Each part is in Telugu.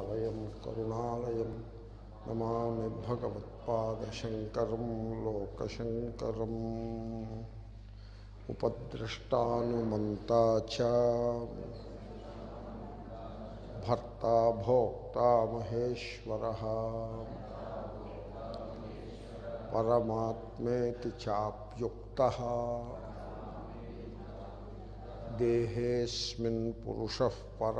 విద్యాలయం కరుణాలయం నమామి భగవత్పాదశంకరం లోకశంకరం ఉపద్రష్టానుమంతా చ భర్త భోక్త మహేశ్వర పరమాత్మేతి చాప్యుక్త దేహేస్మిన్ పురుష పర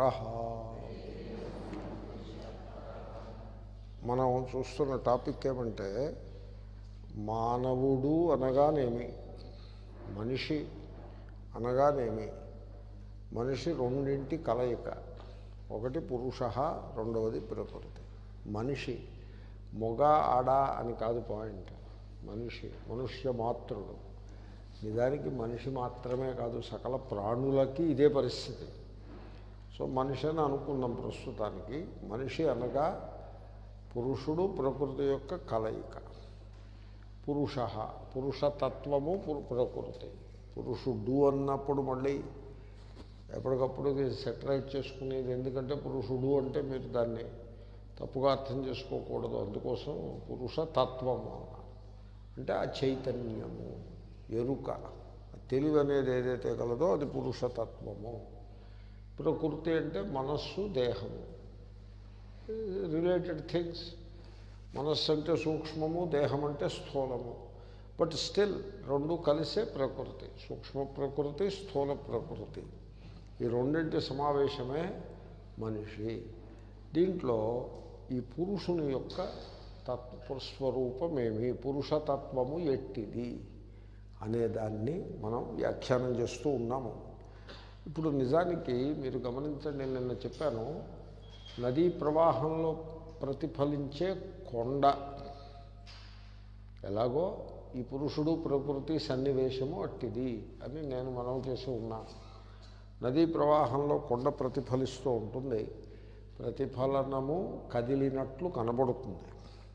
మనం చూస్తున్న టాపిక్ ఏమంటే మానవుడు అనగానేమి మనిషి అనగానేమి మనిషి రెండింటి కలయిక ఒకటి పురుష రెండవది ప్రకృతి మనిషి మొగ ఆడ అని కాదు పాయింట్ మనిషి మనుష్య మాత్రుడు నిజానికి మనిషి మాత్రమే కాదు సకల ప్రాణులకి ఇదే పరిస్థితి సో మనిషి అని అనుకున్నాం ప్రస్తుతానికి మనిషి అనగా పురుషుడు ప్రకృతి యొక్క కలయిక పురుష పురుషతత్వము పు- ప్రకృతి పురుషుడు అన్నప్పుడు మళ్ళీ ఎప్పటికప్పుడు సెటరైట్ చేసుకునేది ఎందుకంటే పురుషుడు అంటే మీరు దాన్ని తప్పుగా అర్థం చేసుకోకూడదు అందుకోసం పురుషతత్వము అన్నారు అంటే ఆ చైతన్యము ఎరుక తెలివి అనేది ఏదైతే కలదో అది పురుషతత్వము ప్రకృతి అంటే మనస్సు దేహము రిలేటెడ్ థింగ్స్ మనస్సు అంటే సూక్ష్మము దేహం అంటే స్థూలము బట్ స్టిల్ రెండు కలిసే ప్రకృతి సూక్ష్మ ప్రకృతి స్థూల ప్రకృతి ఈ రెండింటి సమావేశమే మనిషి దీంట్లో ఈ పురుషుని యొక్క తత్వ స్వరూపమేమి పురుషతత్వము ఎట్టిది అనేదాన్ని మనం వ్యాఖ్యానం చేస్తూ ఉన్నాము ఇప్పుడు నిజానికి మీరు గమనించండి నేను నిన్న చెప్పాను నదీ ప్రవాహంలో ప్రతిఫలించే కొండ ఎలాగో ఈ పురుషుడు ప్రకృతి సన్నివేశము అట్టిది అని నేను మనం చేసి ఉన్నాను నదీ ప్రవాహంలో కొండ ప్రతిఫలిస్తూ ఉంటుంది ప్రతిఫలనము కదిలినట్లు కనబడుతుంది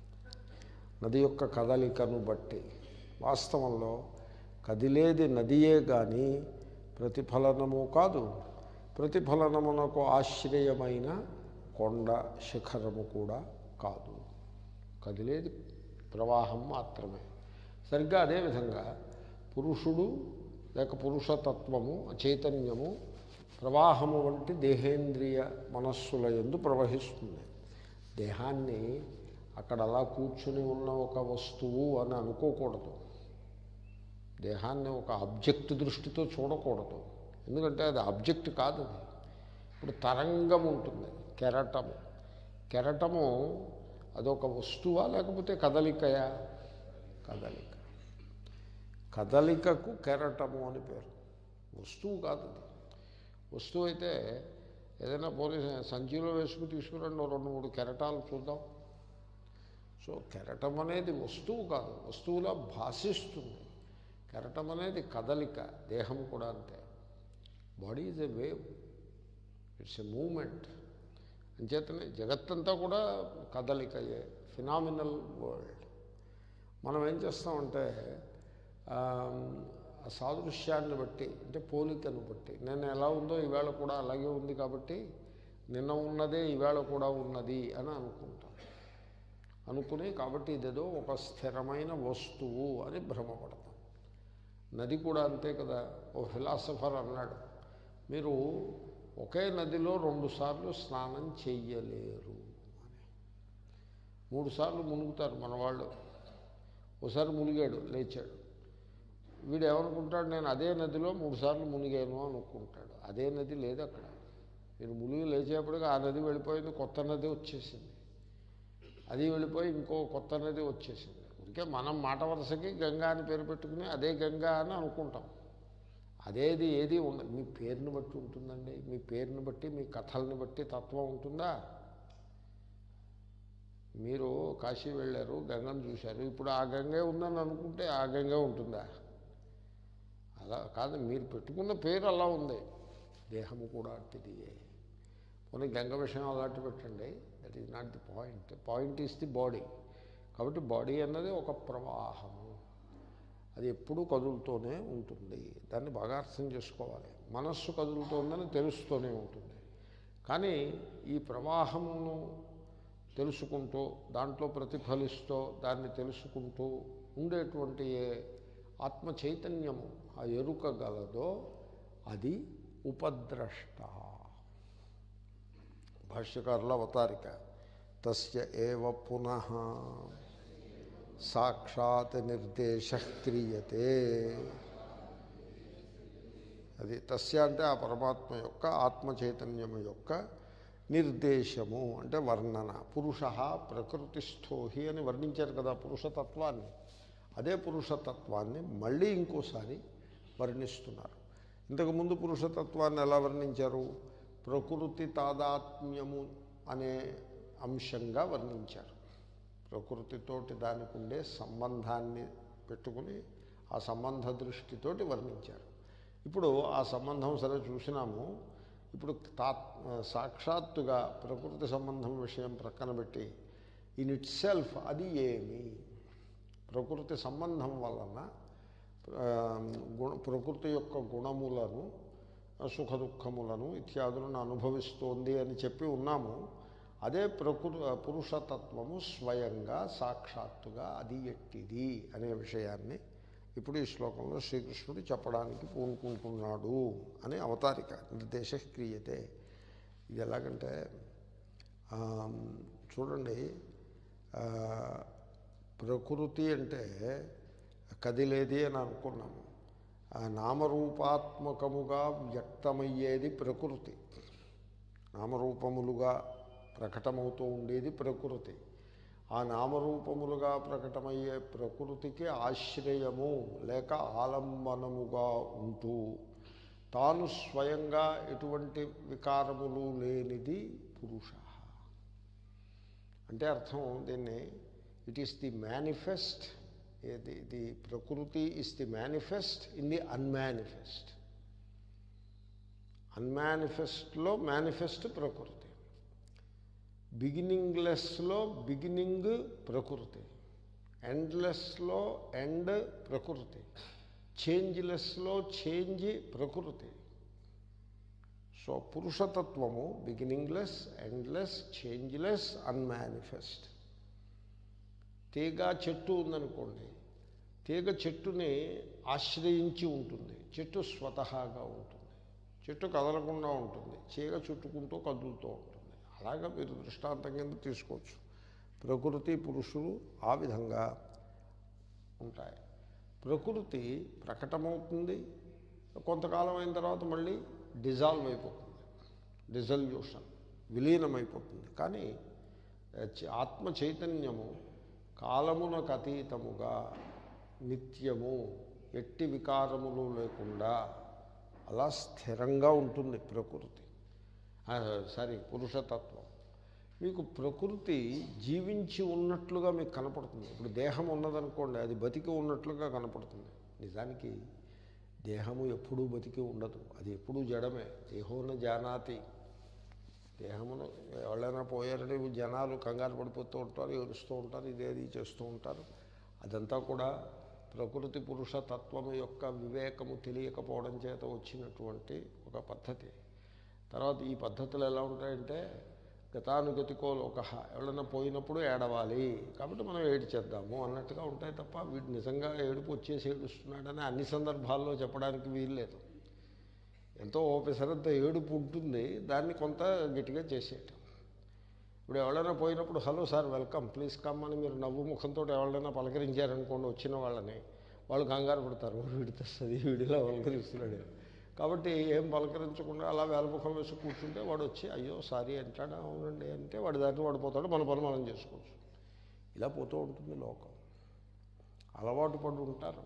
నది యొక్క కదలికను బట్టి వాస్తవంలో కదిలేది నదియే కానీ ప్రతిఫలనము కాదు ప్రతిఫలనమునకు ఆశ్రయమైన కొండ శిఖరము కూడా కాదు కదిలేది ప్రవాహం మాత్రమే సరిగ్గా అదేవిధంగా పురుషుడు లేక పురుషతత్వము చైతన్యము ప్రవాహము వంటి దేహేంద్రియ మనస్సుల ఎందు ప్రవహిస్తుంది దేహాన్ని అక్కడ అలా కూర్చుని ఉన్న ఒక వస్తువు అని అనుకోకూడదు దేహాన్ని ఒక ఆబ్జెక్ట్ దృష్టితో చూడకూడదు ఎందుకంటే అది ఆబ్జెక్ట్ కాదు అది ఇప్పుడు తరంగం ఉంటుంది కెరటము కెరటము అదొక వస్తువా లేకపోతే కదలికయా కదలిక కదలికకు కెరటము అని పేరు వస్తువు కాదు అది వస్తువు అయితే ఏదైనా పోలీస్ సంచిలో వేసుకుని తీసుకురండి ఓ రెండు మూడు కెరటాలు చూద్దాం సో కెరటం అనేది వస్తువు కాదు వస్తువులా భాషిస్తుంది కెరటం అనేది కదలిక దేహం కూడా అంతే body is a wave it's a movement అంచేతనే జగత్తంతా కూడా కదలికయే ఫినామినల్ వరల్డ్ మనం ఏం చేస్తామంటే ఆ, ఆ సాదృశ్యాన్ని బట్టి అంటే పోలికను బట్టి నేను ఎలా ఉందో ఈవేళ కూడా అలాగే ఉంది కాబట్టి నిన్న ఉన్నదే ఈవేళ కూడా ఉన్నది అని అనుకుంటాం అనుకుని కాబట్టి ఇదేదో ఒక స్థిరమైన వస్తువు అని భ్రమపడతాం నది కూడా అంతే కదా ఓ ఫిలాసఫర్ అన్నాడు మీరు ఒకే నదిలో రెండుసార్లు స్నానం చెయ్యలేరు అని మూడు సార్లు మునుగుతారు మన వాళ్ళు ఒకసారి మునిగాడు లేచాడు వీడు ఏమనుకుంటాడు నేను అదే నదిలో మూడు సార్లు మునిగాను అనుకుంటాడు అదే నది లేదు అక్కడ మీరు మునిగి లేచేపటికి ఆ నది వెళ్ళిపోయింది కొత్త నది వచ్చేసింది అది వెళ్ళిపోయి ఇంకో కొత్త నది వచ్చేసింది ఇంకే మనం మాట వరుసకి గంగా అని పేరు పెట్టుకుని అదే గంగా అని అనుకుంటాం అదేది ఏది ఉండదు మీ పేరుని బట్టి ఉంటుందండి మీ పేరుని బట్టి మీ కథల్ని బట్టి తత్వం ఉంటుందా మీరు కాశీ వెళ్ళారు గంగను చూశారు ఇప్పుడు ఆ గంగే ఉందని అనుకుంటే ఆ గంగే ఉంటుందా అలా కాదు మీరు పెట్టుకున్న పేరు అలా ఉంది దేహము కూడా అట్టిది పోనీ గంగ విషయం అలాంటి పెట్టండి that is not the point point is the body కాబట్టి బాడీ అన్నది ఒక ప్రవాహము అది ఎప్పుడూ కదులుతూనే ఉంటుంది దాన్ని బాగా అర్థం చేసుకోవాలి మనస్సు కదులుతోందని తెలుస్తూనే ఉంటుంది కానీ ఈ ప్రవాహమును తెలుసుకుంటూ దాంట్లో ప్రతిఫలిస్తూ దాన్ని తెలుసుకుంటూ ఉండేటువంటి ఏ ఆత్మ చైతన్యము ఆ ఎరుక గలదో అది ఉపద్రష్ట భాష్యకారుల అవతారిక తస్య ఏవ పునః సాక్షాత్ నిర్దేశ క్రియతే అది తస్య అంటే ఆ పరమాత్మ యొక్క ఆత్మ చైతన్యము యొక్క నిర్దేశము అంటే వర్ణన పురుష ప్రకృతిస్థోహి అని వర్ణించారు కదా పురుషతత్వాన్ని అదే పురుషతత్వాన్ని మళ్ళీ ఇంకోసారి వర్ణిస్తున్నారు ఇంతకుముందు పురుషతత్వాన్ని ఎలా వర్ణించారు ప్రకృతి తాదాత్మ్యము అనే అంశంగా వర్ణించారు ప్రకృతితోటి దానికి ఉండే సంబంధాన్ని పెట్టుకుని ఆ సంబంధ దృష్టితోటి వర్ణించారు ఇప్పుడు ఆ సంబంధం సరే చూసినాము ఇప్పుడు తా సాక్షాత్తుగా ప్రకృతి సంబంధం విషయం ప్రక్కన పెట్టి ఇన్ ఇట్ సెల్ఫ్ అది ఏమి ప్రకృతి సంబంధం వలన ఆ, గుణ ప్రకృతి యొక్క గుణములను సుఖ దుఃఖములను ఇత్యాదులను అనుభవిస్తోంది అని చెప్పి ఉన్నాము అదే ప్రకృ పురుషతత్వము స్వయంగా సాక్షాత్తుగా అది ఎట్టిది అనే విషయాన్ని ఇప్పుడు ఈ శ్లోకంలో శ్రీకృష్ణుడు చెప్పడానికి పూనుకుంటున్నాడు అని అవతారిక నిర్దేశ క్రియతే ఇది ఎలాగంటే ఆ, చూడండి ఆ, ప్రకృతి అంటే కదిలేది అని అనుకున్నాము ఆ నామరూపాత్మకముగా వ్యక్తమయ్యేది ప్రకృతి నామరూపములుగా ప్రకటమవుతూ ఉండేది ప్రకృతి ఆ నామరూపములుగా ప్రకటమయ్యే ప్రకృతికి ఆశ్రయము లేక ఆలంబనముగా ఉంటూ తాను స్వయంగా ఎటువంటి వికారములు లేనిది పురుష అంటే అర్థం దీన్ని it is the manifest the the ప్రకృతి is the manifest in the unmanifest అన్మానిఫెస్ట్లో మేనిఫెస్ట్ ప్రకృతి బిగినింగ్లెస్లో బిగినింగ్ ప్రకృతి ఎండ్లెస్లో ఎండ్ ప్రకృతి చేంజ్లెస్లో చేంజ్ ప్రకృతి సో పురుషతత్వము బిగినింగ్లెస్ ఎండ్లెస్ చేంజ్లెస్ అన్మానిఫెస్ట్ తీగ చెట్టు ఉందనుకోండి తీగ చెట్టుని ఆశ్రయించి ఉంటుంది చెట్టు స్వతహాగా ఉంటుంది చెట్టు కదలకుండా ఉంటుంది చీగ చుట్టుకుంటూ కదులుతూ ఉంటుంది అలాగా మీరు దృష్టాంతం కింద తీసుకోవచ్చు ప్రకృతి పురుషులు ఆ విధంగా ఉంటాయి ప్రకృతి ప్రకటమవుతుంది కొంతకాలం అయిన తర్వాత మళ్ళీ డిజాల్వ్ అయిపోతుంది డిజల్యూషన్ విలీనమైపోతుంది కానీ చ- ఆత్మ చైతన్యము కాలమునకు అతీతముగా నిత్యము ఎట్టి వికారములు లేకుండా అలా స్థిరంగా ఉంటుంది ప్రకృతి ఆ, సారీ పురుషతత్వం మీకు ప్రకృతి జీవించి ఉన్నట్లుగా మీకు కనపడుతుంది ఇప్పుడు దేహం ఉన్నదనుకోండి అది బతికి ఉన్నట్లుగా కనపడుతుంది నిజానికి దేహము ఎప్పుడూ బతికి ఉండదు అది ఎప్పుడూ జడమే దేహోన జానాతి దేహమును ఎవరైనా పోయారని జనాలు కంగారు పడిపోతూ ఉంటారు ఏడుస్తూ ఉంటారు ఇదేది చేస్తూ ఉంటారు అదంతా కూడా ప్రకృతి పురుష తత్వము యొక్క వివేకము తెలియకపోవడం చేత వచ్చినటువంటి ఒక పద్ధతి తర్వాత ఈ పద్ధతులు ఎలా ఉంటాయంటే గతానుగతికో లోక ఎవరైనా పోయినప్పుడు ఏడవాలి కాబట్టి మనం ఏడ్చేద్దాము అన్నట్టుగా ఉంటాయి తప్ప వీడు నిజంగా ఏడుపు వచ్చేసి ఏడుస్తున్నాడని అన్ని సందర్భాల్లో చెప్పడానికి వీల్లేదు ఎంతో ఓపెసరంత ఏడుపు ఉంటుంది దాన్ని కొంత గట్టిగా చేసేయటం ఇప్పుడు ఎవరైనా పోయినప్పుడు hello sir welcome please come అని మీరు నవ్వు ముఖంతో ఎవరైనా పలకరించారనుకోండి వచ్చిన వాళ్ళని వాళ్ళు కంగారు పడతారు వీడి తెస్తుంది వీడిలా పలకరిస్తున్నాడు కాబట్టి ఏం పలకరించకుండా అలా వేలముఖం వేసి కూర్చుంటే వాడు వచ్చి అయ్యో సారీ అంటాడు అవునండి అంటే వాడి దాంట్లో వాడు పోతాడు మన పని మనం చేసుకోవచ్చు ఇలా పోతూ ఉంటుంది లోకం అలవాటు పడి ఉంటారు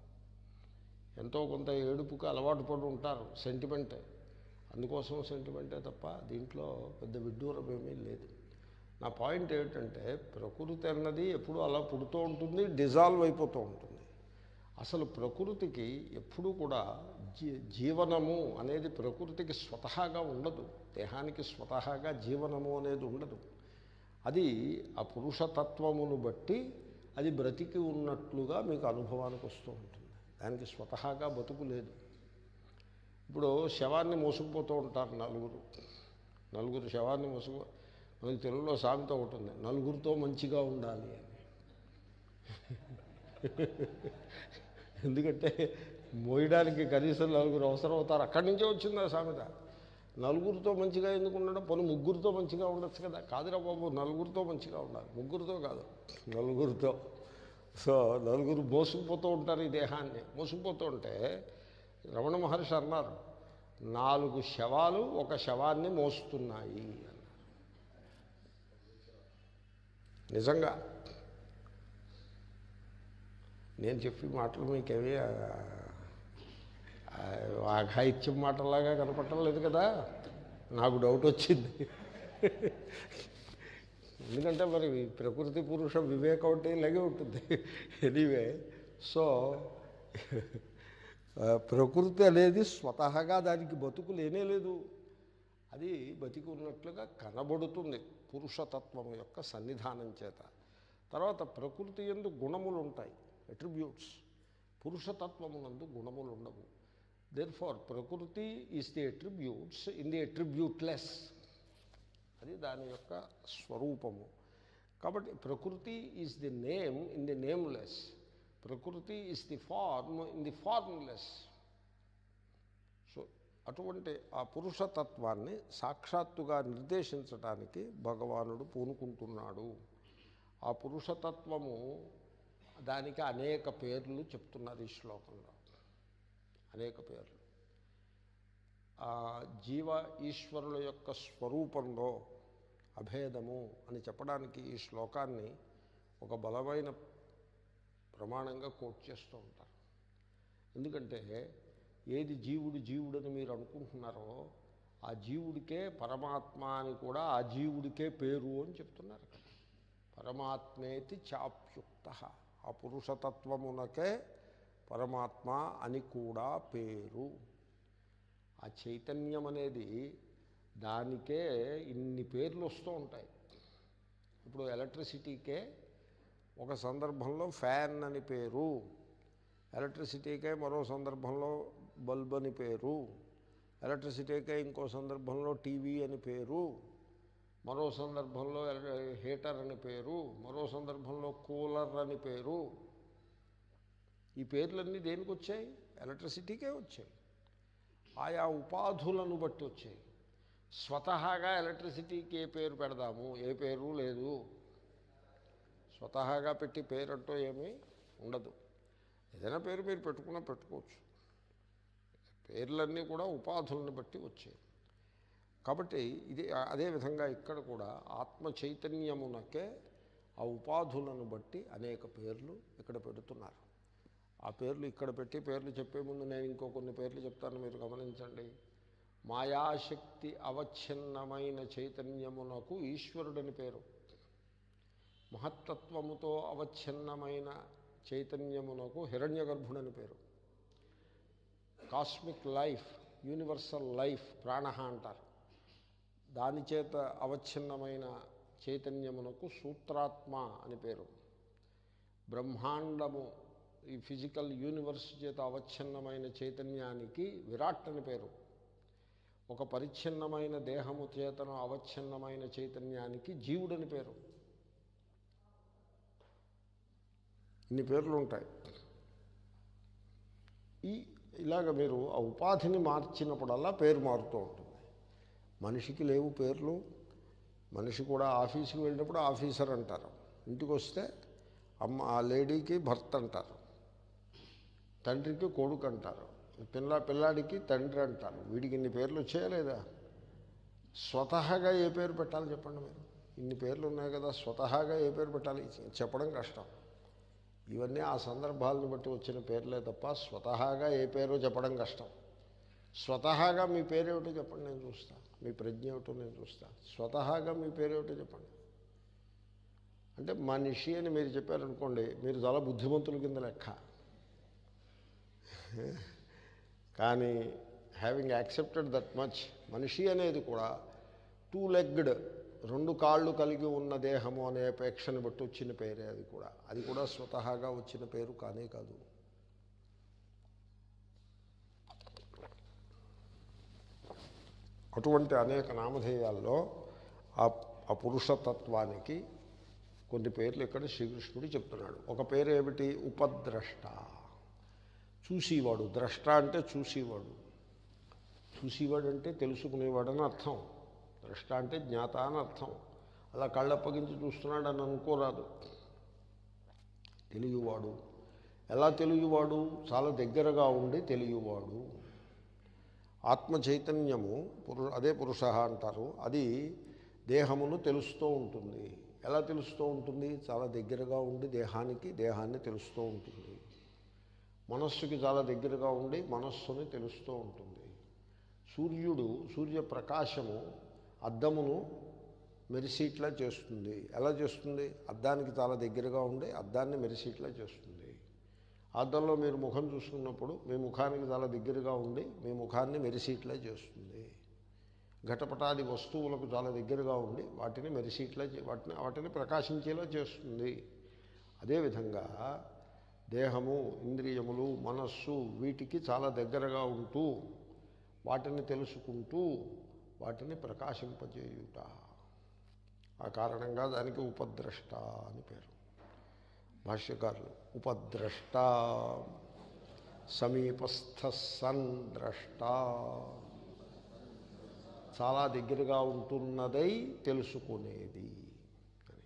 ఎంతో కొంత ఏడుపుకి అలవాటు పడి ఉంటారు సెంటిమెంటే అందుకోసం సెంటిమెంటే తప్ప దీంట్లో పెద్ద విడ్డూరం ఏమీ లేదు నా పాయింట్ ఏమిటంటే ప్రకృతి అన్నది ఎప్పుడూ అలా పుడుతూ ఉంటుంది డిజాల్వ్ అయిపోతూ ఉంటుంది అసలు ప్రకృతికి ఎప్పుడూ కూడా జీ జీవనము అనేది ప్రకృతికి స్వతహాగా ఉండదు దేహానికి స్వతహాగా జీవనము అనేది ఉండదు అది ఆ పురుషతత్వమును బట్టి అది బ్రతికి ఉన్నట్లుగా మీకు అనుభవానికి వస్తూ ఉంటుంది దానికి స్వతహాగా బతుకు లేదు ఇప్పుడు శవాన్ని మోసుకుపోతూ ఉంటారు నలుగురు నలుగురు శవాన్ని మోసుకు మనకి తెలుగులో సామెత ఒకటి ఉంది నలుగురితో మంచిగా ఉండాలి అని ఎందుకంటే మోయడానికి కనీసం నలుగురు అవసరం అవుతారు అక్కడి నుంచే వచ్చింది ఆ సామెత నలుగురితో మంచిగా ఎందుకు ఉండడం పని ముగ్గురితో మంచిగా ఉండొచ్చు కదా కాదురా బాబు నలుగురితో మంచిగా ఉండాలి ముగ్గురితో కాదు నలుగురితో సో నలుగురు మోసుకుపోతూ ఉంటారు ఈ దేహాన్ని మోసుకుపోతూ ఉంటే రమణ మహర్షి అన్నారు నాలుగు శవాలు ఒక శవాన్ని మోస్తున్నాయి అన్నారు నిజంగా నేను చెప్పి మాటలు మీకేమీ ఆఘాయిత్యం మాటలాగా కనపడటం లేదు కదా నాకు డౌట్ వచ్చింది ఎందుకంటే మరి ప్రకృతి పురుష వివేకం అంటే ఇలాగే ఉంటుంది ఎనీవే సో ప్రకృతి అనేది స్వతహాగా దానికి బతుకు లేనే లేదు అది బతికి ఉన్నట్లుగా కనబడుతుంది పురుషతత్వం యొక్క సన్నిధానం చేత తర్వాత ప్రకృతి ఎందు గుణములు ఉంటాయి అట్రిబ్యూట్స్ పురుషతత్వమునందు గుణములు ఉండవు దేర్ ఫార్ ప్రకృతి is the attributes in the attributeless అది దాని యొక్క స్వరూపము కాబట్టి ప్రకృతి is the name in the nameless ప్రకృతి is the form in the formless so అటువంటి ఆ పురుషతత్వాన్ని సాక్షాత్తుగా నిర్దేశించడానికి భగవానుడు పూనుకుంటున్నాడు ఆ పురుషతత్వము దానికి అనేక పేర్లు చెప్తున్నారు ఈ శ్లోకంలో అనేక పేర్లు ఆ జీవ ఈశ్వరుల యొక్క స్వరూపంలో అభేదము అని చెప్పడానికి ఈ శ్లోకాన్ని ఒక బలమైన ప్రమాణంగా కోట్ చేస్తూ ఉంటారు ఎందుకంటే ఏది జీవుడు జీవుడని మీరు అనుకుంటున్నారో ఆ జీవుడికే పరమాత్మ అని కూడా ఆ జీవుడికే పేరు అని చెప్తున్నారు కదా పరమాత్మేతి చాప్యుక్త ఆ పురుషతత్వమునకే పరమాత్మ అని కూడా పేరు ఆ చైతన్యం అనేది దానికే ఇన్ని పేర్లు వస్తూ ఉంటాయి ఇప్పుడు ఎలక్ట్రిసిటీకే ఒక సందర్భంలో ఫ్యాన్ అని పేరు ఎలక్ట్రిసిటీకే మరో సందర్భంలో బల్బ్ అని పేరు ఎలక్ట్రిసిటీకే ఇంకో సందర్భంలో టీవీ అని పేరు మరో సందర్భంలో హీటర్ అని పేరు మరో సందర్భంలో కూలర్ అని పేరు ఈ పేర్లన్నీ దేనికి వచ్చాయి ఎలక్ట్రిసిటీకే వచ్చాయి ఆయా ఉపాధులను బట్టి వచ్చాయి స్వతహాగా ఎలక్ట్రిసిటీకి ఏ పేరు పెడదాము ఏ పేరు లేదు స్వతహాగా పెట్టి పేరంటూ ఏమీ ఉండదు ఏదైనా పేరు మీరు పెట్టుకున్నా పెట్టుకోవచ్చు పేర్లన్నీ కూడా ఉపాధులను బట్టి వచ్చాయి కాబట్టి ఇది అదేవిధంగా ఇక్కడ కూడా ఆత్మ చైతన్యమునకే ఆ ఉపాధులను బట్టి అనేక పేర్లు ఇక్కడ పెడుతున్నారు ఆ పేర్లు ఇక్కడ పెట్టి పేర్లు చెప్పే ముందు నేను ఇంకో కొన్ని పేర్లు చెప్తాను మీరు గమనించండి మాయాశక్తి అవచ్ఛిన్నమైన చైతన్యమునకు ఈశ్వరుడని పేరు మహత్తత్వముతో అవచ్ఛిన్నమైన చైతన్యమునకు హిరణ్య గర్భుడని పేరు కాస్మిక్ లైఫ్ యూనివర్సల్ లైఫ్ ప్రాణ అంటారు దాని చేత అవచ్ఛిన్నమైన చైతన్యమునకు సూత్రాత్మ అని పేరు బ్రహ్మాండము ఈ ఫిజికల్ యూనివర్స్ చేత అవచ్ఛిన్నమైన చైతన్యానికి విరాట్ అని పేరు ఒక పరిచ్ఛిన్నమైన దేహము చేతను అవచ్ఛిన్నమైన చైతన్యానికి జీవుడని పేరు ఇన్ని పేర్లు ఉంటాయి ఈ ఇలాగ మీరు ఆ ఉపాధిని మార్చినప్పుడల్లా పేరు మారుతూ ఉంటుంది మనిషికి లేవు పేర్లు మనిషి కూడా ఆఫీస్కి వెళ్ళినప్పుడు ఆఫీసర్ అంటారు ఇంటికి వస్తే అమ్మ ఆ లేడీకి భర్త అంటారు తండ్రికి కొడుకు అంటారు పిల్ల పిల్లాడికి తండ్రి అంటారు వీడికి ఇన్ని పేర్లు వచ్చేయలేదా స్వతహాగా ఏ పేరు పెట్టాలి చెప్పండి మీరు ఇన్ని పేర్లు ఉన్నాయి కదా స్వతహాగా ఏ పేరు పెట్టాలి చెప్పడం కష్టం ఇవన్నీ ఆ సందర్భాలను బట్టి వచ్చిన పేర్లే తప్ప స్వతహాగా ఏ పేరో చెప్పడం కష్టం స్వతహాగా మీ పేరేమిటో చెప్పండి నేను చూస్తా మీ ప్రజ్ఞ ఏమిటో నేను చూస్తా స్వతహాగా మీ పేరేమిటో చెప్పండి అంటే మనిషి అని మీరు చెప్పారనుకోండి మీరు చాలా బుద్ధిమంతుల కింద లెక్క కానీ హ్యావింగ్ యాక్సెప్టెడ్ దట్ మచ్ మనిషి అనేది కూడా టూ లెగ్డ్ రెండు కాళ్ళు కలిగి ఉన్న దేహము అనే అపేక్షను బట్టి వచ్చిన పేరే అది కూడా అది కూడా స్వతహాగా వచ్చిన పేరు కానే కాదు అటువంటి అనేక నామధేయాల్లో ఆ ఆ పురుషతత్వానికి కొన్ని పేర్లు ఇక్కడ శ్రీకృష్ణుడు చెప్తున్నాడు ఒక పేరు ఏమిటి ఉపద్రష్ట చూసేవాడు ద్రష్ట అంటే చూసేవాడు చూసేవాడు అంటే తెలుసుకునేవాడు అని అర్థం ద్రష్ట అంటే జ్ఞాత అని అర్థం అలా కళ్ళప్పగించి చూస్తున్నాడు అని అనుకోరాదు తెలియవాడు ఎలా తెలియవాడు చాలా దగ్గరగా ఉండి తెలియవాడు ఆత్మ చైతన్యము పురు అదే పురుష అంటారు అది దేహమును తెలుస్తూ ఉంటుంది ఎలా తెలుస్తూ ఉంటుంది చాలా దగ్గరగా ఉండి దేహానికి దేహాన్ని తెలుస్తూ ఉంటుంది మనస్సుకి చాలా దగ్గరగా ఉండి మనస్సుని తెలుస్తూ ఉంటుంది సూర్యుడు సూర్యప్రకాశము అద్దమును మెరిసీట్లా చేస్తుంది ఎలా చేస్తుంది అద్దానికి చాలా దగ్గరగా ఉండి అద్దాన్ని మెరిసీట్లా చేస్తుంది అద్దంలో మీరు ముఖం చూసుకున్నప్పుడు మీ ముఖానికి చాలా దగ్గరగా ఉండి మీ ముఖాన్ని మెరిసీట్లా చేస్తుంది ఘటపటాది వస్తువులకు చాలా దగ్గరగా ఉండి వాటిని మెరిసీట్లా చే- వాటిని వాటిని ప్రకాశించేలా చేస్తుంది అదేవిధంగా దేహము ఇంద్రియములు మనస్సు వీటికి చాలా దగ్గరగా ఉంటూ వాటిని తెలుసుకుంటూ వాటిని ప్రకాశింపజేయుట ఆ కారణంగా దానికి ఉపద్రష్ట అని పేరు భాష్యకారులు ఉపద్రష్ట సమీపస్థ సన్ ద్రష్ట చాలా దగ్గరగా ఉంటున్నదై తెలుసుకునేది అని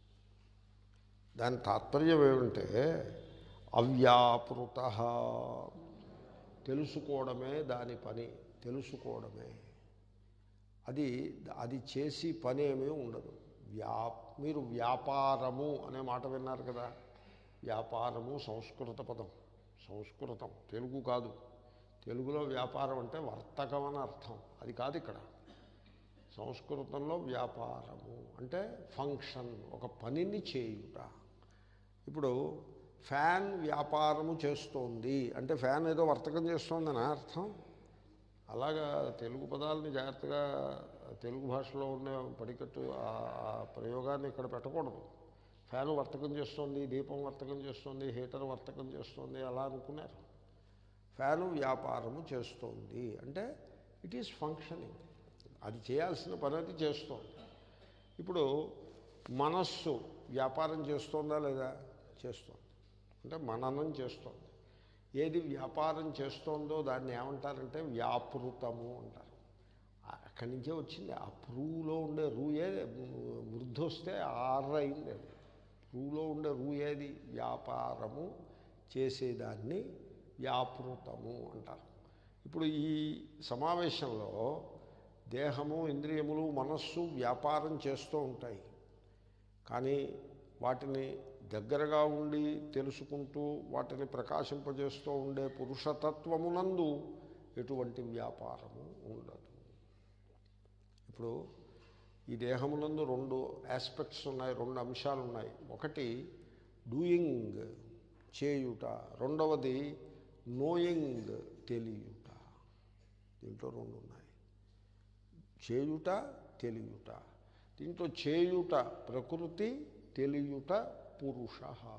దాని తాత్పర్యం ఏమంటే అవ్యాపృత తెలుసుకోవడమే దాని పని తెలుసుకోవడమే అది అది చేసి పని ఏమీ ఉండదు వ్యా మీరు వ్యాపారము అనే మాట విన్నారు కదా వ్యాపారము సంస్కృత పదం సంస్కృతం తెలుగు కాదు తెలుగులో వ్యాపారం అంటే వర్తకం అని అర్థం అది కాదు ఇక్కడ సంస్కృతంలో వ్యాపారము అంటే ఫంక్షన్ ఒక పనిని చేయుట ఇప్పుడు ఫ్యాన్ వ్యాపారము చేస్తోంది అంటే ఫ్యాన్ ఏదో వర్తకం చేస్తోందని అర్థం అలాగా తెలుగు పదాలని జాగ్రత్తగా తెలుగు భాషలో ఉన్న పడికట్టు ఆ ఆ ప్రయోగాన్ని ఇక్కడ పెట్టకూడదు ఫ్యాన్ వర్తకం చేస్తోంది దీపం వర్తకం చేస్తోంది హీటర్ వర్తకం చేస్తోంది అలా అనుకున్నారు ఫ్యాను వ్యాపారము చేస్తోంది అంటే ఇట్ ఈస్ ఫంక్షనింగ్ అది చేయాల్సిన పని అది చేస్తోంది ఇప్పుడు మనస్సు వ్యాపారం చేస్తోందా లేదా చేస్తోంది అంటే మననం చేస్తోంది ఏది వ్యాపారం చేస్తోందో దాన్ని ఏమంటారంటే వ్యాపృతము అంటారు అక్కడి నుంచే వచ్చింది ఆ ప్రూలో ఉండే రూయే వృద్ధి వస్తే ఆర్ అయింది అది రూలో ఉండే రూ ఏది వ్యాపారము చేసేదాన్ని వ్యాపృతము అంటారు ఇప్పుడు ఈ సమావేశంలో దేహము ఇంద్రియములు మనస్సు వ్యాపారం చేస్తూ ఉంటాయి కానీ వాటిని దగ్గరగా ఉండి తెలుసుకుంటూ వాటిని ప్రకాశింపజేస్తూ ఉండే పురుషతత్వమునందు ఎటువంటి వ్యాపారము ఉండదు ఇప్పుడు ఈ దేహమునందు రెండు ఆస్పెక్ట్స్ ఉన్నాయి రెండు అంశాలు ఉన్నాయి ఒకటి డూయింగ్ చేయుట రెండవది నోయింగ్ తెలియుట దీంట్లో రెండు ఉన్నాయి చేయుట తెలియుట దీంట్లో చేయుట ప్రకృతి తెలియుట పురుష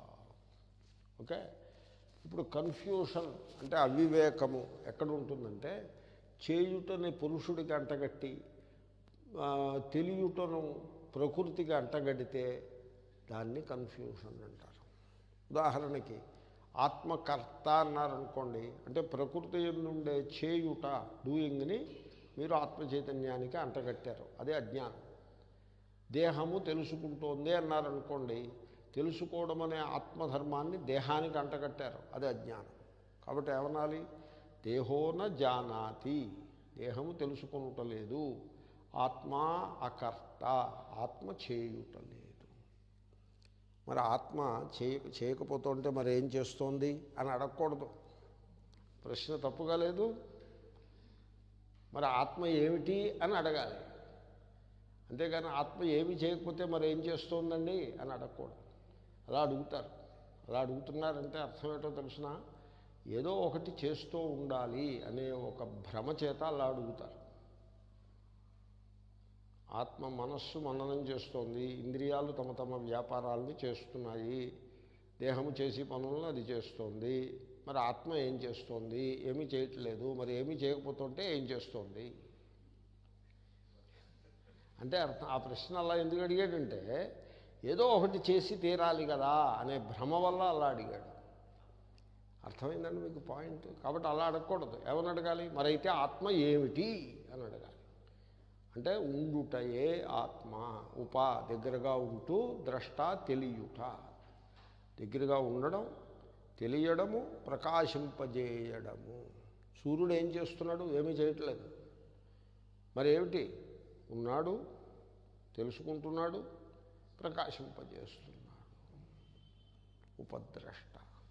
ఓకే ఇప్పుడు కన్ఫ్యూషన్ అంటే అవివేకము ఎక్కడ ఉంటుందంటే చేయుటని పురుషుడికి అంటగట్టి ఆ, తెలియుటను ప్రకృతికి అంటగడితే దాన్ని కన్ఫ్యూషన్ అంటారు ఉదాహరణకి ఆత్మకర్త అన్నారనుకోండి అంటే ప్రకృతి నుండే చేయుట డూయింగ్ని మీరు ఆత్మ చైతన్యానికి అంటగట్టారు అదే అజ్ఞానం దేహము తెలుసుకుంటోంది అన్నారనుకోండి తెలుసుకోవడం అనే ఆత్మధర్మాన్ని దేహానికి అంటగట్టారు అది అజ్ఞానం కాబట్టి ఏమనాలి దేహోన జానాతి దేహము తెలుసుకొనుటలేదు ఆత్మ అకర్త ఆత్మ చేయుటలేదు మరి ఆత్మ చేయ చేయకపోతుంటే మరి ఏం చేస్తోంది అని అడగకూడదు ప్రశ్న తప్పుగా లేదు మరి ఆత్మ ఏమిటి అని అడగాలి అంతేగాని ఆత్మ ఏమి చేయకపోతే మరి ఏం చేస్తోందండి అని అడగకూడదు అలా అడుగుతారు అలా అడుగుతున్నారంటే అర్థం ఏంటో తెలిసిన ఏదో ఒకటి చేస్తూ ఉండాలి అనే ఒక భ్రమ చేత అలా అడుగుతారు ఆత్మ మనస్సు మననం చేస్తోంది ఇంద్రియాలు తమ తమ వ్యాపారాలని చేస్తున్నాయి దేహము చేసి పనులను అది చేస్తోంది మరి ఆత్మ ఏం చేస్తోంది ఏమీ చేయట్లేదు మరి ఏమీ చేయకపోతుంటే ఏం చేస్తోంది అంటే అర్థం ఆ ప్రశ్న అలా ఎందుకు అడిగాడంటే ఏదో ఒకటి చేసి తీరాలి కదా అనే భ్రమ వల్ల అలా అడిగాడు అర్థమైందండి మీకు పాయింట్ కాబట్టి అలా అడగకూడదు ఏమని అడగాలి మరైతే ఆత్మ ఏమిటి అని అడగాలి అంటే ఉండుటయే ఆత్మ ఉప దగ్గరగా ఉంటూ ద్రష్ట తెలియుట దగ్గరగా ఉండడం తెలియడము ప్రకాశింపజేయడము సూర్యుడు ఏం చేస్తున్నాడు ఏమీ చేయట్లేదు మరి ఏమిటి ఉన్నాడు తెలుసుకుంటున్నాడు ప్రకాశింపజేస్తున్నాడు ఉపద్రష్ట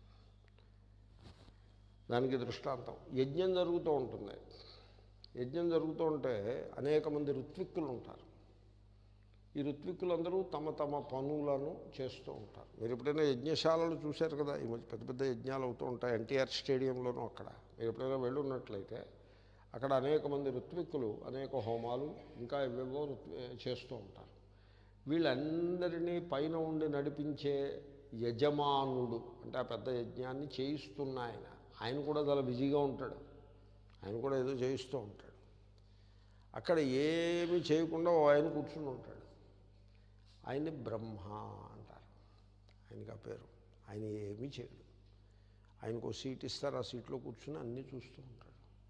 దానికి దృష్టాంతం యజ్ఞం జరుగుతూ ఉంటుంది యజ్ఞం జరుగుతూ ఉంటే అనేక మంది ఋత్విక్కులు ఉంటారు ఈ ఋత్విక్కులందరూ తమ తమ పనులను చేస్తూ ఉంటారు మీరు ఎప్పుడైనా యజ్ఞశాలలు చూశారు కదా ఈ మధ్య పెద్ద పెద్ద యజ్ఞాలు అవుతూ ఉంటాయి ఎన్టీఆర్ స్టేడియంలోనూ అక్కడ మీరు ఎప్పుడైనా వెళ్ళి ఉన్నట్లయితే అక్కడ అనేక మంది ఋత్విక్కులు అనేక హోమాలు ఇంకా ఏవేవో ఋత్వి చేస్తూ ఉంటారు వీళ్ళందరినీ పైన ఉండి నడిపించే యజమానుడు అంటే ఆ పెద్ద యజ్ఞాన్ని చేయిస్తున్న ఆయన ఆయన కూడా చాలా బిజీగా ఉంటాడు ఆయన కూడా ఏదో చేయిస్తూ ఉంటాడు అక్కడ ఏమీ చేయకుండా ఓ ఆయన కూర్చుని ఉంటాడు ఆయన్ని బ్రహ్మ అంటారు ఆయనకి ఆ పేరు ఆయన ఏమీ చేయడు ఆయనకు సీట్ ఇస్తారు ఆ సీట్లో కూర్చుని అన్నీ చూస్తూ ఉంటాడు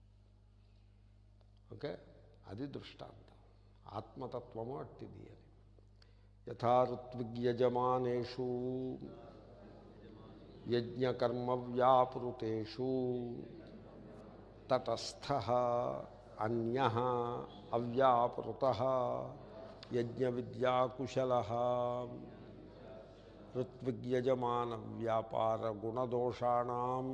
ఓకే అది దృష్టాంతం ఆత్మతత్వము అట్టిది అని యథారుత్విగ్యజమానేషు యజ్ఞకర్మ వ్యాపృతేషు తటస్థ అన్య అవ్యాపృత యజ్ఞ విద్యాకుశల ఋత్విగ్యజమాన వ్యాపార గుణదోషాణం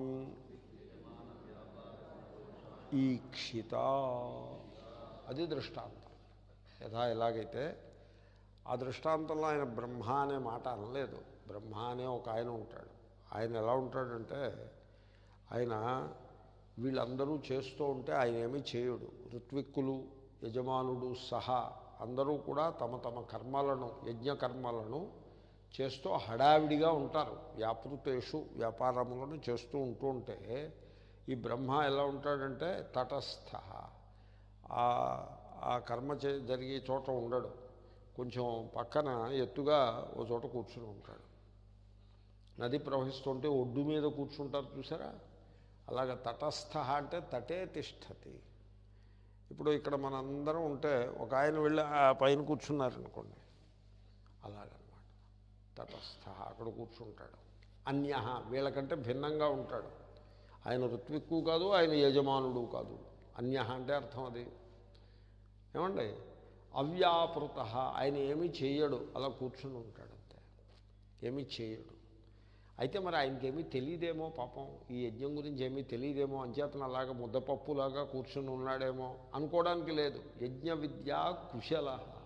ఈక్షిత అది దృష్టాంతం యథా ఎలాగైతే ఆ దృష్టాంతంలో ఆయన బ్రహ్మ అనే మాట అనలేదు బ్రహ్మ అనే ఒక ఆయన ఉంటాడు ఆయన ఎలా ఉంటాడంటే ఆయన వీళ్ళందరూ చేస్తూ ఉంటే ఆయన ఏమీ చేయడు ఋత్విక్కులు యజమానుడు సహా అందరూ కూడా తమ తమ కర్మలను యజ్ఞ కర్మలను చేస్తూ హడావిడిగా ఉంటారు వ్యాపృతేషు వ్యాపారములను చేస్తూ ఉంటూ ఉంటే ఈ బ్రహ్మ ఎలా ఉంటాడంటే తటస్థ ఆ- ఆ కర్మ చే జరిగే చోట ఉండడు కొంచెం పక్కన ఎత్తుగా ఓ చోట కూర్చుని ఉంటాడు నది ప్రవహిస్తుంటే ఒడ్డు మీద కూర్చుంటారు చూసారా అలాగ తటస్థ అంటే తటే తిష్టతి ఇప్పుడు ఇక్కడ మనందరం ఉంటే ఒక ఆయన వెళ్ళి ఆ పైన కూర్చున్నారనుకోండి అలాగనమాట తటస్థ అక్కడ కూర్చుంటాడు అన్య వీళ్ళకంటే భిన్నంగా ఉంటాడు ఆయన ఋత్విక్కు కాదు ఆయన యజమానుడు కాదు అన్య అంటే అర్థం అది ఏమండి అవ్యాపృత ఆయన ఏమీ చేయడు అలా కూర్చుని ఉంటాడు అంతే ఏమీ చేయడు అయితే మరి ఆయనకి ఏమీ తెలియదేమో పాపం ఈ యజ్ఞం గురించి ఏమీ తెలియదేమో అంచేతన అలాగా ముద్దపప్పులాగా కూర్చుని ఉన్నాడేమో అనుకోవడానికి లేదు యజ్ఞ విద్య కుశల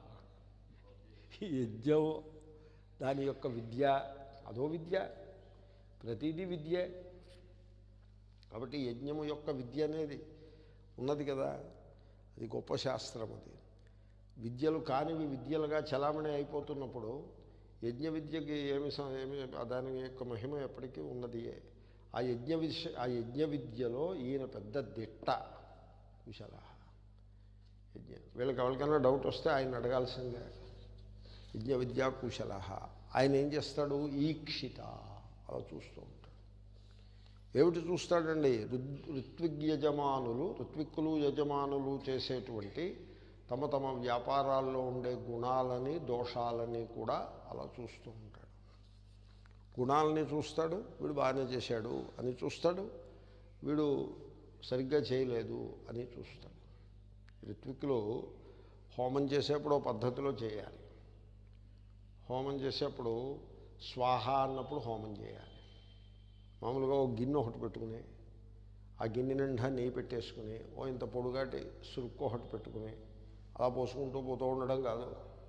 ఈ యజ్ఞం దాని యొక్క విద్య అదో విద్య ప్రతిదీ విద్యే కాబట్టి యజ్ఞము యొక్క విద్య అనేది ఉన్నది కదా అది గొప్ప శాస్త్రం అది విద్యలు కానివి విద్యలుగా చలామణి అయిపోతున్నప్పుడు యజ్ఞ విద్యకి ఏమి స- ఏమి దాని యొక్క మహిమ ఎప్పటికీ ఉన్నదియే ఆ యజ్ఞ విష ఆ యజ్ఞ విద్యలో ఈయన పెద్ద దిట్ట కుశల యజ్ఞ వీళ్ళకి ఎవరికైనా డౌట్ వస్తే ఆయన అడగాల్సిందే యజ్ఞ విద్యా కుశల ఆయన ఏం చేస్తాడు ఈక్షిత అలా చూస్తూ ఉంటాడు ఏమిటి చూస్తాడండి ఋద్ ఋత్విగ్ యజమానులు ఋత్విక్కులు యజమానులు చేసేటువంటి తమ తమ వ్యాపారాల్లో ఉండే గుణాలని దోషాలని కూడా అలా చూస్తూ ఉంటాడు గుణాలని చూస్తాడు వీడు బాగానే చేశాడు అని చూస్తాడు వీడు సరిగ్గా చేయలేదు అని చూస్తాడు ఋత్విక్కులు హోమం చేసేప్పుడు ఓ పద్ధతిలో చేయాలి హోమం చేసేప్పుడు స్వాహ అన్నప్పుడు హోమం చేయాలి మామూలుగా ఒక గిన్నె ఒకటి పెట్టుకుని ఆ గిన్నె నిండా నెయ్యి పెట్టేసుకుని ఓ ఇంత పొడుగాటి సురుక్కు ఒకటి పెట్టుకుని అలా పోసుకుంటూ పోతూ ఉండడం కాదు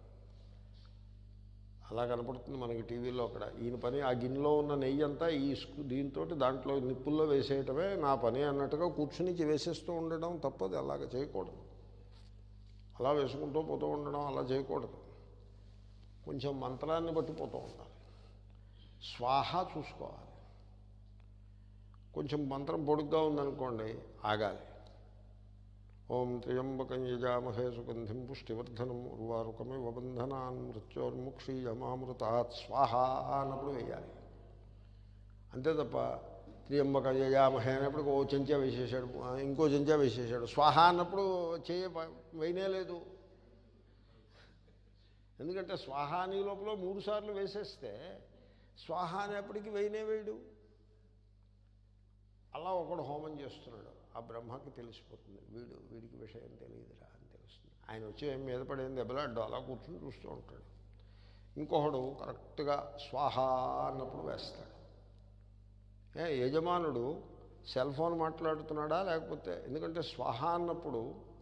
అలా కనపడుతుంది మనకి టీవీలో అక్కడ ఈయన పని ఆ గిన్నెలో ఉన్న నెయ్యి అంతా ఈ స్కు దీంతో దాంట్లో నిప్పుల్లో వేసేయటమే నా పని అన్నట్టుగా కూర్చుని వేసేస్తూ ఉండడం తప్పది అలాగ చేయకూడదు అలా వేసుకుంటూ పోతూ ఉండడం అలా చేయకూడదు కొంచెం మంత్రాన్ని బట్టి పోతూ ఉండాలి స్వాహ చూసుకోవాలి కొంచెం మంత్రం పొడుగ్గా ఉందనుకోండి ఆగాలి ఓం త్ర్యంబకం యజామహే సుగంధిం పుష్టివర్ధనం ఉర్వారుకమివ బంధనాన్ మృత్యోర్ముక్షీయమామృతాత్ స్వాహ అన్నప్పుడు వేయాలి అంతే తప్ప త్రియంబక యజామహే అన్నప్పుడు ఓ చెంచా వేసేసాడు ఆ, ఇంకో చెంచా వేసేసాడు స్వాహ అన్నప్పుడు చేయ వేయనే లేదు ఎందుకంటే స్వాహ అని లోపల మూడు సార్లు వేసేస్తే స్వాహ అనేప్పటికీ వేయనే వేయడు అలా ఒకడు హోమం చేస్తున్నాడు ఆ బ్రహ్మకి తెలిసిపోతుంది వీడు వీడికి విషయం తెలియదురా అని తెలుస్తుంది ఆయన వచ్చి ఏం మీద పడేది దెబ్బలాడ్డు అలా కూర్చొని చూస్తూ ఉంటాడు ఇంకొకడు కరెక్ట్గా స్వాహ అన్నప్పుడు వేస్తాడు ఏ యజమానుడు సెల్ ఫోన్ మాట్లాడుతున్నాడా లేకపోతే ఎందుకంటే స్వాహ అన్నప్పుడు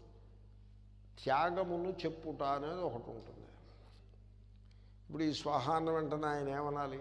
త్యాగమును చెప్పుట అనేది ఒకటి ఉంటుంది ఇప్పుడు ఈ స్వాహ అన్న వెంటనే ఆయన ఏమనాలి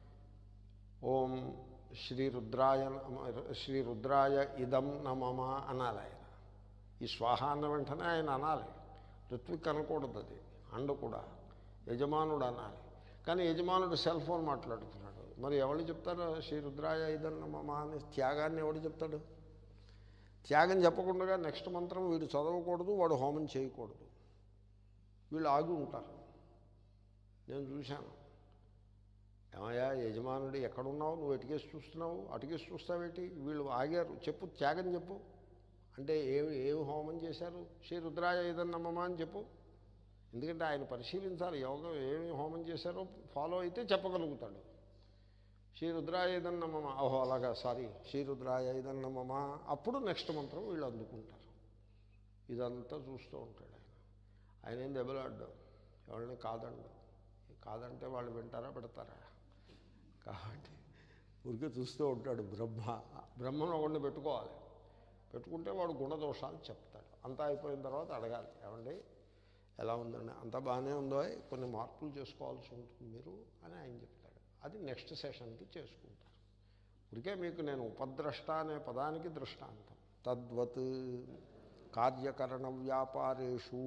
ఓం శ్రీ రుద్రాయ నమ- శ్రీ రుద్రాయ ఇదం నమమ అనాలి ఆయన ఈ స్వాహ అన్న వెంటనే ఆయన అనాలి ఋత్విక్ అనకూడదు అది అండ కూడా యజమానుడు అనాలి కానీ యజమానుడు సెల్ ఫోన్ మాట్లాడుతున్నాడు మరి ఎవరు చెప్తారు శ్రీ రుద్రాయ ఇదం నమమ అని త్యాగాన్ని ఎవడు చెప్తాడు త్యాగం చెప్పకుండా నెక్స్ట్ మంత్రం వీడు చదవకూడదు వాడు హోమం చేయకూడదు వీళ్ళు ఆగి ఉంటారు నేను చూశాను ఏమయ్యా యజమానుడు ఎక్కడున్నావు నువ్వు ఎటుకేసి చూస్తున్నావు అటుకేసి చూస్తావేటి వీళ్ళు ఆగారు చెప్పు త్యాగం చెప్పు అంటే ఏమి ఏమి హోమం చేశారు శ్రీ రుద్రాయ ఏదన్నమ్మా అని చెప్పు ఎందుకంటే ఆయన పరిశీలించాలి యోగం ఏమి హోమం చేశారో ఫాలో అయితే చెప్పగలుగుతాడు శ్రీ రుద్రాయ ఏదన్నమ్మా ఓహో అలాగా సారీ శ్రీ రుద్రాయ ఏదన్నమ్మా అప్పుడు నెక్స్ట్ మంత్రం వీళ్ళు అందుకుంటారు ఇదంతా చూస్తూ ఉంటాడు ఆయన ఆయన ఏం దెబ్బలాడ్డు ఎవరిని కాదండు కాదంటే వాళ్ళు వింటారా పెడతారా కాబట్టి ఊరికే చూస్తూ ఉంటాడు బ్రహ్మ బ్రహ్మను ఒకడిని పెట్టుకోవాలి పెట్టుకుంటే వాడు గుణదోషాలు చెప్తాడు అంతా అయిపోయిన తర్వాత అడగాలి ఏమండి ఎలా ఉందండి అంతా బాగానే ఉందో కొన్ని మార్పులు చేసుకోవాల్సి ఉంటుంది మీరు అని ఆయన చెప్తాడు అది నెక్స్ట్ సెషన్కి చేసుకుంటారు ఇప్పటికే మీకు నేను ఉపద్రష్ట అనే పదానికి దృష్టాంతం తద్వత్ కార్యకరణ వ్యాపారేషు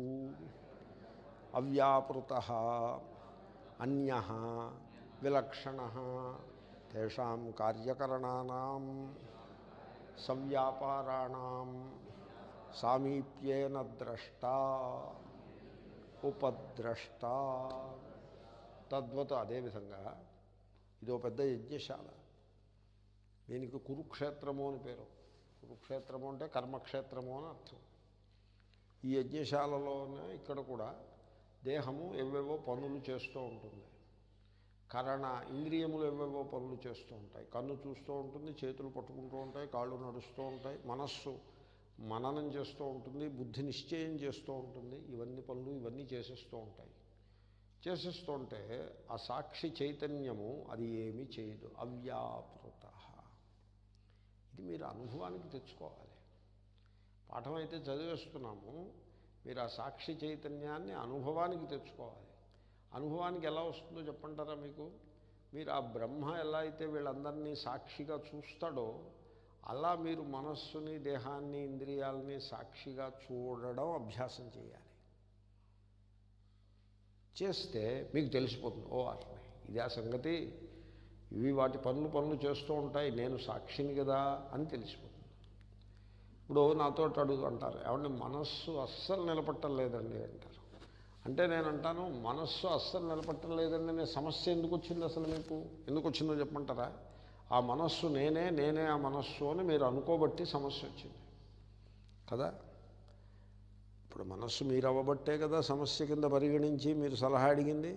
అవ్యాపృత అన్య విలక్షణ తేషాం కార్యకరణానాం సవ్యాపారాణం సామీప్యేన ద్రష్ట ఉపద్రష్ట తద్వత అదేవిధంగా ఇదో పెద్ద యజ్ఞశాల దీనికి కురుక్షేత్రము అని పేరు కురుక్షేత్రము అంటే కర్మక్షేత్రము అని అర్థం ఈ యజ్ఞశాలలోనే ఇక్కడ కూడా దేహము ఎవేవో పనులు చేస్తూ ఉంటుంది కరణ ఇంద్రియములు ఎవేవో పనులు చేస్తూ ఉంటాయి కన్ను చూస్తూ ఉంటుంది చేతులు పట్టుకుంటూ ఉంటాయి కాళ్ళు నడుస్తూ ఉంటాయి మనస్సు మననం చేస్తూ ఉంటుంది బుద్ధి నిశ్చయం చేస్తూ ఉంటుంది ఇవన్నీ పనులు ఇవన్నీ చేసేస్తూ ఉంటాయి చేసేస్తుంటే ఆ సాక్షి చైతన్యము అది ఏమీ చేయదు అవ్యాపృత ఇది మీరు అనుభవానికి తెచ్చుకోవాలి పాఠం అయితే చదివేస్తున్నాము మీరు ఆ సాక్షి చైతన్యాన్ని అనుభవానికి తెచ్చుకోవాలి అనుభవానికి ఎలా వస్తుందో చెప్పంటారా మీకు మీరు ఆ బ్రహ్మ ఎలా అయితే వీళ్ళందరినీ సాక్షిగా చూస్తాడో అలా మీరు మనస్సుని దేహాన్ని ఇంద్రియాలని సాక్షిగా చూడడం అభ్యాసం చేయాలి చేస్తే మీకు తెలిసిపోతుంది ఓ అట్లనే ఇది ఆ సంగతి ఇవి వాటి పనులు పనులు చేస్తూ ఉంటాయి నేను సాక్షిని కదా అని తెలిసిపోతుంది ఇప్పుడు నాతో అడుగు అంటారు ఏమంటే మనస్సు అస్సలు నిలబట్టలేదండి అంటారు అంటే నేను అంటాను మనస్సు అస్సలు నిలబట్టలేదండి అనే సమస్య ఎందుకు వచ్చింది అసలు మీకు ఎందుకు వచ్చిందో చెప్పమంటారా ఆ మనస్సు నేనే నేనే ఆ మనస్సు అని మీరు అనుకోబట్టి సమస్య వచ్చింది కదా ఇప్పుడు మనస్సు మీరు అవ్వబట్టే కదా సమస్య కింద పరిగణించి మీరు సలహా అడిగింది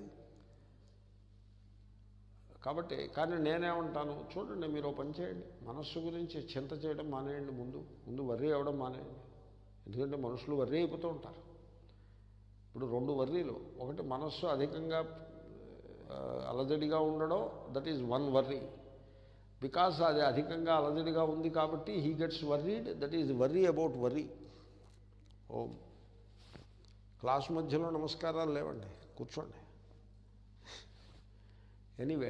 కాబట్టి కానీ నేనేమంటాను చూడండి మీరు ఓ పని చేయండి మనస్సు గురించి చింత చేయడం మానేయండి ముందు ముందు వర్రీ అవ్వడం మానేయండి ఎందుకంటే మనుషులు వర్రీ అయిపోతూ ఉంటారు ఇప్పుడు రెండు వర్రీలు ఒకటి మనస్సు అధికంగా ఆ, అలజడిగా ఉండడం that is one worry because అది అధికంగా అలజడిగా ఉంది కాబట్టి he gets worried that is worry about worry ఓం క్లాస్ మధ్యలో నమస్కారాలు లేవండి కూర్చోండి ఎనీవే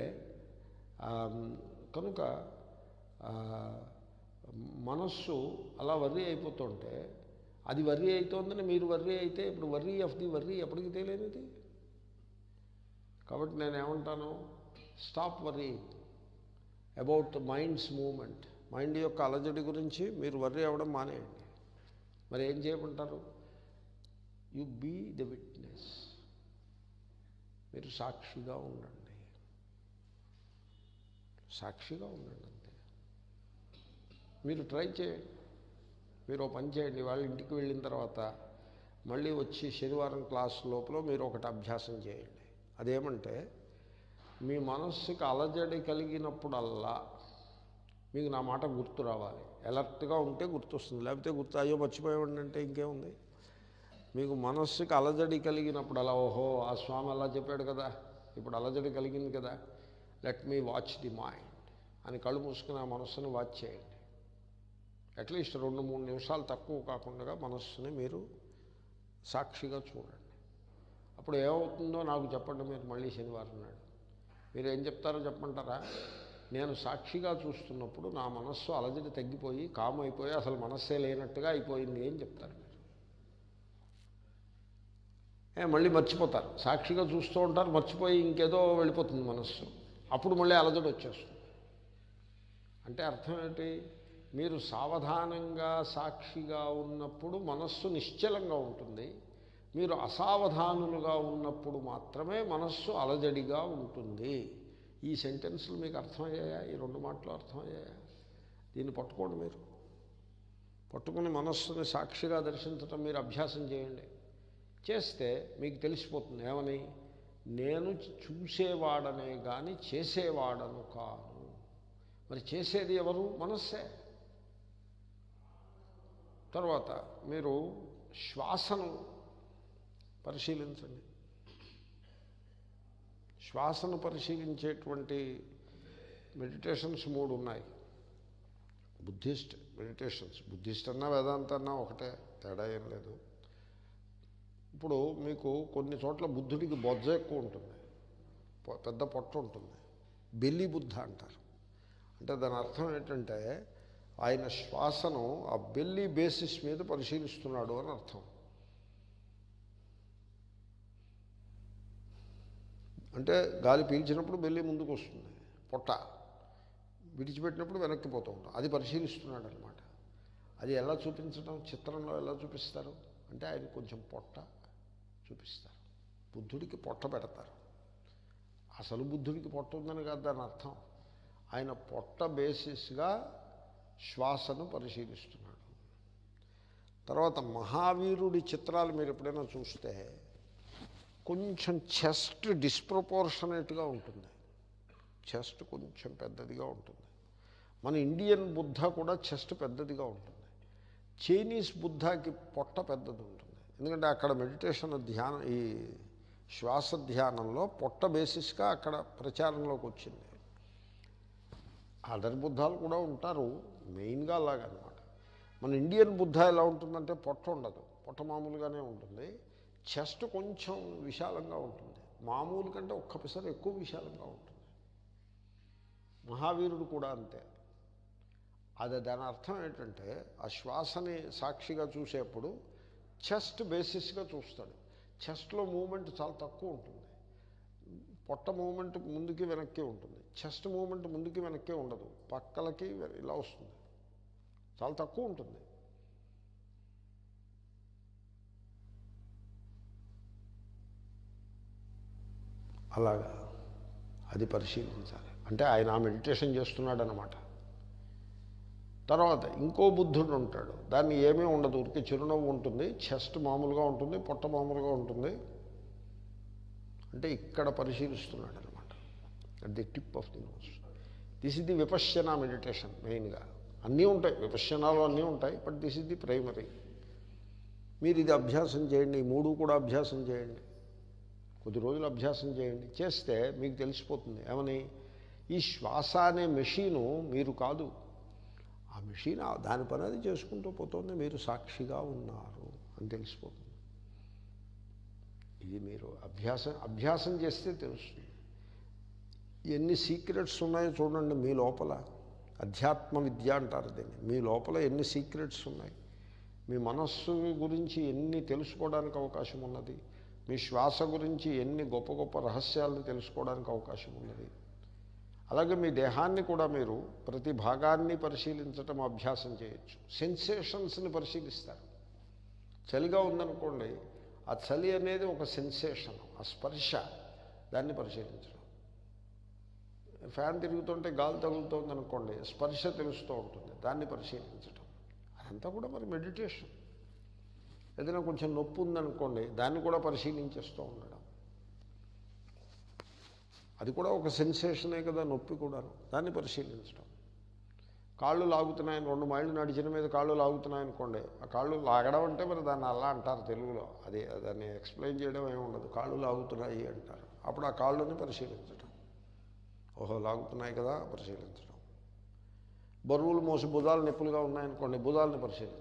కనుక ఆ, మనస్సు అలా వర్రీ అయిపోతుంటే అది వర్రీ అవుతోందని మీరు వర్రీ అయితే ఇప్పుడు వర్రీ ఆఫ్ ది వర్రీ ఎప్పటికి తెలియనిది కాబట్టి నేను ఏమంటాను stop worry about mind's movement mind యొక్క అలజడి గురించి మీరు వర్రీ అవ్వడం మానేయండి మరి ఏం చేయమంటారు యు బీ ద విట్నెస్ మీరు సాక్షిగా ఉండండి సాక్షిగా ఉండండి అంతే మీరు ట్రై చేయండి మీరు ఒక పని చేయండి వాళ్ళ ఇంటికి వెళ్ళిన తర్వాత మళ్ళీ వచ్చి శనివారం క్లాస్ లోపల మీరు ఒకటి అభ్యాసం చేయండి అదేమంటే మీ మనస్సుకి అలజడి కలిగినప్పుడల్లా మీకు నా మాట గుర్తు రావాలి అలర్ట్గా ఉంటే గుర్తొస్తుంది లేకపోతే గుర్తు అయ్యో మర్చిపోయామండి అంటే ఇంకేముంది మీకు మనస్సుకి అలజడి కలిగినప్పుడు అలా ఓహో ఆ స్వామి అలా చెప్పాడు కదా ఇప్పుడు అలజడి కలిగింది కదా let me watch the mind అని కళ్ళు మూసుకుని ఆ మనస్సుని వాచ్ చేయండి అట్లీస్ట్ రెండు మూడు నిమిషాలు తక్కువ కాకుండా మనస్సుని మీరు సాక్షిగా చూడండి అప్పుడు ఏమవుతుందో నాకు చెప్పండి మీరు మళ్ళీ శనివారం నాడు మీరు ఏం చెప్తారో చెప్పమంటారా నేను సాక్షిగా చూస్తున్నప్పుడు నా మనస్సు అలజడి తగ్గిపోయి కామ్ అయిపోయి అసలు మనస్సే లేనట్టుగా అయిపోయింది ఏం చెప్తారు మీరు ఏ, మళ్ళీ మర్చిపోతారు సాక్షిగా చూస్తూ ఉంటారు మర్చిపోయి ఇంకేదో వెళ్ళిపోతుంది మనస్సు అప్పుడు మళ్ళీ అలజడి వచ్చేస్తుంది అంటే అర్థం ఏంటి మీరు సావధానంగా సాక్షిగా ఉన్నప్పుడు మనస్సు నిశ్చలంగా ఉంటుంది మీరు అసావధానులుగా ఉన్నప్పుడు మాత్రమే మనస్సు అలజడిగా ఉంటుంది ఈ సెంటెన్స్లు మీకు అర్థమయ్యాయా ఈ రెండు మాటలు అర్థమయ్యాయా దీన్ని పట్టుకోండి మీరు పట్టుకుని మనస్సుని సాక్షిగా దర్శించటం మీరు అభ్యాసం చేయండి చేస్తే మీకు తెలిసిపోతుంది ఏమని నేను చూసేవాడనే కానీ చేసేవాడను కాను మరి చేసేది ఎవరు మనస్సే తర్వాత మీరు శ్వాసను పరిశీలించండి శ్వాసను పరిశీలించేటువంటి మెడిటేషన్స్ మూడు ఉన్నాయి బుద్ధిస్ట్ మెడిటేషన్స్ బుద్ధిస్ట్ అన్నా వేదాంత అన్నా ఒకటే తేడా ఏం లేదు ఇప్పుడు మీకు కొన్ని చోట్ల బుద్ధుడికి బొజ్జ ఎక్కువ ఉంటుంది పొ- పెద్ద పొట్ట ఉంటుంది బెల్లి బుద్ధ అంటారు అంటే దాని అర్థం ఏంటంటే ఆయన శ్వాసను ఆ బెల్లి బేసిస్ మీద పరిశీలిస్తున్నాడు అని అర్థం అంటే గాలి పీల్చినప్పుడు బెల్లి ముందుకు వస్తుంది పొట్ట విడిచిపెట్టినప్పుడు వెనక్కి పోతూ ఉంటాం అది పరిశీలిస్తున్నాడు అనమాట అది ఎలా చూపించడం చిత్రంలో ఎలా చూపిస్తారు అంటే ఆయన కొంచెం పొట్ట చూపిస్తారు బుద్ధుడికి పొట్ట పెడతారు అసలు బుద్ధుడికి పొట్ట ఉందని కాదు దాని అర్థం ఆయన పొట్ట బేసిస్గా శ్వాసను పరిశీలిస్తున్నాడు తర్వాత మహావీరుడి చిత్రాలు మీరు ఎప్పుడైనా చూస్తే కొంచెం చెస్ట్ డిస్ప్రపోర్షనేట్గా ఉంటుంది చెస్ట్ కొంచెం పెద్దదిగా ఉంటుంది మన ఇండియన్ బుద్ధ కూడా చెస్ట్ పెద్దదిగా ఉంటుంది చైనీస్ బుద్ధకి పొట్ట పెద్దది ఉంటుంది ఎందుకంటే అక్కడ మెడిటేషన్ ధ్యానం ఈ శ్వాస ధ్యానంలో పొట్ట బేసిస్గా అక్కడ ప్రచారంలోకి వచ్చింది అదర్ బుద్ధాలు కూడా ఉంటారు మెయిన్గా అలాగనమాట మన ఇండియన్ బుద్ధ ఎలా ఉంటుందంటే పొట్ట ఉండదు పొట్ట మామూలుగానే ఉంటుంది చెస్ట్ కొంచెం విశాలంగా ఉంటుంది మామూలు కంటే ఒక్క పిసరు ఎక్కువ విశాలంగా ఉంటుంది మహావీరుడు కూడా అంతే అది దాని అర్థం ఏంటంటే ఆ శ్వాసని సాక్షిగా చూసేప్పుడు చెస్ట్ బేసిస్గా చూస్తాడు చెస్ట్లో మూమెంట్ చాలా తక్కువ ఉంటుంది పొట్ట మూమెంట్ ముందుకి వెనక్కి ఉంటుంది చెస్ట్ మూమెంట్ ముందుకి వెనక్కి ఉండదు పక్కలకి ఇలా వస్తుంది చాలా తక్కువ ఉంటుంది అలాగా అది పరిశీలించాలి అంటే ఆయన ఆ మెడిటేషన్ చేస్తున్నాడు అనమాట తర్వాత ఇంకో బుద్ధుడు ఉంటాడు దాన్ని ఏమీ ఉండదు ఊరికి చిరునవ్వు ఉంటుంది చెస్ట్ మామూలుగా ఉంటుంది పొట్ట మామూలుగా ఉంటుంది అంటే ఇక్కడ పరిశీలిస్తున్నాడు అనమాట at the tip of the nose this is the Vipassana meditation మెయిన్గా అన్నీ ఉంటాయి విపశ్యనాలు అన్నీ ఉంటాయి but this is the primary మీరు ఇది అభ్యాసం చేయండి ఈ మూడు కూడా అభ్యాసం చేయండి కొద్ది రోజులు అభ్యాసం చేయండి చేస్తే మీకు తెలిసిపోతుంది ఏమని ఈ శ్వాస అనే మెషీను మీరు కాదు ఆ మెషిన్ ఆ- దాని పని అది చేసుకుంటూ పోతుంది మీరు సాక్షిగా ఉన్నారు అని తెలిసిపోతుంది ఇది మీరు అభ్యాసం అభ్యాసం చేస్తే తెలుస్తుంది ఎన్ని సీక్రెట్స్ ఉన్నాయో చూడండి మీ లోపల అధ్యాత్మ విద్య అంటారు దీన్ని మీ లోపల ఎన్ని సీక్రెట్స్ ఉన్నాయి మీ మనస్సు గురించి ఎన్ని తెలుసుకోవడానికి అవకాశం ఉన్నది మీ శ్వాస గురించి ఎన్ని గొప్ప గొప్ప రహస్యాలను తెలుసుకోవడానికి అవకాశం ఉన్నది అలాగే మీ దేహాన్ని కూడా మీరు ప్రతి భాగాన్ని పరిశీలించటం అభ్యాసం చేయొచ్చు సెన్సేషన్స్ని పరిశీలిస్తారు చలిగా ఉందనుకోండి ఆ చలి అనేది ఒక సెన్సేషన్ ఆ స్పర్శ దాన్ని పరిశీలించడం ఫ్యాన్ తిరుగుతుంటే గాలి తగులుతోంది అనుకోండి స్పర్శ తెలుస్తూ ఉంటుంది దాన్ని పరిశీలించడం అదంతా కూడా మరి మెడిటేషన్ ఏదైనా కొంచెం నొప్పి ఉందనుకోండి దాన్ని కూడా పరిశీలించేస్తూ ఉండడం అది కూడా ఒక సెన్సేషనే కదా నొప్పి కూడాను దాన్ని పరిశీలించడం కాళ్ళు లాగుతున్నాయని రెండు మైళ్ళు నడిచిన మీద కాళ్ళు లాగుతున్నాయనుకోండి ఆ కాళ్ళు లాగడం అంటే మరి దాన్ని అలా అంటారు తెలుగులో అది దాన్ని ఎక్స్ప్లెయిన్ చేయడం ఏమి ఉండదు కాళ్ళు లాగుతున్నాయి అంటారు అప్పుడు ఆ కాళ్ళని పరిశీలించడం ఓహో లాగుతున్నాయి కదా పరిశీలించడం బరువులు మోసి భుజాలు నొప్పులుగా ఉన్నాయనుకోండి భుజాలని పరిశీలించడం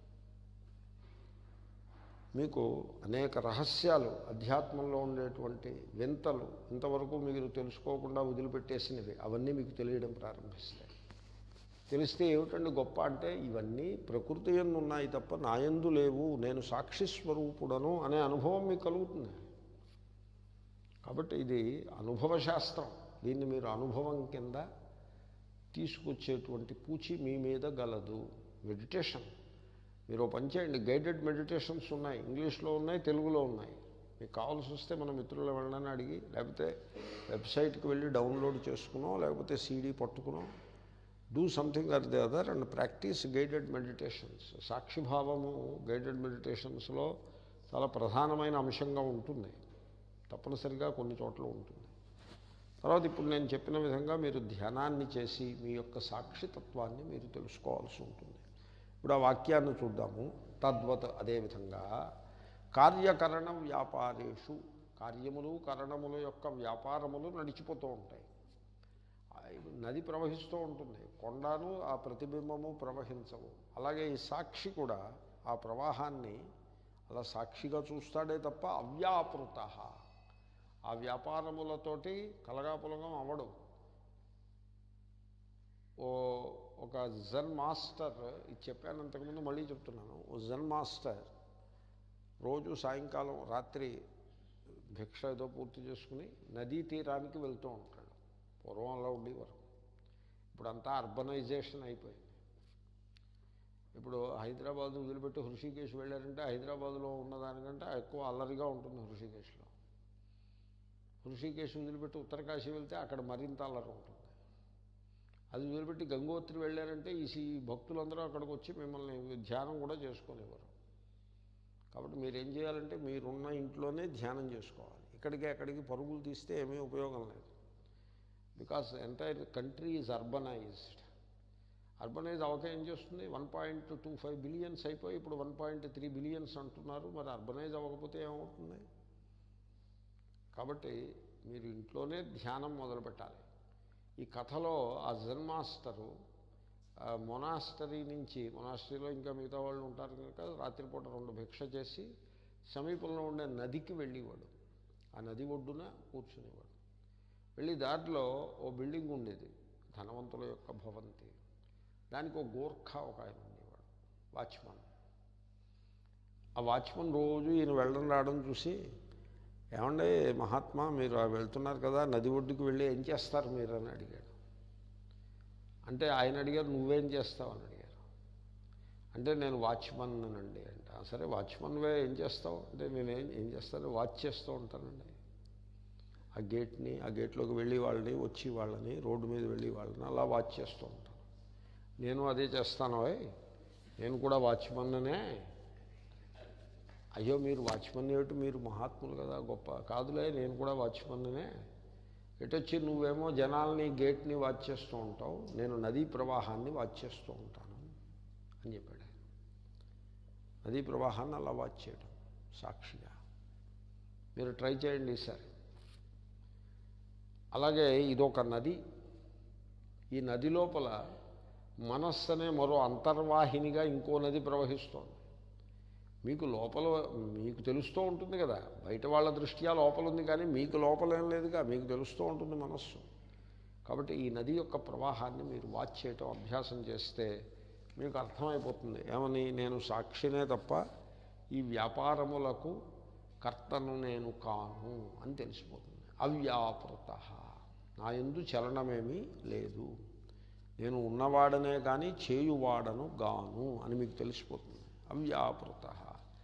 మీకు అనేక రహస్యాలు అధ్యాత్మంలో ఉండేటువంటి వింతలు ఇంతవరకు మీరు తెలుసుకోకుండా వదిలిపెట్టేసినవి అవన్నీ మీకు తెలియడం ప్రారంభిస్తాయి తెలిస్తే ఏమిటండి గొప్ప అంటే ఇవన్నీ ప్రకృతి ఎందు ఉన్నాయి తప్ప నాయందు లేవు నేను సాక్షి స్వరూపుడను అనే అనుభవం మీకు కలుగుతుంది కాబట్టి ఇది అనుభవ శాస్త్రం దీన్ని మీరు అనుభవం కింద తీసుకొచ్చేటువంటి పూచి మీ మీద గలదు మెడిటేషన్ మీరు ఓ పని చేయండి గైడెడ్ మెడిటేషన్స్ ఉన్నాయి ఇంగ్లీష్లో ఉన్నాయి తెలుగులో ఉన్నాయి మీకు కావాల్సి వస్తే మన మిత్రులు వెళ్ళని అడిగి లేకపోతే వెబ్సైట్కి వెళ్ళి డౌన్లోడ్ చేసుకునో లేకపోతే సీడీ పట్టుకునో do something or the other and practise guided meditations సాక్షిభావము గైడెడ్ మెడిటేషన్స్లో చాలా ప్రధానమైన అంశంగా ఉంటుంది తప్పనిసరిగా కొన్ని చోట్ల ఉంటుంది తర్వాత ఇప్పుడు నేను చెప్పిన విధంగా మీరు ధ్యానాన్ని చేసి మీ యొక్క సాక్షితత్వాన్ని మీరు తెలుసుకోవాల్సి ఉంటుంది ఇప్పుడు ఆ వాక్యాన్ని చూద్దాము తద్వత్ అదేవిధంగా కార్యకరణ వ్యాపారేషు కార్యములు కరణముల యొక్క వ్యాపారములు నడిచిపోతూ ఉంటాయి ఆ నది ప్రవహిస్తూ ఉంటుంది కొండను ఆ ప్రతిబింబము ప్రవహించవు అలాగే ఈ సాక్షి కూడా ఆ ప్రవాహాన్ని అలా సాక్షిగా చూస్తాడే తప్ప అవ్యాపృత ఆ వ్యాపారములతోటి కలగాపులగం అవడు ఓ ఒక జన్ మాస్టర్ ఇది చెప్పాను అంతకుముందు మళ్ళీ చెప్తున్నాను ఓ జన్ మాస్టర్ రోజు సాయంకాలం రాత్రి భిక్ష ఏదో పూర్తి చేసుకుని నదీ తీరానికి వెళ్తూ ఉంటాడు పూర్వం అలా ఉండేవారు ఇప్పుడు అంతా అర్బనైజేషన్ అయిపోయింది ఇప్పుడు హైదరాబాద్ వదిలిపెట్టి హృషికేశ్ వెళ్ళారంటే హైదరాబాద్లో ఉన్నదానికంటే ఎక్కువ అల్లరిగా ఉంటుంది హృషికేశ్లో హృషికేశ్ వదిలిపెట్టి ఉత్తరకాశీ వెళ్తే అక్కడ మరింత అల్లరి ఉంటుంది అది వదిలిపెట్టి గంగోత్రి వెళ్ళారంటే ఈ ఈ భక్తులందరూ అక్కడికి వచ్చి మిమ్మల్ని ధ్యానం కూడా చేసుకోలేవారు కాబట్టి మీరు ఏం చేయాలంటే మీరున్న ఇంట్లోనే ధ్యానం చేసుకోవాలి ఇక్కడికి అక్కడికి పరుగులు తీస్తే ఏమీ ఉపయోగం లేదు because entire country is urbanised urbanise అవక ఏం చేస్తుంది one point two five billions అయిపోయి ఇప్పుడు వన్ పాయింట్ త్రీ బిలియన్స్ అంటున్నారు మరి అర్బనైజ్ అవ్వకపోతే ఏమవుతుంది కాబట్టి మీరు ఇంట్లోనే ధ్యానం మొదలు పెట్టాలి ఈ కథలో ఆ జన్ మాస్టరు మొనాస్టరీ నుంచి మొనాస్టరీలో ఇంకా మిగతా వాళ్ళు ఉంటారు కనుక రాత్రిపూట రెండు భిక్ష చేసి సమీపంలో ఉండే నదికి వెళ్ళేవాడు ఆ నది ఒడ్డున కూర్చునేవాడు వెళ్ళి దాంట్లో ఓ బిల్డింగ్ ఉండేది ధనవంతుల యొక్క భవంతి దానికి ఒక గోర్ఖా ఒక ఆయన ఉండేవాడు వాచ్మన్ ఆ వాచ్మన్ రోజు ఈయన వెళ్ళడం రావడం చూసి ఏమండే మహాత్మా మీరు ఆ వెళ్తున్నారు కదా నది ఒడ్డుకు వెళ్ళి ఏం చేస్తారు మీరు అని అడిగాడు అంటే ఆయన అడిగారు నువ్వేం చేస్తావు అని అడిగారు అంటే నేను వాచ్మన్ అనండి అంట సరే వాచ్మన్వే ఏం చేస్తావు అంటే నేను ఏం ఏం చేస్తాను వాచ్ చేస్తూ ఉంటానండి ఆ గేట్ని ఆ గేట్లోకి వెళ్ళి వాళ్ళని వచ్చి వాళ్ళని రోడ్డు మీద వెళ్ళి వాళ్ళని అలా వాచ్ చేస్తూ ఉంటాను నేను అదే చేస్తాను ఓయ్. నేను కూడా వాచ్మన్ననే అయ్యో మీరు వాచ్మన్ ఏమిటి మీరు మహాత్ములు కదా గొప్ప కాదులే నేను కూడా వాచ్మన్ననే ఎటొచ్చి నువ్వేమో జనాల్ని గేట్ని వాచ్ చేస్తూ ఉంటావు నేను నదీ ప్రవాహాన్ని వాచ్ చేస్తూ ఉంటాను అని చెప్పాడు ఆయన. నదీ ప్రవాహాన్ని అలా వాచ్ చేయడం సాక్షిగా మీరు ట్రై చేయండి ఈసారి అలాగే ఇదొక నది ఈ నది లోపల మనస్సు అనే మరో అంతర్వాహినిగా ఇంకో నది ప్రవహిస్తోంది మీకు లోపల మీకు తెలుస్తూ ఉంటుంది కదా బయట వాళ్ళ దృష్ట్యా లోపల ఉంది కానీ మీకు లోపల ఏం లేదుగా మీకు తెలుస్తూ ఉంటుంది మనస్సు కాబట్టి ఈ నది యొక్క ప్రవాహాన్ని మీరు వాచ్ చేయటం అభ్యాసం చేస్తే మీకు అర్థమైపోతుంది ఏమని నేను సాక్షినే తప్ప ఈ వ్యాపారములకు కర్తను నేను కాను అని తెలిసిపోతుంది అవ్యాపృత నా ఎందు చలనమేమీ లేదు నేను ఉన్నవాడనే కానీ చేయువాడను గాను అని మీకు తెలిసిపోతుంది అవ్యాపృత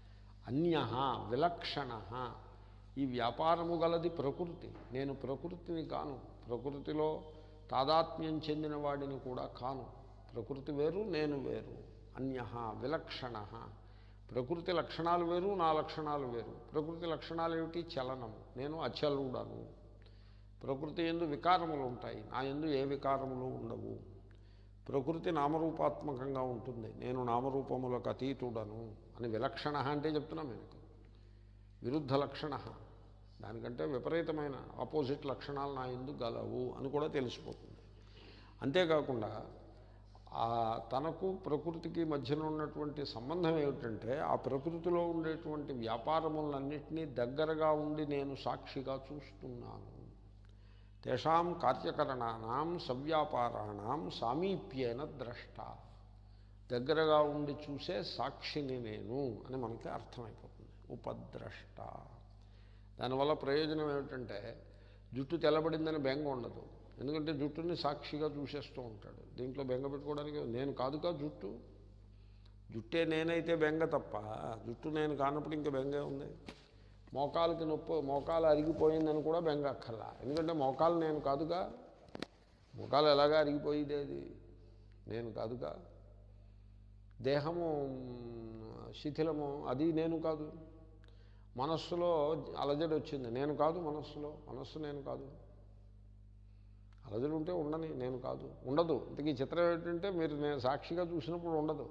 అన్య విలక్షణ ఈ వ్యాపారము గలది ప్రకృతి నేను ప్రకృతిని కాను ప్రకృతిలో తాదాత్మ్యం చెందిన వాడిని కూడా కాను ప్రకృతి వేరు నేను వేరు అన్య విలక్షణ ప్రకృతి లక్షణాలు వేరు నా లక్షణాలు వేరు ప్రకృతి లక్షణాలు ఏమిటి చలనము నేను అచలుడను ప్రకృతి ఎందు వికారములు ఉంటాయి నా ఎందు ఏ వికారములు ఉండవు ప్రకృతి నామరూపాత్మకంగా ఉంటుంది నేను నామరూపములకు అతీతుడను అని విలక్షణ అంటే చెప్తున్నా మీకు విరుద్ధ లక్షణ దానికంటే విపరీతమైన ఆపోజిట్ లక్షణాలు నా ఎందు గలవు అని కూడా తెలిసిపోతుంది అంతేకాకుండా ఆ తనకు ప్రకృతికి మధ్యన ఉన్నటువంటి సంబంధం ఏమిటంటే ఆ ప్రకృతిలో ఉండేటువంటి వ్యాపారములన్నింటినీ దగ్గరగా ఉండి నేను సాక్షిగా చూస్తున్నాను తేషాం కార్యకరణానాం సవ్యాపారాణం సామీప్యేన ద్రష్ట దగ్గరగా ఉండి చూసే సాక్షిని నేను అని మనకి అర్థమైపోతుంది ఉపద్రష్ట దానివల్ల ప్రయోజనం ఏమిటంటే జుట్టు తెల్లబడిందని బెంగ ఉండదు ఎందుకంటే జుట్టుని సాక్షిగా చూసేస్తూ ఉంటాడు దీంట్లో బెంగ పెట్టుకోవడానికి నేను కాదుగా జుట్టు జుట్టే నేనైతే బెంగ తప్ప జుట్టు నేను కానప్పుడు ఇంకా బెంగే ఉంది మోకాలకి నొప్పి మోకాలు అరిగిపోయిందని కూడా బెంగ అక్కర్లా ఎందుకంటే మోకాలు నేను కాదుగా మోకాలు ఎలాగా అరిగిపోయేది అది నేను కాదుగా దేహము శిథిలము అది నేను కాదు మనస్సులో అలజడి వచ్చింది నేను కాదు మనస్సులో మనస్సు నేను కాదు అలజడి ఉంటే ఉండని నేను కాదు ఉండదు ఇంతకీ చిత్రం ఏంటంటే మీరు నేను సాక్షిగా చూసినప్పుడు ఉండదు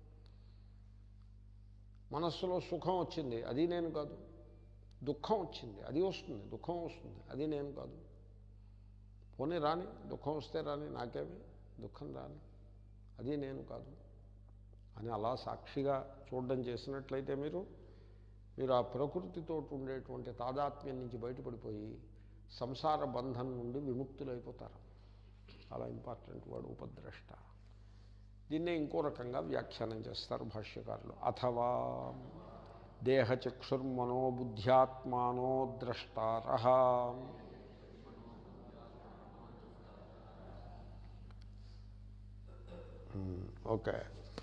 మనస్సులో సుఖం వచ్చింది అది నేను కాదు దుఃఖం వచ్చింది అది వస్తుంది దుఃఖం వస్తుంది అది నేను కాదు పోనీ రాని దుఃఖం వస్తే రాని నాకేమి దుఃఖం రాని అది నేను కాదు అని అలా సాక్షిగా చూడడం చేసినట్లయితే మీరు మీరు ఆ ప్రకృతితో ఉండేటువంటి తాదాత్మ్యం నుంచి బయటపడిపోయి సంసార బంధం నుండి విముక్తులైపోతారు చాలా ఇంపార్టెంట్ వాడు ఉపద్రష్ట దీన్నే ఇంకో రకంగా వ్యాఖ్యానం చేస్తారు భాష్యకారులు అథవా దేహచక్షుర్మనోబుద్ధ్యాత్మానో ద్రష్టార ఓకే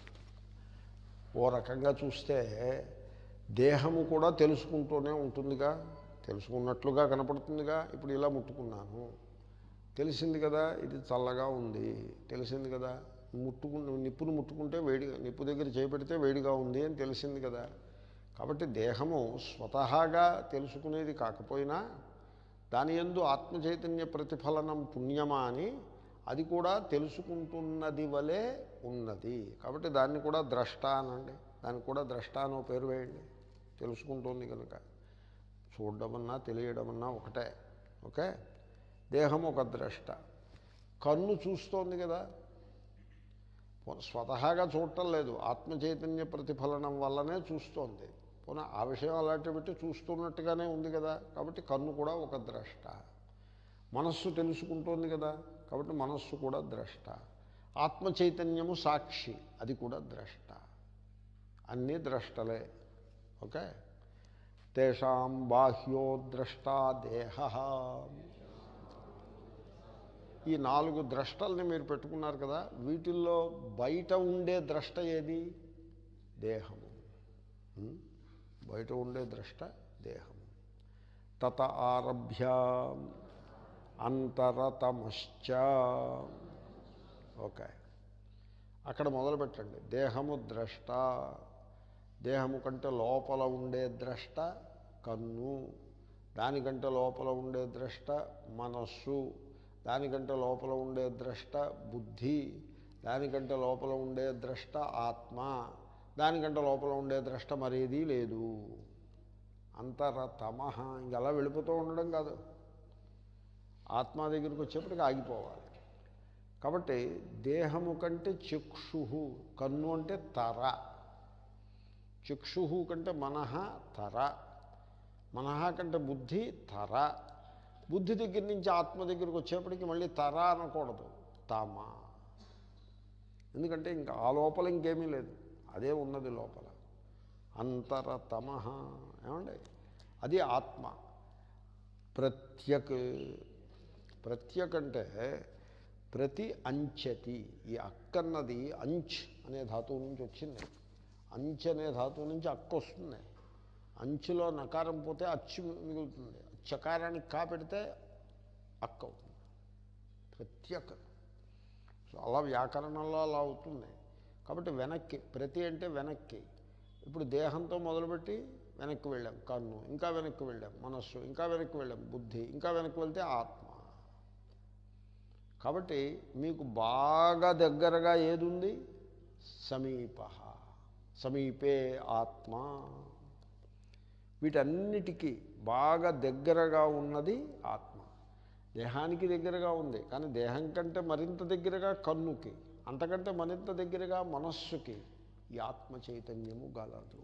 ఓ రకంగా చూస్తే దేహము కూడా తెలుసుకుంటూనే ఉంటుందిగా తెలుసుకున్నట్లుగా కనపడుతుందిగా ఇప్పుడు ఇలా ముట్టుకున్నాను తెలిసింది కదా ఇది చల్లగా ఉంది తెలిసింది కదా ముట్టుకు నిప్పును ముట్టుకుంటే వేడిగా నిప్పు దగ్గర చేపెడితే వేడిగా ఉంది అని తెలిసింది కదా కాబట్టి దేహము స్వతహాగా తెలుసుకునేది కాకపోయినా దాని ఎందు ఆత్మచైతన్య ప్రతిఫలనం పుణ్యమా అని అది కూడా తెలుసుకుంటున్నది వలె ఉన్నది కాబట్టి దాన్ని కూడా ద్రష్ట అనండి దానికి కూడా ద్రష్ట అనో పేరు వేయండి తెలుసుకుంటుంది కనుక చూడడమన్నా తెలియడమన్నా ఒకటే ఓకే దేహం ఒక ద్రష్ట కన్ను చూస్తోంది కదా స్వతహాగా చూడటం లేదు ఆత్మచైతన్య ప్రతిఫలనం వల్లనే చూస్తోంది పోనీ ఆ విషయం అలాంటి పెట్టి చూస్తున్నట్టుగానే ఉంది కదా కాబట్టి కన్ను కూడా ఒక ద్రష్ట మనస్సు తెలుసుకుంటోంది కదా కాబట్టి మనస్సు కూడా ద్రష్ట ఆత్మచైతన్యము సాక్షి అది కూడా ద్రష్ట అన్నీ ద్రష్టలే ఓకే తేషాం బాహ్యో ద్రష్ట దేహ ఈ నాలుగు ద్రష్టల్ని మీరు పెట్టుకున్నారు కదా వీటిల్లో బయట ఉండే ద్రష్ట ఏది దేహము ఉం? బయట ఉండే ద్రష్ట దేహము తత ఆరభ్య అంతరతమశ్చ ఓకే అక్కడ మొదలు పెట్టండి దేహము ద్రష్ట దేహము కంటే లోపల ఉండే ద్రష్ట కన్ను దానికంటే లోపల ఉండే ద్రష్ట మనస్సు దానికంటే లోపల ఉండే ద్రష్ట బుద్ధి దానికంటే లోపల ఉండే ద్రష్ట ఆత్మ దానికంటే లోపల ఉండే ద్రష్ట మరేదీ లేదు అంతరతమ ఇంక అలా వెళ్ళిపోతూ ఉండడం కాదు ఆత్మ దగ్గరికి వచ్చేప్పటికి ఆగిపోవాలి కాబట్టి దేహము కంటే చక్షు కన్ను అంటే తర చక్షు కంటే మనహ తర మనహ కంటే బుద్ధి తర బుద్ధి దగ్గర నుంచి ఆత్మ దగ్గరికి వచ్చేప్పటికి మళ్ళీ తర అనకూడదు తామ ఎందుకంటే ఇంకా ఆ లోపల ఇంకేమీ లేదు అదే ఉన్నది లోపల అంతరతమ ఏమండి అది ఆత్మ ప్రత్యక్ ప్రత్యక్ అంటే ప్రతి అంచతి ఈ అక్కన్నది అంచ్ అనే ధాతువు నుంచి వచ్చింది అంచ్ అనే ధాతువు నుంచి అక్క వస్తుంది అంచులో నకారం పోతే అచ్చు మిగులుతుంది చకారానికి కా పెడితే అక్క అవుతుంది ప్రత్యేక సో అలా వ్యాకరణంలో అలా అవుతుంది కాబట్టి వెనక్కి ప్రతి అంటే వెనక్కి ఇప్పుడు దేహంతో మొదలుపెట్టి వెనక్కి వెళ్ళాం కన్ను ఇంకా వెనక్కి వెళ్ళాం మనస్సు ఇంకా వెనక్కి వెళ్ళాం బుద్ధి ఇంకా వెనక్కి వెళ్తే ఆత్మ కాబట్టి మీకు బాగా దగ్గరగా ఏది ఉంది సమీప సమీపే ఆత్మ వీటన్నిటికీ బాగా దగ్గరగా ఉన్నది ఆత్మ దేహానికి దగ్గరగా ఉంది కానీ దేహం కంటే మరింత దగ్గరగా కన్నుకి అంతకంటే మరింత దగ్గరగా మనస్సుకి ఈ ఆత్మ చైతన్యము గలదు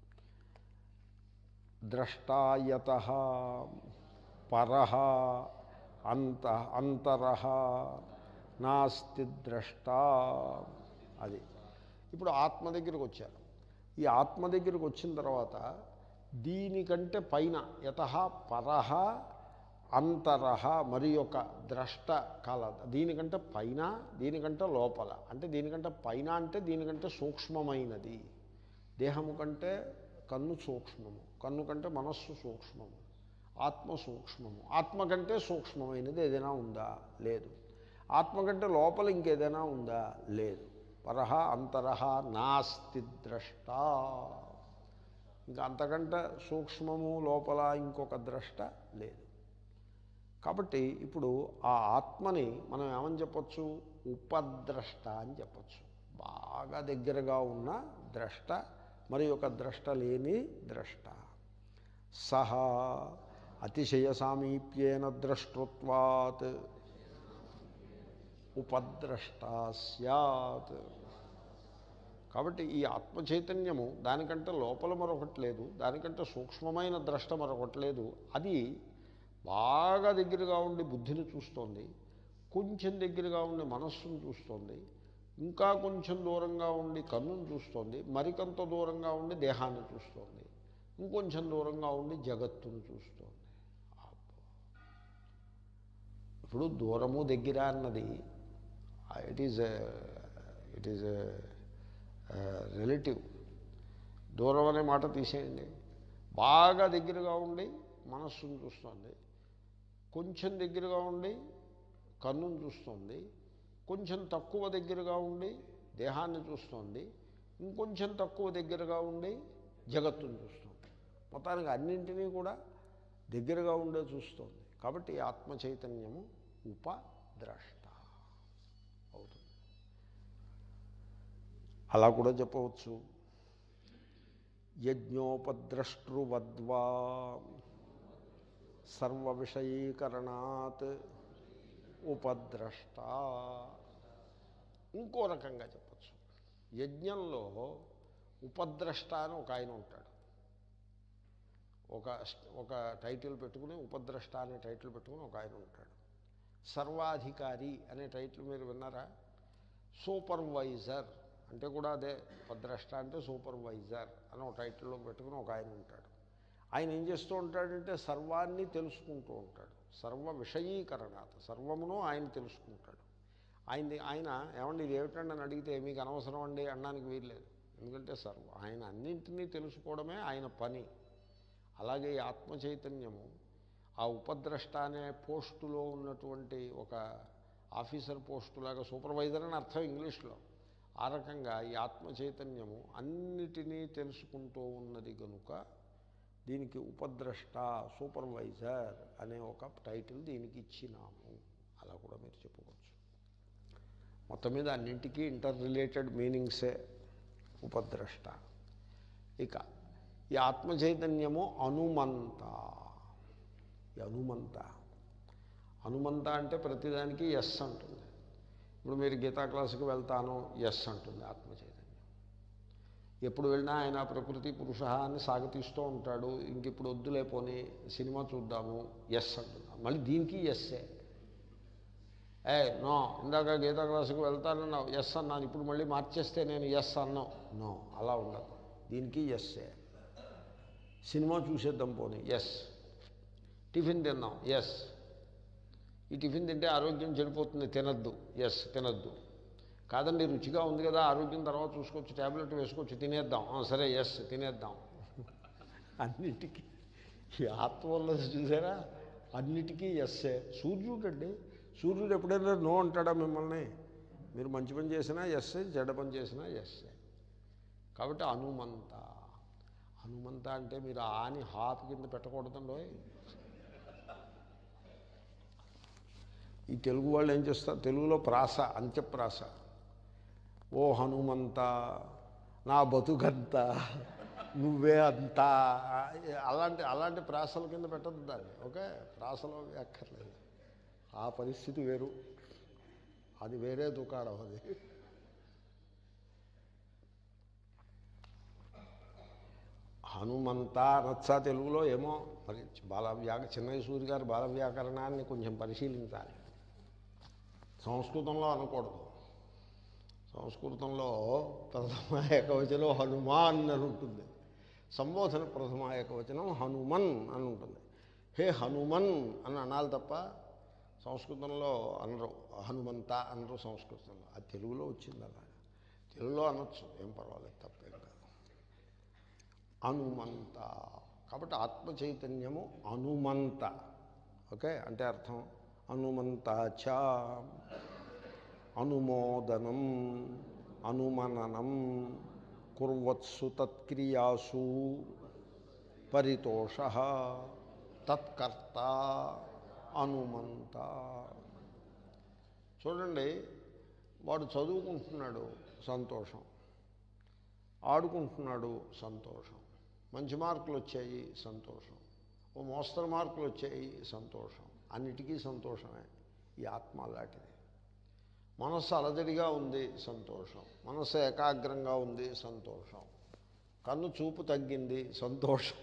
ద్రష్టాయత పర అంత అంతర నాస్తి ద్రష్ట అది ఇప్పుడు ఆత్మ దగ్గరికి వచ్చారు ఈ ఆత్మ దగ్గరికి వచ్చిన తర్వాత దీనికంటే పైన యత పరహ అంతరహ మరి యొక్క ద్రష్ట కల దీనికంటే పైన దీనికంటే లోపల అంటే దీనికంటే పైన అంటే దీనికంటే సూక్ష్మమైనది దేహము కంటే కన్ను సూక్ష్మము కన్ను కంటే మనస్సు సూక్ష్మము ఆత్మ సూక్ష్మము ఆత్మ కంటే సూక్ష్మమైనది ఏదైనా ఉందా లేదు ఆత్మ కంటే లోపల ఇంకేదైనా ఉందా లేదు పరహ అంతరహ నాస్తి ద్రష్ట ఇంకా అంతకంటే సూక్ష్మము లోపల ఇంకొక ద్రష్ట లేదు కాబట్టి ఇప్పుడు ఆ ఆత్మని మనం ఏమని చెప్పచ్చు ఉపద్రష్ట అని చెప్పచ్చు బాగా దగ్గరగా ఉన్న ద్రష్ట మరి ఒక ద్రష్ట లేని ద్రష్ట సహా అతిశయ సామీప్యేన ద్రష్టృత్వాత్ ఉపద్రష్ట సత్ కాబట్టి ఈ ఆత్మ చైతన్యము దానికంటే లోపల మరొకటి లేదు దానికంటే సూక్ష్మమైన ద్రష్ట మరొకటి లేదు అది బాగా దగ్గరగా ఉండి బుద్ధిని చూస్తోంది కొంచెం దగ్గరగా ఉండి మనస్సును చూస్తోంది ఇంకా కొంచెం దూరంగా ఉండి కన్నును చూస్తోంది మరికంత దూరంగా ఉండి దేహాన్ని చూస్తోంది ఇంకొంచెం దూరంగా ఉండి జగత్తును చూస్తోంది ఇప్పుడు దూరము దగ్గర అన్నది it is it is relative దూరం అనే మాట తీసేయండి బాగా దగ్గరగా ఉండి మనస్సును చూస్తుంది కొంచెం దగ్గరగా ఉండి కన్నును చూస్తుంది కొంచెం తక్కువ దగ్గరగా ఉండి దేహాన్ని చూస్తుంది ఇంకొంచెం తక్కువ దగ్గరగా ఉండి జగత్తును చూస్తుంది మొత్తానికి అన్నింటినీ కూడా దగ్గరగా ఉండే చూస్తుంది కాబట్టి ఆత్మ చైతన్యము ఉపద్రష్ట అవుతుంది అలా కూడా చెప్పవచ్చు యజ్ఞోపద్రష్టృవద్వా సర్వ విషయీకరణాత్ ఉపద్రష్ట ఇంకో రకంగా చెప్పచ్చు యజ్ఞంలో ఉపద్రష్ట అని ఒక ఆయన ఉంటాడు ఒక ఒక టైటిల్ పెట్టుకుని ఉపద్రష్ట అనే టైటిల్ పెట్టుకుని ఒక ఆయన ఉంటాడు సర్వాధికారి అనే టైటిల్ మీరు విన్నారా సూపర్వైజర్ అంటే కూడా అదే ఉపద్రష్ట అంటే సూపర్వైజర్ అని ఒక టైటిల్లో పెట్టుకుని ఒక ఆయన ఉంటాడు ఆయన ఏం చేస్తూ ఉంటాడంటే సర్వాన్ని తెలుసుకుంటూ ఉంటాడు సర్వ విషయీకరణాత్ సర్వమును ఆయన తెలుసుకుంటాడు ఆయన ఆయన ఏమండి ఇది ఏమిటండి అని అడిగితే మీకు అనవసరం అండి అనడానికి వీల్లేదు ఎందుకంటే సర్వ ఆయన అన్నింటినీ తెలుసుకోవడమే ఆయన పని అలాగే ఈ ఆత్మ చైతన్యము ఆ ఉపద్రష్ట అనే పోస్టులో ఉన్నటువంటి ఒక ఆఫీసర్ పోస్టులాగా సూపర్వైజర్ అని అర్థం ఇంగ్లీష్లో ఆ రకంగా ఈ ఆత్మ చైతన్యము అన్నిటినీ తెలుసుకుంటూ ఉన్నది కనుక దీనికి ఉపద్రష్ట సూపర్వైజర్ అనే ఒక టైటిల్ దీనికి ఇచ్చినాము అలా కూడా మీరు చెప్పుకోవచ్చు మొత్తం మీద అన్నింటికీ ఇంటర్ రిలేటెడ్ మీనింగ్సే ఉపద్రష్ట ఇక ఈ ఆత్మ చైతన్యము అనుమంత ఈ అనుమంత అనుమంత అంటే ప్రతిదానికి ఎస్ అంటుంది ఇప్పుడు మీరు గీతా క్లాసుకి వెళ్తాను ఎస్ అంటుంది ఆత్మ చైతన్యం ఎప్పుడు వెళ్ళినా ఆయన ప్రకృతి పురుష అని సాగతీస్తూ ఉంటాడు ఇంక ఇప్పుడు వద్దులే పోని సినిమా చూద్దాము ఎస్ అంటున్నాను మళ్ళీ దీనికి ఎస్సే ఏ నో ఇందాక గీతా క్లాసుకు వెళ్తానన్నావు ఎస్ అన్నాను ఇప్పుడు మళ్ళీ మార్చేస్తే నేను ఎస్ అన్నావు నో అలా ఉండదు దీనికి ఎస్సే సినిమా చూసేద్దాం పోనీ ఎస్ టిఫిన్ తిన్నాం ఎస్ ఈ టిఫిన్ తింటే ఆరోగ్యం చెడిపోతుంది తినద్దు ఎస్ తినద్దు కాదండి రుచిగా ఉంది కదా ఆరోగ్యం తర్వాత చూసుకోవచ్చు ట్యాబ్లెట్ వేసుకోవచ్చు తినేద్దాం ఆ, సరే ఎస్ తినేద్దాం అన్నిటికీ ఈ ఆత్మ ఉన్నది చూసారా అన్నిటికీ ఎస్సే సూర్యుడు అండి సూర్యుడు ఎప్పుడైనా నో అంటాడా మిమ్మల్ని మీరు మంచి పని చేసినా ఎస్సే చెడ్డ పని చేసినా ఎస్సే కాబట్టి హనుమంత హనుమంత అంటే మీరు ఆని హాత్ కింద పెట్టకూడదండి ఈ తెలుగు వాళ్ళు ఏం చేస్తారు తెలుగులో ప్రాస అంత్యప్రాస ఓ హనుమంత నా బతుకంత నువ్వే అంతా అలాంటి అలాంటి ప్రాసల కింద పెట్టద్దు దాన్ని ఓకే ప్రాసలో అవి అక్కర్లేదు ఆ పరిస్థితి వేరు అది వేరే దుకాణం అది హనుమంత అనొచ్చా తెలుగులో ఏమో మరి బాల వ్యాక చిన్నయ్య సూరి గారు బాల వ్యాకరణాన్ని కొంచెం పరిశీలించాలి సంస్కృతంలో అనకూడదు సంస్కృతంలో ప్రథమ ఏకవచనం హనుమాన్ అని ఉంటుంది సంబోధన ప్రథమ ఏకవచనం హనుమన్ అని ఉంటుంది హే హనుమన్ అని అనాలి తప్ప సంస్కృతంలో అనరు హనుమంత అనరు సంస్కృతంలో అది తెలుగులో వచ్చింది అలా తెలుగులో అనొచ్చు ఏం పర్వాలేదు తప్పేం కాదు అనుమంత కాబట్టి ఆత్మ చైతన్యము అనుమంత ఓకే అంటే అర్థం అనుమంత చ అనుమోదనం అనుమననం కుర్వత్సు తత్క్రియాసు పరితోష తత్కర్త అనుమంత చూడండి వాడు చదువుకుంటున్నాడు సంతోషం ఆడుకుంటున్నాడు సంతోషం మంచి మార్కులు వచ్చాయి సంతోషం ఓ మోస్తరు మార్కులు వచ్చాయి సంతోషం అన్నిటికీ సంతోషమే ఈ ఆత్మ లాంటిది మనస్సు అలజడిగా ఉంది సంతోషం మనస్సు ఏకాగ్రంగా ఉంది సంతోషం కన్ను చూపు తగ్గింది సంతోషం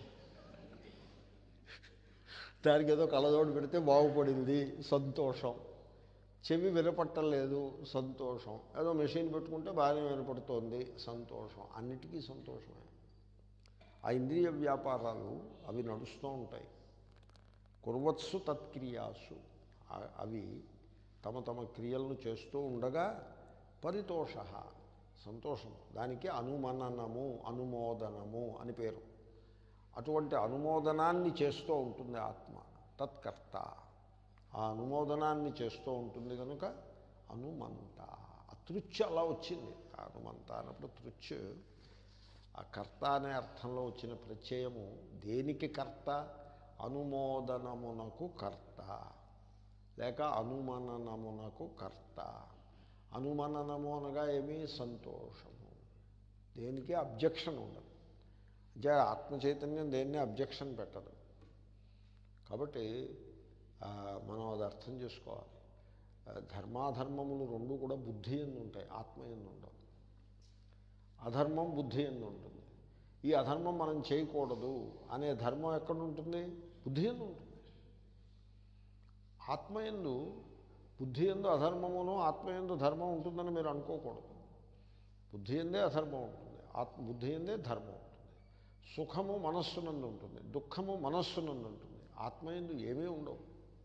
దానికి ఏదో కళ్ళజోడు పెడితే బాగుపడింది సంతోషం చెవి వినపట్టలేదు సంతోషం ఏదో మెషిన్ పెట్టుకుంటే బాగానే వినపడుతోంది సంతోషం అన్నిటికీ సంతోషమే ఆ ఇంద్రియ వ్యాపారాలు అవి నడుస్తూ ఉంటాయి కుర్వత్సు తత్క్రియాసు ఆ- అవి తమ తమ క్రియలను చేస్తూ ఉండగా పరితోష సంతోషం దానికి అనుమననము అనుమోదనము అని పేరు అటువంటి అనుమోదనాన్ని చేస్తూ ఉంటుంది ఆత్మ తత్కర్త ఆ అనుమోదనాన్ని చేస్తూ ఉంటుంది కనుక అనుమంత ఆ తృచ్చు అలా వచ్చింది ఆ అనుమంత అన్నప్పుడు తృచ్చు ఆ కర్త అనే అర్థంలో వచ్చిన ప్రత్యయము దేనికి కర్త అనుమోదనమునకు కర్త లేక అనుమననమునకు కర్త అనుమననము అనగా ఏమీ సంతోషము దేనికి అబ్జెక్షన్ ఉండదు అంటే ఆత్మ చైతన్యం దేన్ని అబ్జెక్షన్ పెట్టదు కాబట్టి ఆ, మనం అది అర్థం చేసుకోవాలి ఆ, ధర్మాధర్మములు రెండు కూడా బుద్ధి ఎందు ఉంటాయి ఆత్మ ఎందు ఉండవు అధర్మం బుద్ధి ఎందు ఉంటుంది ఈ అధర్మం మనం చేయకూడదు అనే ధర్మం ఎక్కడ ఉంటుంది బుద్ధి ఎందు ఉంటుంది ఆత్మయందు బుద్ధి ఎందు అధర్మమును ఆత్మయందు ధర్మం ఉంటుందని మీరు అనుకోకూడదు బుద్ధి ఎందే అధర్మం ఉంటుంది ఆత్మ బుద్ధి ఎందే ధర్మం ఉంటుంది సుఖము మనస్సునందు ఉంటుంది దుఃఖము మనస్సునందు ఉంటుంది ఆత్మయందు ఏమీ ఉండవు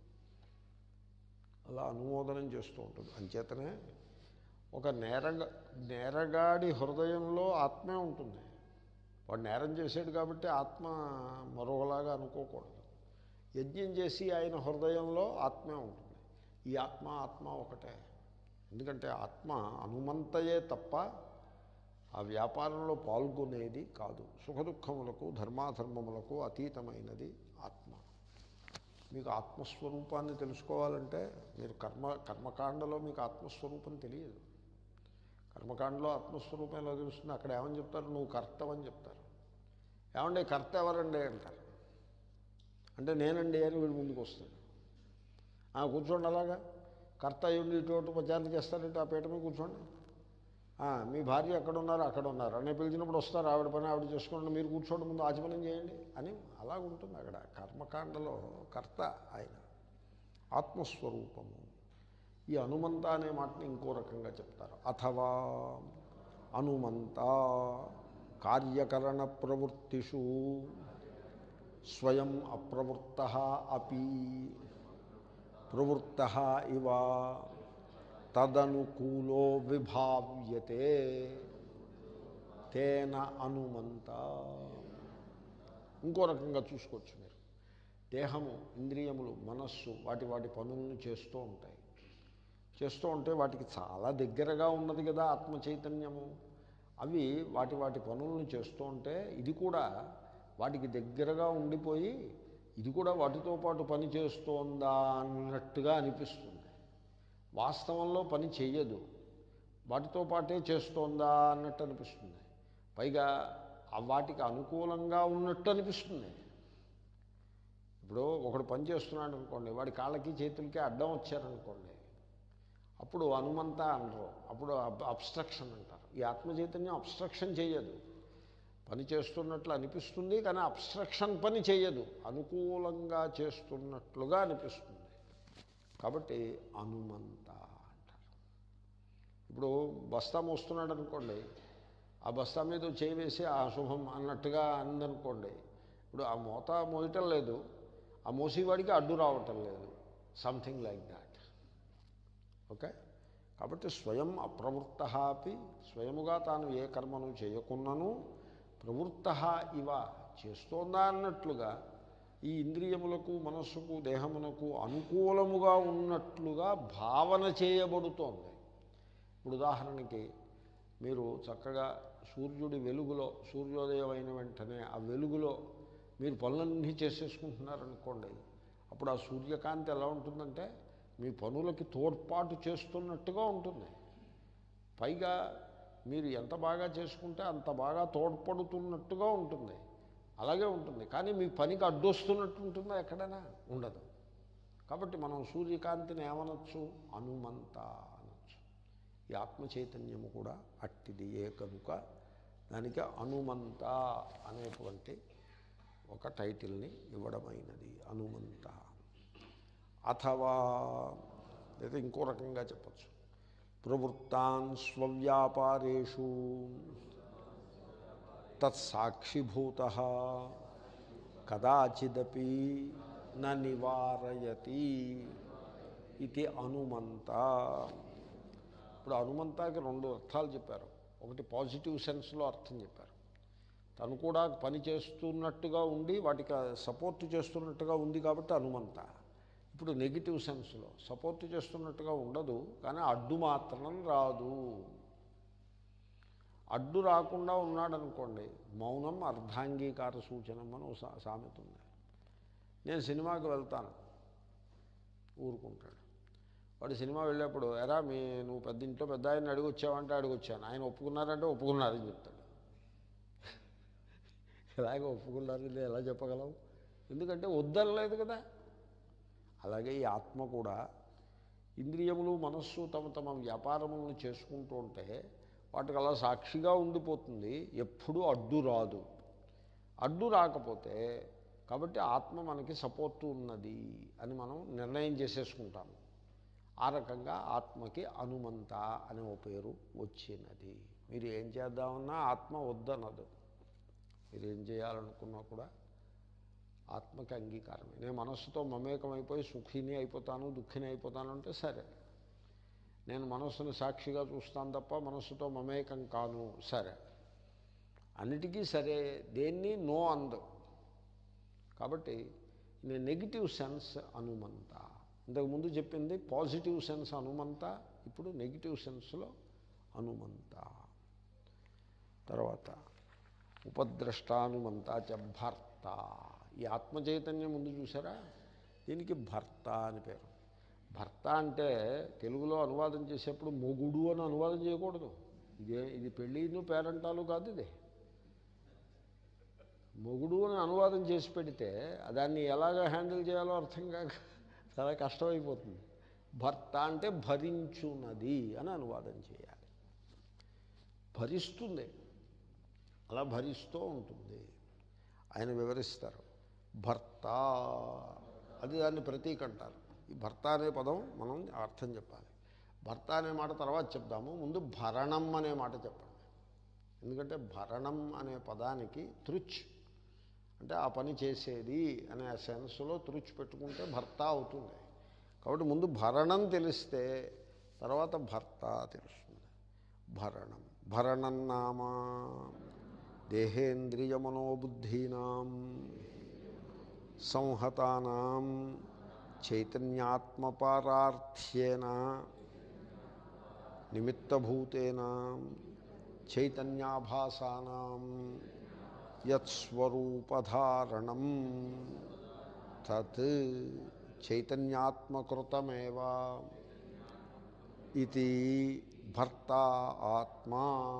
అలా అనుమోదనం చేస్తూ ఉంటుంది అంచేతనే ఒక నేరగ నేరగాడి హృదయంలో ఆత్మే ఉంటుంది వాడు నేరం చేశాడు కాబట్టి ఆత్మ మరొకలాగా అనుకోకూడదు యజ్ఞం చేసి ఆయన హృదయంలో ఆత్మే ఉంటుంది ఈ ఆత్మ ఆత్మ ఒకటే ఎందుకంటే ఆత్మ అనుమంతయే తప్ప ఆ వ్యాపారంలో పాల్గొనేది కాదు సుఖదుఖములకు ధర్మాధర్మములకు అతీతమైనది ఆత్మ మీకు ఆత్మస్వరూపాన్ని తెలుసుకోవాలంటే మీరు కర్మ కర్మకాండలో మీకు ఆత్మస్వరూపం తెలియదు కర్మకాండలో ఆత్మస్వరూపం ఎలా తెలుస్తుంది అక్కడ ఏమని చెప్తారు నువ్వు కర్తవని చెప్తారు ఏమండి కర్త ఎవరండి అంటారు అంటే నేనండి అని వీడు ముందుకు వస్తాడు ఆ, కూర్చోండి అలాగా కర్త అయ్యుండి ఇటు అటు ప్రచారం చేస్తారంటే ఆ పీట మీద కూర్చోండి ఆ, మీ భార్య ఎక్కడ ఉన్నారు అక్కడ ఉన్నారు అని పిలిచినప్పుడు వస్తారు ఆవిడ పని ఆవిడ చేసుకోండి మీరు కూర్చోండి ముందు ఆచమనం చేయండి అని అలాగ ఉంటుంది అక్కడ కర్మకాండలో కర్త ఆయన ఆత్మస్వరూపము ఈ అనుమంత అనే మాటని ఇంకో రకంగా చెప్తారు అథవా అనుమంత కార్యకరణ ప్రవృత్తిషు స్వయం అప్రవృత్త అపి ప్రవృత్త ఇవ తదనుకూలో విభావ్యతే తేన అనుమంత ఇంకో రకంగా చూసుకోవచ్చు మీరు దేహము ఇంద్రియములు మనస్సు వాటి వాటి పనులను చేస్తూ ఉంటాయి చేస్తూ ఉంటే వాటికి చాలా దగ్గరగా ఉన్నది కదా ఆత్మ చైతన్యము అవి వాటి వాటి పనులను చేస్తూ ఉంటే ఇది కూడా వాటికి దగ్గరగా ఉండిపోయి ఇది కూడా వాటితో పాటు పని చేస్తోందా అన్నట్టుగా అనిపిస్తుంది వాస్తవంలో పని చెయ్యదు వాటితో పాటే చేస్తోందా అన్నట్టు అనిపిస్తుంది పైగా ఆ వాటికి అనుకూలంగా ఉన్నట్టు అనిపిస్తుంది ఇప్పుడు ఒకడు పని చేస్తున్నాడు అనుకోండి వాడి కాళ్ళకి చేతులకి అడ్డం వచ్చారనుకోండి అప్పుడు అనుమంత అనరు అప్పుడు అబ్స్ట్రక్షన్ అంటారు ఈ ఆత్మచైతన్యం అబ్స్ట్రక్షన్ చేయదు పని చేస్తున్నట్లు అనిపిస్తుంది కానీ అబ్స్ట్రక్షన్ పని చేయదు అనుకూలంగా చేస్తున్నట్లుగా అనిపిస్తుంది కాబట్టి అనుమంత అంటారు ఇప్పుడు బస్తా మోస్తున్నాడు అనుకోండి ఆ బస్తా మీద చేయి వేసి ఆ శుభం అన్నట్టుగా అందనుకోండి ఇప్పుడు ఆ మోత మోయటం లేదు ఆ మోసేవాడికి అడ్డు రావటం లేదు సంథింగ్ లైక్ దాట్ ఓకే కాబట్టి స్వయం అప్రవృత్త అపి స్వయముగా తాను ఏ కర్మను చేయకున్నను ప్రవృత్త ఇవ చేస్తోందా అన్నట్లుగా ఈ ఇంద్రియములకు మనస్సుకు దేహమునకు అనుకూలముగా ఉన్నట్లుగా భావన చేయబడుతోంది ఇప్పుడు ఉదాహరణకి మీరు చక్కగా సూర్యుడి వెలుగులో సూర్యోదయం అయిన వెంటనే ఆ వెలుగులో మీరు పనులన్నీ చేసేసుకుంటున్నారనుకోండి అప్పుడు ఆ సూర్యకాంతి ఎలా ఉంటుందంటే మీ పనులకి తోడ్పాటు చేస్తున్నట్టుగా ఉంటుంది పైగా మీరు ఎంత బాగా చేసుకుంటే అంత బాగా తోడ్పడుతున్నట్టుగా ఉంటుంది అలాగే ఉంటుంది కానీ మీ పనికి అడ్డొస్తున్నట్టు ఉంటుందా ఎక్కడైనా ఉండదు కాబట్టి మనం సూర్యకాంతిని ఏమనొచ్చు అనుమంత అనొచ్చు ఈ ఆత్మ చైతన్యము కూడా అట్టిదియే కనుక దానికి అనుమంత అనేటువంటి ఒక టైటిల్ని ఇవ్వడమైనది అనుమంత అథవా లేదా ఇంకో రకంగా చెప్పచ్చు ప్రవృత్తాన్ స్వవ్యాపారేషు తత్సాక్షిభూత కదాచిదపి న నివారయతి ఇది అనుమంత ఇప్పుడు అనుమంతాకి రెండు అర్థాలు చెప్పారు ఒకటి పాజిటివ్ సెన్స్లో అర్థం చెప్పారు తను కూడా పని చేస్తున్నట్టుగా ఉండి వాటికి సపోర్ట్ చేస్తున్నట్టుగా ఉంది కాబట్టి అనుమంత ఇప్పుడు నెగిటివ్ సెన్స్లో సపోర్ట్ చేస్తున్నట్టుగా ఉండదు కానీ అడ్డు మాత్రం రాదు అడ్డు రాకుండా ఉన్నాడనుకోండి మౌనం అర్ధాంగీకార సూచనం అని ఒక సా- సామెత ఉంది నేను సినిమాకి వెళ్తాను ఊరుకుంటాడు వాడు సినిమా వెళ్ళేప్పుడు ఎరా మీ నువ్వు పెద్ద ఇంట్లో పెద్ద ఆయన అడిగి వచ్చావంటే అడిగి వచ్చాను ఆయన ఒప్పుకున్నారంటే ఒప్పుకున్నారని చెప్తాడు ఎలాగ ఒప్పుకున్నారని ఎలా చెప్పగలవు ఎందుకంటే వద్దనలేదు కదా అలాగే ఈ ఆత్మ కూడా ఇంద్రియములు మనస్సు తమ తమ వ్యాపారములను చేసుకుంటూ ఉంటే వాటికి అలా సాక్షిగా ఉండిపోతుంది ఎప్పుడూ అడ్డు రాదు అడ్డు రాకపోతే కాబట్టి ఆత్మ మనకి సపోర్టు ఉన్నది అని మనం నిర్ణయం చేసేసుకుంటాము ఆ రకంగా ఆత్మకి అనుమంత అనే ఓ పేరు వచ్చినది మీరు ఏం చేద్దామన్నా ఆత్మ వద్దనదు మీరు ఏం చేయాలనుకున్నా కూడా ఆత్మకి అంగీకారమే నేను మనస్సుతో మమేకమైపోయి సుఖిని అయిపోతాను దుఃఖిని అయిపోతాను అంటే సరే నేను మనస్సును సాక్షిగా చూస్తాను తప్ప మనస్సుతో మమేకం కాను సరే అన్నిటికీ సరే దేన్ని నో అందు కాబట్టి నేను నెగిటివ్ సెన్స్ అనుమంత ఇంతకుముందు చెప్పింది పాజిటివ్ సెన్స్ అనుమంత ఇప్పుడు నెగిటివ్ సెన్స్లో అనుమంత తర్వాత ఉపద్రష్టానుమంత చ భర్త ఈ ఆత్మచైతన్యం ముందు చూసారా దీనికి భర్త అని పేరు భర్త అంటే తెలుగులో అనువాదం చేసేప్పుడు మొగుడు అని అనువాదం చేయకూడదు ఇదే ఇది పెళ్ళిను పేరంటాలు కాదు ఇది మొగుడు అని అనువాదం చేసి పెడితే దాన్ని ఎలాగ హ్యాండిల్ చేయాలో అర్థం కాక చాలా కష్టమైపోతుంది భర్త అంటే భరించున్నది అని అనువాదం చేయాలి భరిస్తుంది అలా భరిస్తూ ఉంటుంది ఆయన వివరిస్తారు భర్త అది దాన్ని ప్రతీక అంటారు ఈ భర్త అనే పదం మనం అర్థం చెప్పాలి భర్త అనే మాట తర్వాత చెప్దాము ముందు భరణం అనే మాట చెప్పండి ఎందుకంటే భరణం అనే పదానికి తృచ్ అంటే ఆ పని చేసేది అనే సెన్స్లో తృచ్ పెట్టుకుంటే భర్త అవుతుంది కాబట్టి ముందు భరణం తెలిస్తే తర్వాత భర్త తెలుస్తుంది భరణం భరణం నామా దేహేంద్రియమనోబుద్ధీనాం సంహతానాం చైతన్యాత్మపారార్థ్యేన నిమిత్తభూతేన చైతన్యాభాసానాం యత్స్వరూపధారణం తత్ చైతన్యాత్మకృతమేవ ఇది భర్త ఆత్మా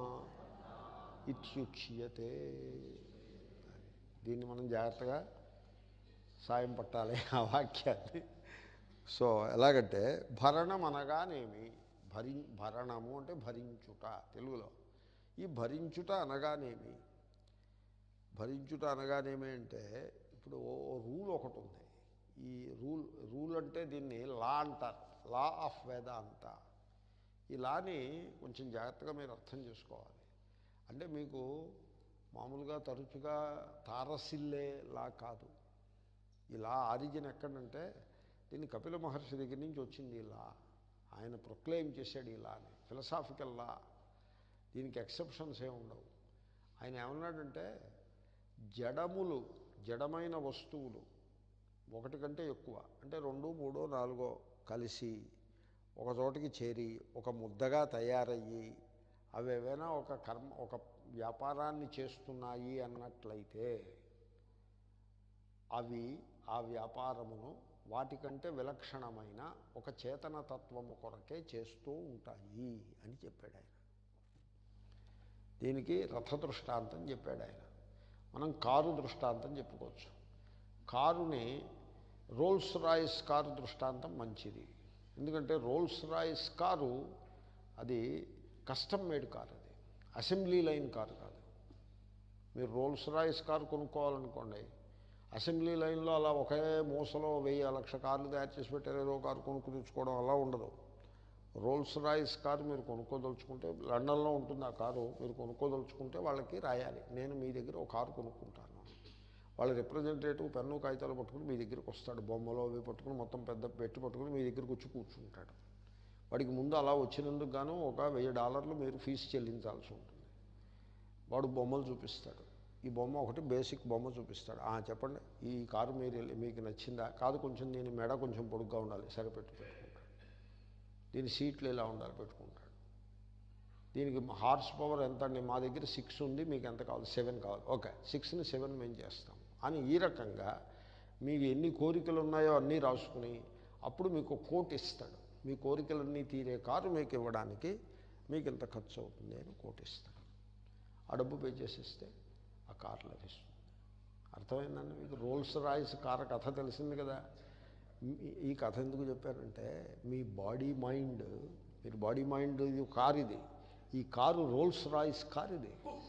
ఇత్యుచ్యతే దీన్ని మనం జాగ్రత్తగా సాయం పట్టాలి ఆ వాక్యాన్ని సో ఎలాగంటే భరణం అనగానేమి భరి భరణము అంటే భరించుట తెలుగులో ఈ భరించుట అనగానేమి భరించుట అనగానేమి అంటే ఇప్పుడు ఓ రూల్ ఒకటి ఉంది ఈ రూల్ రూల్ అంటే దీన్ని లా అంటారు లా ఆఫ్ వేదాంత ఈ లాని కొంచెం జాగ్రత్తగా మీరు అర్థం చేసుకోవాలి అంటే మీకు మామూలుగా తరచుగా తారసిల్లే లా కాదు ఈ లా ఆరిజిన్ ఎక్కడంటే దీన్ని కపిల మహర్షి దగ్గర నుంచి వచ్చింది ఈ లా ఆయన ప్రొక్లెయిమ్ చేశాడు ఈ లాని ఫిలసాఫికల్ లా దీనికి ఎక్సెప్షన్స్ ఏమి ఉండవు ఆయన ఏమన్నాడంటే జడములు జడమైన వస్తువులు ఒకటి కంటే ఎక్కువ అంటే రెండు మూడో నాలుగో కలిసి ఒక చోటికి చేరి ఒక ముద్దగా తయారయ్యి అవి ఏవైనా ఒక కర్మ ఒక వ్యాపారాన్ని చేస్తున్నాయి అన్నట్లయితే అవి ఆ వ్యాపారమును వాటికంటే విలక్షణమైన ఒక చేతన తత్వము కొరకే చేస్తూ ఉంటాయి అని చెప్పాడు ఆయన దీనికి రథ దృష్టాంతం చెప్పాడు ఆయన మనం కారు దృష్టాంతం చెప్పుకోవచ్చు కారుని రోల్స్ రాయిస్ కారు దృష్టాంతం మంచిది ఎందుకంటే రోల్స్ రాయిస్ కారు అది కస్టమ్ మేడ్ కారు అది అసెంబ్లీ లైన్ కారు కాదు మీరు రోల్స్ రాయిస్ కారు కొనుక్కోవాలనుకోండి అసెంబ్లీ లైన్లో అలా ఒకే మూసలో వెయ్యి లక్ష కార్లు తయారు చేసి పెట్టారు ఏదో కారు కొనుక్కు తెచ్చుకోవడం అలా ఉండదు రోల్స్ రాయిస్ కారు మీరు కొనుక్కోదలుచుకుంటే లండన్లో ఉంటుంది ఆ కారు మీరు కొనుక్కోదలుచుకుంటే వాళ్ళకి రాయాలి నేను మీ దగ్గర ఒక కారు కొనుక్కుంటాను వాళ్ళ రిప్రజెంటేటివ్ పెన్ను కాగితాలు పట్టుకుని మీ దగ్గరికి వస్తాడు బొమ్మలో అవి పట్టుకుని మొత్తం పెద్ద పెట్టి పట్టుకుని మీ దగ్గరికి వచ్చి కూర్చుంటాడు వాడికి ముందు అలా వచ్చినందుకు గాను ఒక వెయ్యి డాలర్లు మీరు ఫీజు చెల్లించాల్సి ఉంటుంది వాడు బొమ్మలు చూపిస్తాడు ఈ బొమ్మ ఒకటి బేసిక్ బొమ్మ చూపిస్తాడు ఆ చెప్పండి ఈ కారు మీరు మీకు నచ్చిందా కాదు కొంచెం దీని మెడ కొంచెం పొడుగ్గా ఉండాలి సరే పెట్టు పెట్టుకుంటాడు దీని సీట్లు ఇలా ఉండాలి పెట్టుకుంటాడు దీనికి హార్స్ పవర్ ఎంత అండి మా దగ్గర సిక్స్ ఉంది మీకు ఎంత కావాలి సెవెన్ కావాలి ఓకే సిక్స్ని సెవెన్ మేము చేస్తాం అని ఈ రకంగా మీకు ఎన్ని కోరికలు ఉన్నాయో అన్నీ రాసుకుని అప్పుడు మీకు కోట్ ఇస్తాడు మీ కోరికలన్నీ తీరే కారు మీకు ఇవ్వడానికి మీకు ఇంత ఖర్చు అవుతుంది అని కోట్ ఇస్తాడు ఆ డబ్బు పే చేసిస్తే ఆ కారు లభిస్తుంది అర్థమైందండి మీకు రోల్స్ రాయిస్ కార్ కథ తెలిసింది కదా ఈ- ఈ కథ ఎందుకు చెప్పారంటే మీ బాడీ మైండ్ మీరు బాడీ మైండ్ ఇది కారు ఇది ఈ కారు రోల్స్ రాయిస్ కార్ ఇది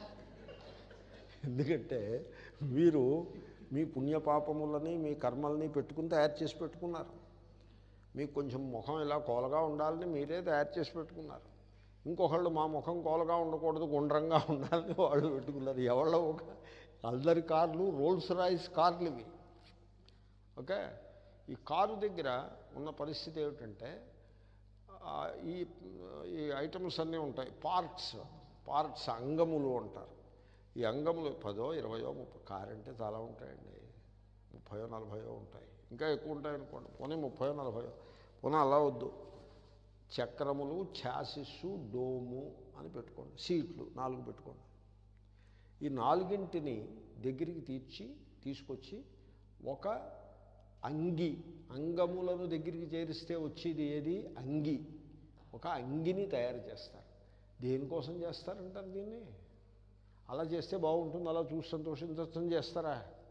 ఎందుకంటే మీరు మీ పుణ్యపాపములని మీ కర్మల్ని పెట్టుకుని తయారు చేసి పెట్టుకున్నారు మీకు కొంచెం ముఖం ఇలా కోలగా ఉండాలని మీరే తయారు చేసి పెట్టుకున్నారు ఇంకొకళ్ళు మా ముఖం కోలగా ఉండకూడదు గుండ్రంగా ఉండాలని వాళ్ళు పెట్టుకున్నారు ఎవరో ఒక అల్లరి కార్లు రోల్స్ రాయిస్ కార్లు ఇవి ఓకే ఈ కారు దగ్గర ఉన్న పరిస్థితి ఏమిటంటే ఆ, ఈ ఈ ఐటమ్స్ అన్నీ ఉంటాయి పార్ట్స్ పార్ట్స్ అంగములు అంటారు ఈ అంగములు పదో ఇరవయో ముప్పై కారు అంటే చాలా ఉంటాయండి ముప్పయో నలభయో ఉంటాయి ఇంకా ఎక్కువ ఉంటాయి అనుకోండి పోనీ ముప్పయో నలభయో పోనీ అలా వద్దు చక్రములు ఛాసిస్సు డోము అని పెట్టుకోండి సీట్లు నాలుగు పెట్టుకోండి ఈ నాలుగింటిని దగ్గరికి తీర్చి తీసుకొచ్చి ఒక అంగి అంగములను దగ్గరికి చేరిస్తే వచ్చేది ఏది అంగి ఒక అంగిని తయారు చేస్తారు దేనికోసం చేస్తారంటారు దీన్ని అలా చేస్తే బాగుంటుంది అలా చూసి సంతోషించని చేస్తారా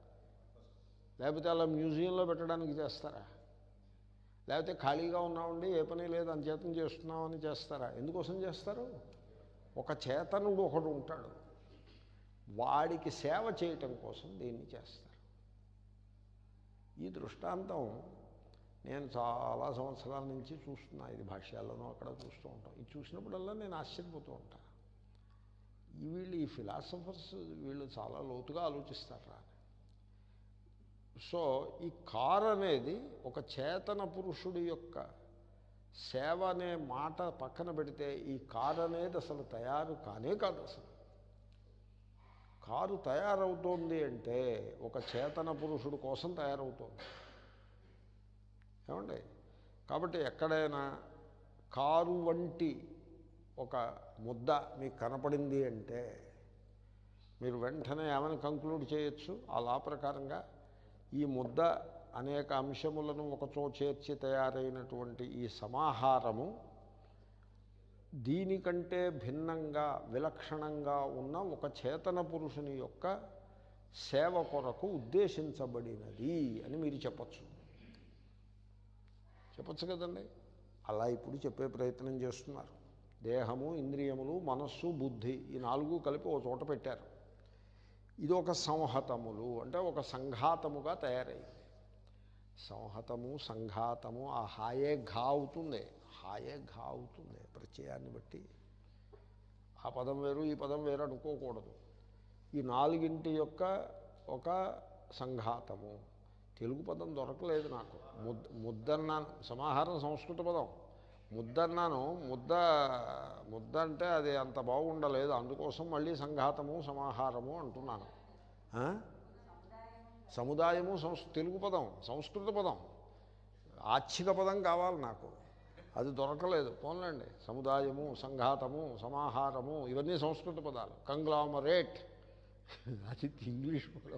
లేకపోతే అలా మ్యూజియంలో పెట్టడానికి చేస్తారా లేకపోతే ఖాళీగా ఉన్నామండి ఏ పని లేదు అంచేతం చేస్తున్నామని చేస్తారా ఎందుకోసం చేస్తారు ఒక చేతనుడు ఒకడు ఉంటాడు వాడికి సేవ చేయటం కోసం దీన్ని చేస్తారు ఈ దృష్టాంతం నేను చాలా సంవత్సరాల నుంచి చూస్తున్నా ఇది భాష్యాల్లోనూ అక్కడ చూస్తూ ఉంటాం ఇది చూసినప్పుడల్లా నేను ఆశ్చర్యపోతూ ఉంటాను ఈ వీళ్ళు ఈ ఫిలాసఫర్స్ వీళ్ళు చాలా లోతుగా ఆలోచిస్తారా సో ఈ కార్ అనేది ఒక చేతన పురుషుడి యొక్క సేవ అనే మాట పక్కన పెడితే ఈ కార్ అనేది అసలు తయారు కానే కాదు అసలు కారు తయారవుతోంది అంటే ఒక చేతన పురుషుడు కోసం తయారవుతోంది ఏమండి కాబట్టి ఎక్కడైనా కారు వంటి ఒక ముద్ద మీకు కనపడింది అంటే మీరు వెంటనే ఏమైనా కంక్లూడ్ చేయొచ్చు ఆ లా ప్రకారంగా ఈ ముద్ద అనేక అంశములను ఒకచో చేర్చి తయారైనటువంటి ఈ సమాహారము దీనికంటే భిన్నంగా విలక్షణంగా ఉన్న ఒక చేతన పురుషుని యొక్క సేవ కొరకు ఉద్దేశించబడినది అని మీరు చెప్పచ్చు చెప్పచ్చు కదండి అలా ఇప్పుడు చెప్పే ప్రయత్నం చేస్తున్నారు దేహము ఇంద్రియములు మనస్సు బుద్ధి ఈ నాలుగు కలిపి ఒక చోట పెట్టారు ఇది ఒక సంహతములు అంటే ఒక సంఘాతముగా తయారైంది సంహతము సంఘాతము ఆ హాయే ఘా అవుతుంది హాయే ఘా అవుతుంది ప్రత్యయాన్ని బట్టి ఆ పదం వేరు ఈ పదం వేరు అనుకోకూడదు ఈ నాలుగింటి యొక్క ఒక సంఘాతము తెలుగు పదం దొరకలేదు నాకు ముద్ద ముద్దన్నాను సమాహారం సంస్కృత పదం ముద్దన్నాను ముద్ద ముద్ద అంటే అది అంత బాగుండలేదు అందుకోసం మళ్ళీ సంఘాతము సమాహారము అంటున్నాను ఆ? సముదాయము సంస్ తెలుగు పదం సంస్కృత పదం ఆచ్ఛిక పదం కావాలి నాకు అది దొరకలేదు పోన్లండి సముదాయము సంఘాతము సమాహారము ఇవన్నీ సంస్కృత పదాలు కంగ్లామరేట్ అది ఇంగ్లీష్ పదం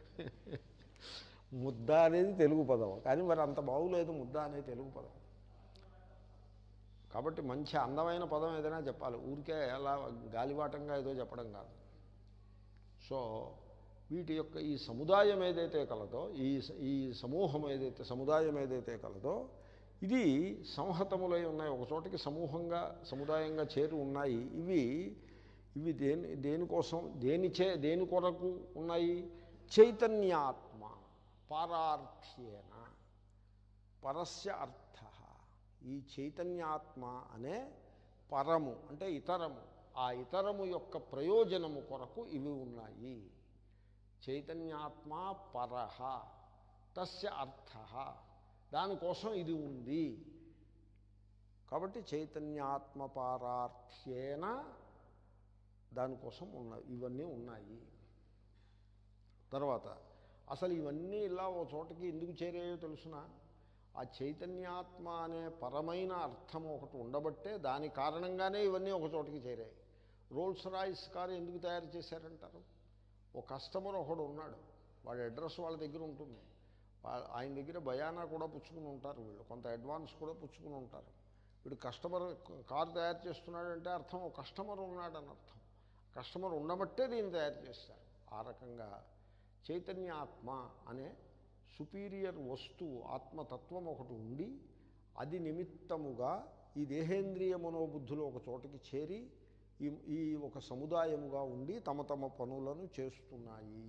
ముద్ద అనేది తెలుగు పదం కానీ మరి అంత బాగులేదు ముద్ద అనేది తెలుగు పదం కాబట్టి మంచి అందమైన పదం ఏదైనా చెప్పాలి ఊరికే అలా గాలివాటంగా ఏదో చెప్పడం కాదు సో వీటి యొక్క ఈ సముదాయం ఏదైతే కలదో ఈ స- ఈ సమూహం ఏదైతే సముదాయం ఏదైతే కలదో ఇది సంహతములై ఉన్నాయి ఒక చోటికి సమూహంగా సముదాయంగా చేరి ఉన్నాయి ఇవి ఇవి దేని దేనికోసం దేనిచే దేని కొరకు ఉన్నాయి చైతన్యాత్మ పారార్థ్యేన పరస్య అర్థ ఈ చైతన్యాత్మ అనే పరము అంటే ఇతరము ఆ ఇతరము యొక్క ప్రయోజనము కొరకు ఇవి ఉన్నాయి చైతన్యాత్మ పరహ తస్య అర్థ దానికోసం ఇది ఉంది కాబట్టి చైతన్యాత్మ పారార్థ్యేన దానికోసం ఉన్నాయి ఇవన్నీ ఉన్నాయి తర్వాత అసలు ఇవన్నీ ఇలా ఓ చోటకి ఎందుకు చేరాయో తెలుసిన ఆ చైతన్యాత్మ అనే పరమైన అర్థం ఒకటి ఉండబట్టే దాని కారణంగానే ఇవన్నీ ఒక చోటికి చేరాయి రోల్స్ రాయిస్ కారు ఎందుకు తయారు చేశారంటారు ఓ కస్టమర్ ఒకడు ఉన్నాడు వాడి అడ్రస్ వాళ్ళ దగ్గర ఉంటుంది వా- ఆయన దగ్గర బయానా కూడా పుచ్చుకుని ఉంటారు వీళ్ళు కొంత అడ్వాన్స్ కూడా పుచ్చుకుని ఉంటారు వీడు కస్టమర్ కారు తయారు చేస్తున్నాడంటే అర్థం ఒక కస్టమర్ ఉన్నాడని అర్థం కస్టమర్ ఉండబట్టే దీన్ని తయారు చేస్తారు ఆ రకంగా చైతన్యాత్మ అనే సుపీరియర్ వస్తువు ఆత్మతత్వం ఒకటి ఉండి అది నిమిత్తముగా ఈ దేహేంద్రియ మనోబుద్ధులు ఒక చోటకి చేరి ఈ ఈ ఒక సముదాయముగా ఉండి తమ తమ పనులను చేస్తున్నాయి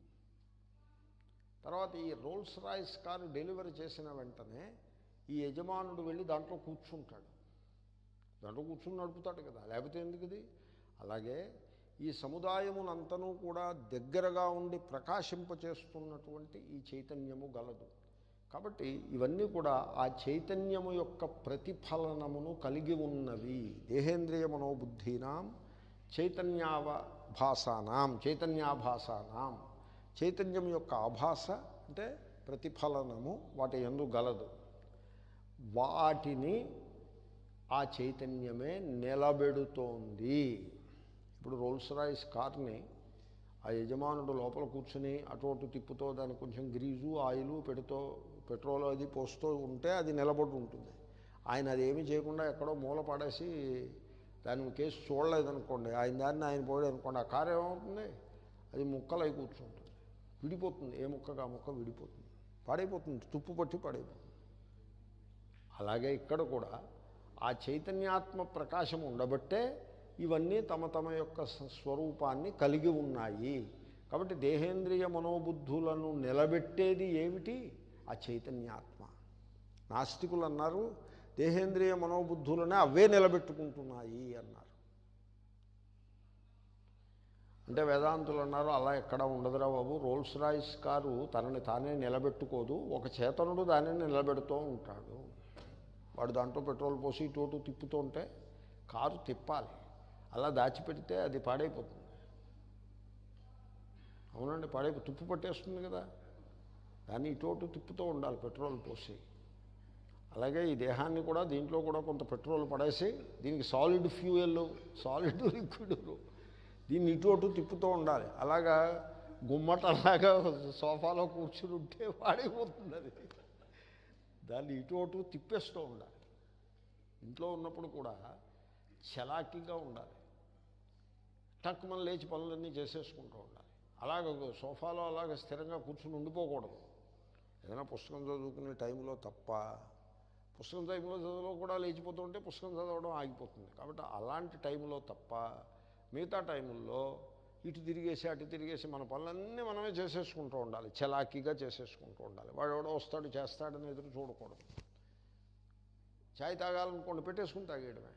తర్వాత ఈ రోల్స్ రాయిస్ కారు డెలివరీ చేసిన వెంటనే ఈ యజమానుడు వెళ్ళి దాంట్లో కూర్చుంటాడు దాంట్లో కూర్చుని నడుపుతాడు కదా లేకపోతే ఎందుకు ఇది అలాగే ఈ సముదాయమునంతనూ కూడా దగ్గరగా ఉండి ప్రకాశింపచేస్తున్నటువంటి ఈ చైతన్యము గలదు కాబట్టి ఇవన్నీ కూడా ఆ చైతన్యము యొక్క ప్రతిఫలనమును కలిగి ఉన్నవి దేహేంద్రియ మనోబుద్ధీనాం చైతన్యావభాసానాం చైతన్యాభాసానాం చైతన్యం యొక్క ఆభాస అంటే ప్రతిఫలనము వాటి ఎందు గలదు వాటిని ఆ చైతన్యమే నిలబెడుతోంది ఇప్పుడు రోల్స్ రాయిస్ కార్ని ఆ యజమానుడు లోపల కూర్చుని అటు అటు తిప్పుతో దానికి కొంచెం గ్రీజు ఆయిల్ పెడుతూ పెట్రోల్ అది పోస్తూ ఉంటే అది నిలబడి ఉంటుంది ఆయన అది ఏమీ చేయకుండా ఎక్కడో మూల పడేసి దాని కేసు చూడలేదనుకోండి ఆయన దాన్ని ఆయన పోయాడు అనుకోండి ఆ కారు ఏమవుతుంది అది ముక్కలై కూర్చుంటుంది విడిపోతుంది ఏ ముక్కగా ఆ ముక్క విడిపోతుంది పాడైపోతుంది తుప్పు పట్టి పాడైపోతుంది అలాగే ఇక్కడ కూడా ఆ చైతన్యాత్మ ప్రకాశం ఉండబట్టే ఇవన్నీ తమ తమ యొక్క స- స్వరూపాన్ని కలిగి ఉన్నాయి కాబట్టి దేహేంద్రియ మనోబుద్ధులను నిలబెట్టేది ఏమిటి ఆ చైతన్యాత్మ నాస్తికులు అన్నారు దేహేంద్రియ మనోబుద్ధులనే అవే నిలబెట్టుకుంటున్నాయి అన్నారు అంటే వేదాంతులు అన్నారు అలా ఎక్కడ ఉండదురా బాబు రోల్స్ రాయిస్ కారు తనని తానే నిలబెట్టుకోదు ఒక చేతనుడు దానిని నిలబెడుతూ ఉంటాడు వాడు దాంట్లో పెట్రోల్ పోసి ఇటు అటు తిప్పుతూ ఉంటే కారు తిప్పాలి అలా దాచిపెడితే అది పాడైపోతుంది అవునండి పాడే తుప్పు పట్టేస్తుంది కదా దాన్ని ఇటు తిప్పుతూ ఉండాలి పెట్రోల్ పోసి అలాగే ఈ దేహాన్ని కూడా దీంట్లో కూడా కొంత పెట్రోల్ పడేసి దీనికి సాలిడ్ ఫ్యూయల్ సాలిడ్ లిక్విడ్ దీన్ని ఇటు అటు తిప్పుతూ ఉండాలి అలాగా గుమ్మటలాగా సోఫాలో కూర్చుని ఉంటే వాడిపోతుంది అది దాన్ని ఇటు అటు తిప్పేస్తూ ఉండాలి ఇంట్లో ఉన్నప్పుడు కూడా చలాకీగా ఉండాలి టక్ మనం లేచి పనులన్నీ చేసేసుకుంటూ ఉండాలి అలాగ సోఫాలో అలాగ స్థిరంగా కూర్చుని ఉండిపోకూడదు ఏదైనా పుస్తకం చదువుకునే టైంలో తప్ప పుస్తకం టైంలో చదువులో కూడా లేచిపోతూ ఉంటే పుస్తకం చదవడం ఆగిపోతుంది కాబట్టి అలాంటి టైంలో తప్ప మిగతా టైంలో ఇటు తిరిగేసి అటు తిరిగేసి మన పనులన్నీ మనమే చేసేసుకుంటూ ఉండాలి చలాకీగా చేసేసుకుంటూ ఉండాలి వాడు ఎవడో వస్తాడు చేస్తాడని ఎదురు చూడకూడదు చాయ్ తాగాలనుకోండి పెట్టేసుకుని తాగేయడమే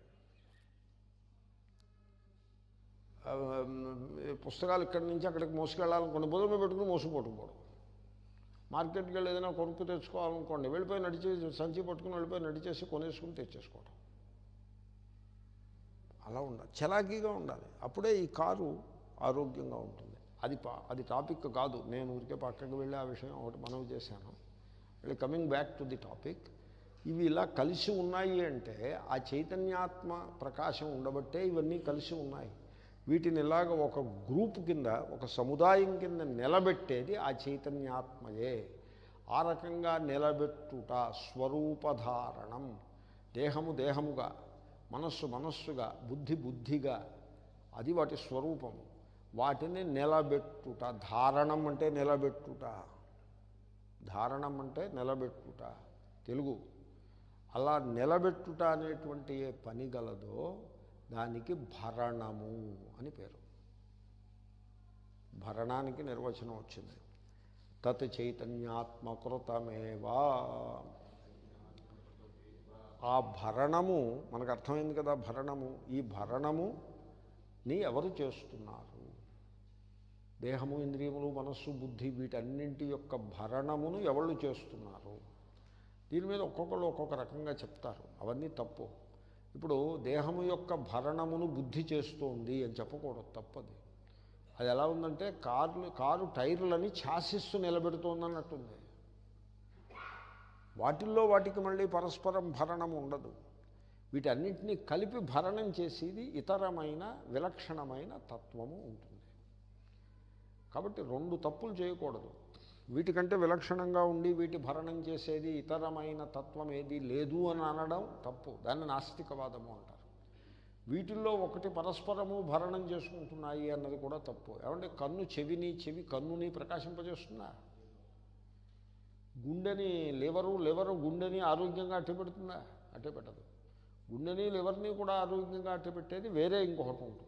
ఆ, ఈ పుస్తకాలు ఇక్కడి నుంచి అక్కడికి మోసుకెళ్ళాలనుకోండి బుధమే పెట్టుకుని మోసుకుపోవడం మార్కెట్కి వెళ్ళి ఏదైనా కొనుక్కు తెచ్చుకోవాలనుకోండి వెళ్ళిపోయి నడిచే సంచి పట్టుకుని వెళ్ళిపోయి నడిచేసి కొనేసుకుని తెచ్చేసుకోవడం అలా ఉండాలి చలాకీగా ఉండాలి అప్పుడే ఈ కారు ఆరోగ్యంగా ఉంటుంది అది పా అది టాపిక్ కాదు నేను ఊరికే పక్కకి వెళ్ళి ఆ విషయం ఒకటి మనవి చేశాను మళ్ళీ coming back to the topic ఇవి ఇలా కలిసి ఉన్నాయి అంటే ఆ చైతన్యాత్మ ప్రకాశం ఉండబట్టే ఇవన్నీ కలిసి ఉన్నాయి వీటిని ఇలాగ ఒక గ్రూప్ కింద ఒక సముదాయం కింద నిలబెట్టేది ఆ చైతన్యాత్మయే ఆ రకంగా నిలబెట్టుట స్వరూపధారణం దేహము దేహముగా మనస్సు మనస్సుగా బుద్ధి బుద్ధిగా అది వాటి స్వరూపము వాటిని నిలబెట్టుట ధారణం అంటే నిలబెట్టుట ధారణం అంటే నిలబెట్టుట తెలుగు అలా నిలబెట్టుట అనేటువంటి ఏ పని గలదో దానికి భరణము అని పేరు భరణానికి నిర్వచనం వచ్చింది తత్ చైతన్యాత్మకృతమేవా ఆ భరణము మనకు అర్థమైంది కదా భరణము ఈ భరణముని ఎవరు చేస్తున్నారు దేహము ఇంద్రియములు మనస్సు బుద్ధి వీటన్నింటి యొక్క భరణమును ఎవళ్ళు చేస్తున్నారు దీని మీద ఒక్కొక్కళ్ళు ఒక్కొక్క రకంగా చెప్తారు అవన్నీ తప్పు ఇప్పుడు దేహము యొక్క భరణమును బుద్ధి చేస్తోంది అని చెప్పకూడదు తప్పది అది ఎలా ఉందంటే కార్లు కారు టైర్లని ఛాసిస్సు నిలబెడుతోంది అన్నట్టుంది వాటిల్లో వాటికి మళ్ళీ పరస్పరం భరణం ఉండదు వీటన్నిటినీ కలిపి భరణం చేసేది ఇతరమైన విలక్షణమైన తత్వము ఉంటుంది కాబట్టి రెండు తప్పులు చేయకూడదు వీటికంటే విలక్షణంగా ఉండి వీటి భరణం చేసేది ఇతరమైన తత్వం ఏది లేదు అని అనడం తప్పు దాన్ని నాస్తికవాదము అంటారు వీటిల్లో ఒకటి పరస్పరము భరణం చేసుకుంటున్నాయి అన్నది కూడా తప్పు ఏమంటే కన్ను చెవిని చెవి కన్నుని ప్రకాశింపజేస్తుందా గుండెని లివరు లివరు గుండెని ఆరోగ్యంగా అట్టే పెడుతుందా అట్టే పెట్టదు గుండెని లివర్ని కూడా ఆరోగ్యంగా అట్టే పెట్టేది వేరే ఇంకొకటి ఉంటుంది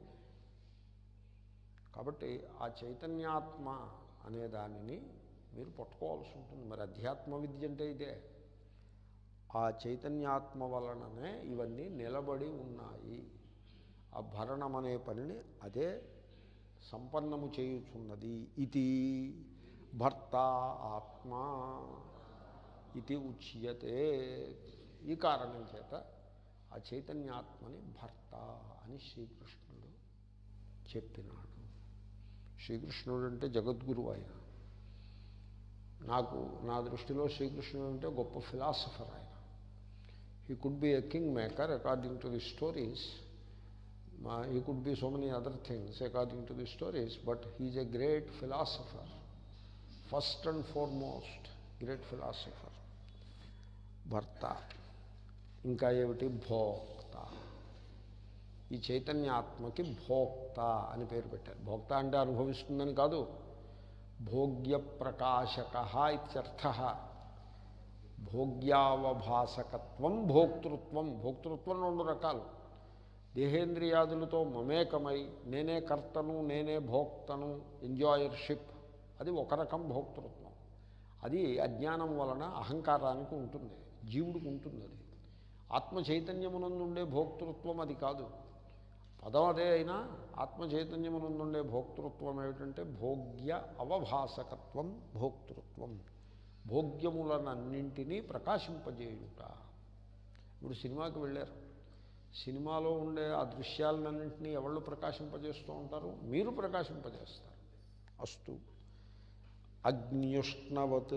కాబట్టి ఆ చైతన్యాత్మ అనే దానిని మీరు పట్టుకోవాల్సి ఉంటుంది మరి అధ్యాత్మ విద్య అంటే ఇదే ఆ చైతన్యాత్మ వలననే ఇవన్నీ నిలబడి ఉన్నాయి ఆ భరణం అనే పనిని అదే సంపన్నము చేయుచున్నది ఇది భర్త ఆత్మ ఇది ఉచ్యతే ఈ కారణం చేత ఆ చైతన్యాత్మని భర్త అని శ్రీకృష్ణుడు చెప్పినాడు శ్రీకృష్ణుడు అంటే జగద్గురువు ఆయన నాకు నా దృష్టిలో శ్రీకృష్ణుడు అంటే గొప్ప ఫిలాసఫర్ ఆయన he could be a king maker according to the stories he could be so many other things according to the stories but he's a great philosopher first and foremost great philosopher భర్త ఇంకా ఏమిటి భోక్త ఈ చైతన్యాత్మకి భోక్త అని పేరు పెట్టారు భోక్త అంటే అనుభవిస్తుందని కాదు భోగ్య ప్రకాశక ఇత్యర్థ భోగ్యావభాసకత్వం భోక్తృత్వం భోక్తృత్వం రెండు రకాలు దేహేంద్రియాదులతో మమేకమై నేనే కర్తను నేనే భోక్తను ఎంజాయర్షిప్ అది ఒక రకం భోక్తృత్వం అది అజ్ఞానం వలన అహంకారానికి ఉంటుంది జీవుడికి ఉంటుంది అది ఆత్మ చైతన్యమునందుండే భోక్తృత్వం అది కాదు పదం అదే అయినా ఆత్మ చైతన్యమునందుండే భోక్తృత్వం ఏమిటంటే భోగ్య అవభాసకత్వం భోక్తృత్వం భోగ్యములనన్నింటినీ ప్రకాశింపజేయుట ఇప్పుడు సినిమాకి వెళ్ళారు సినిమాలో ఉండే ఆ దృశ్యాలన్నింటినీ ఎవళ్ళు ప్రకాశింపజేస్తూ ఉంటారు మీరు ప్రకాశింపజేస్తారు అస్తు అగ్నియుష్ణవత్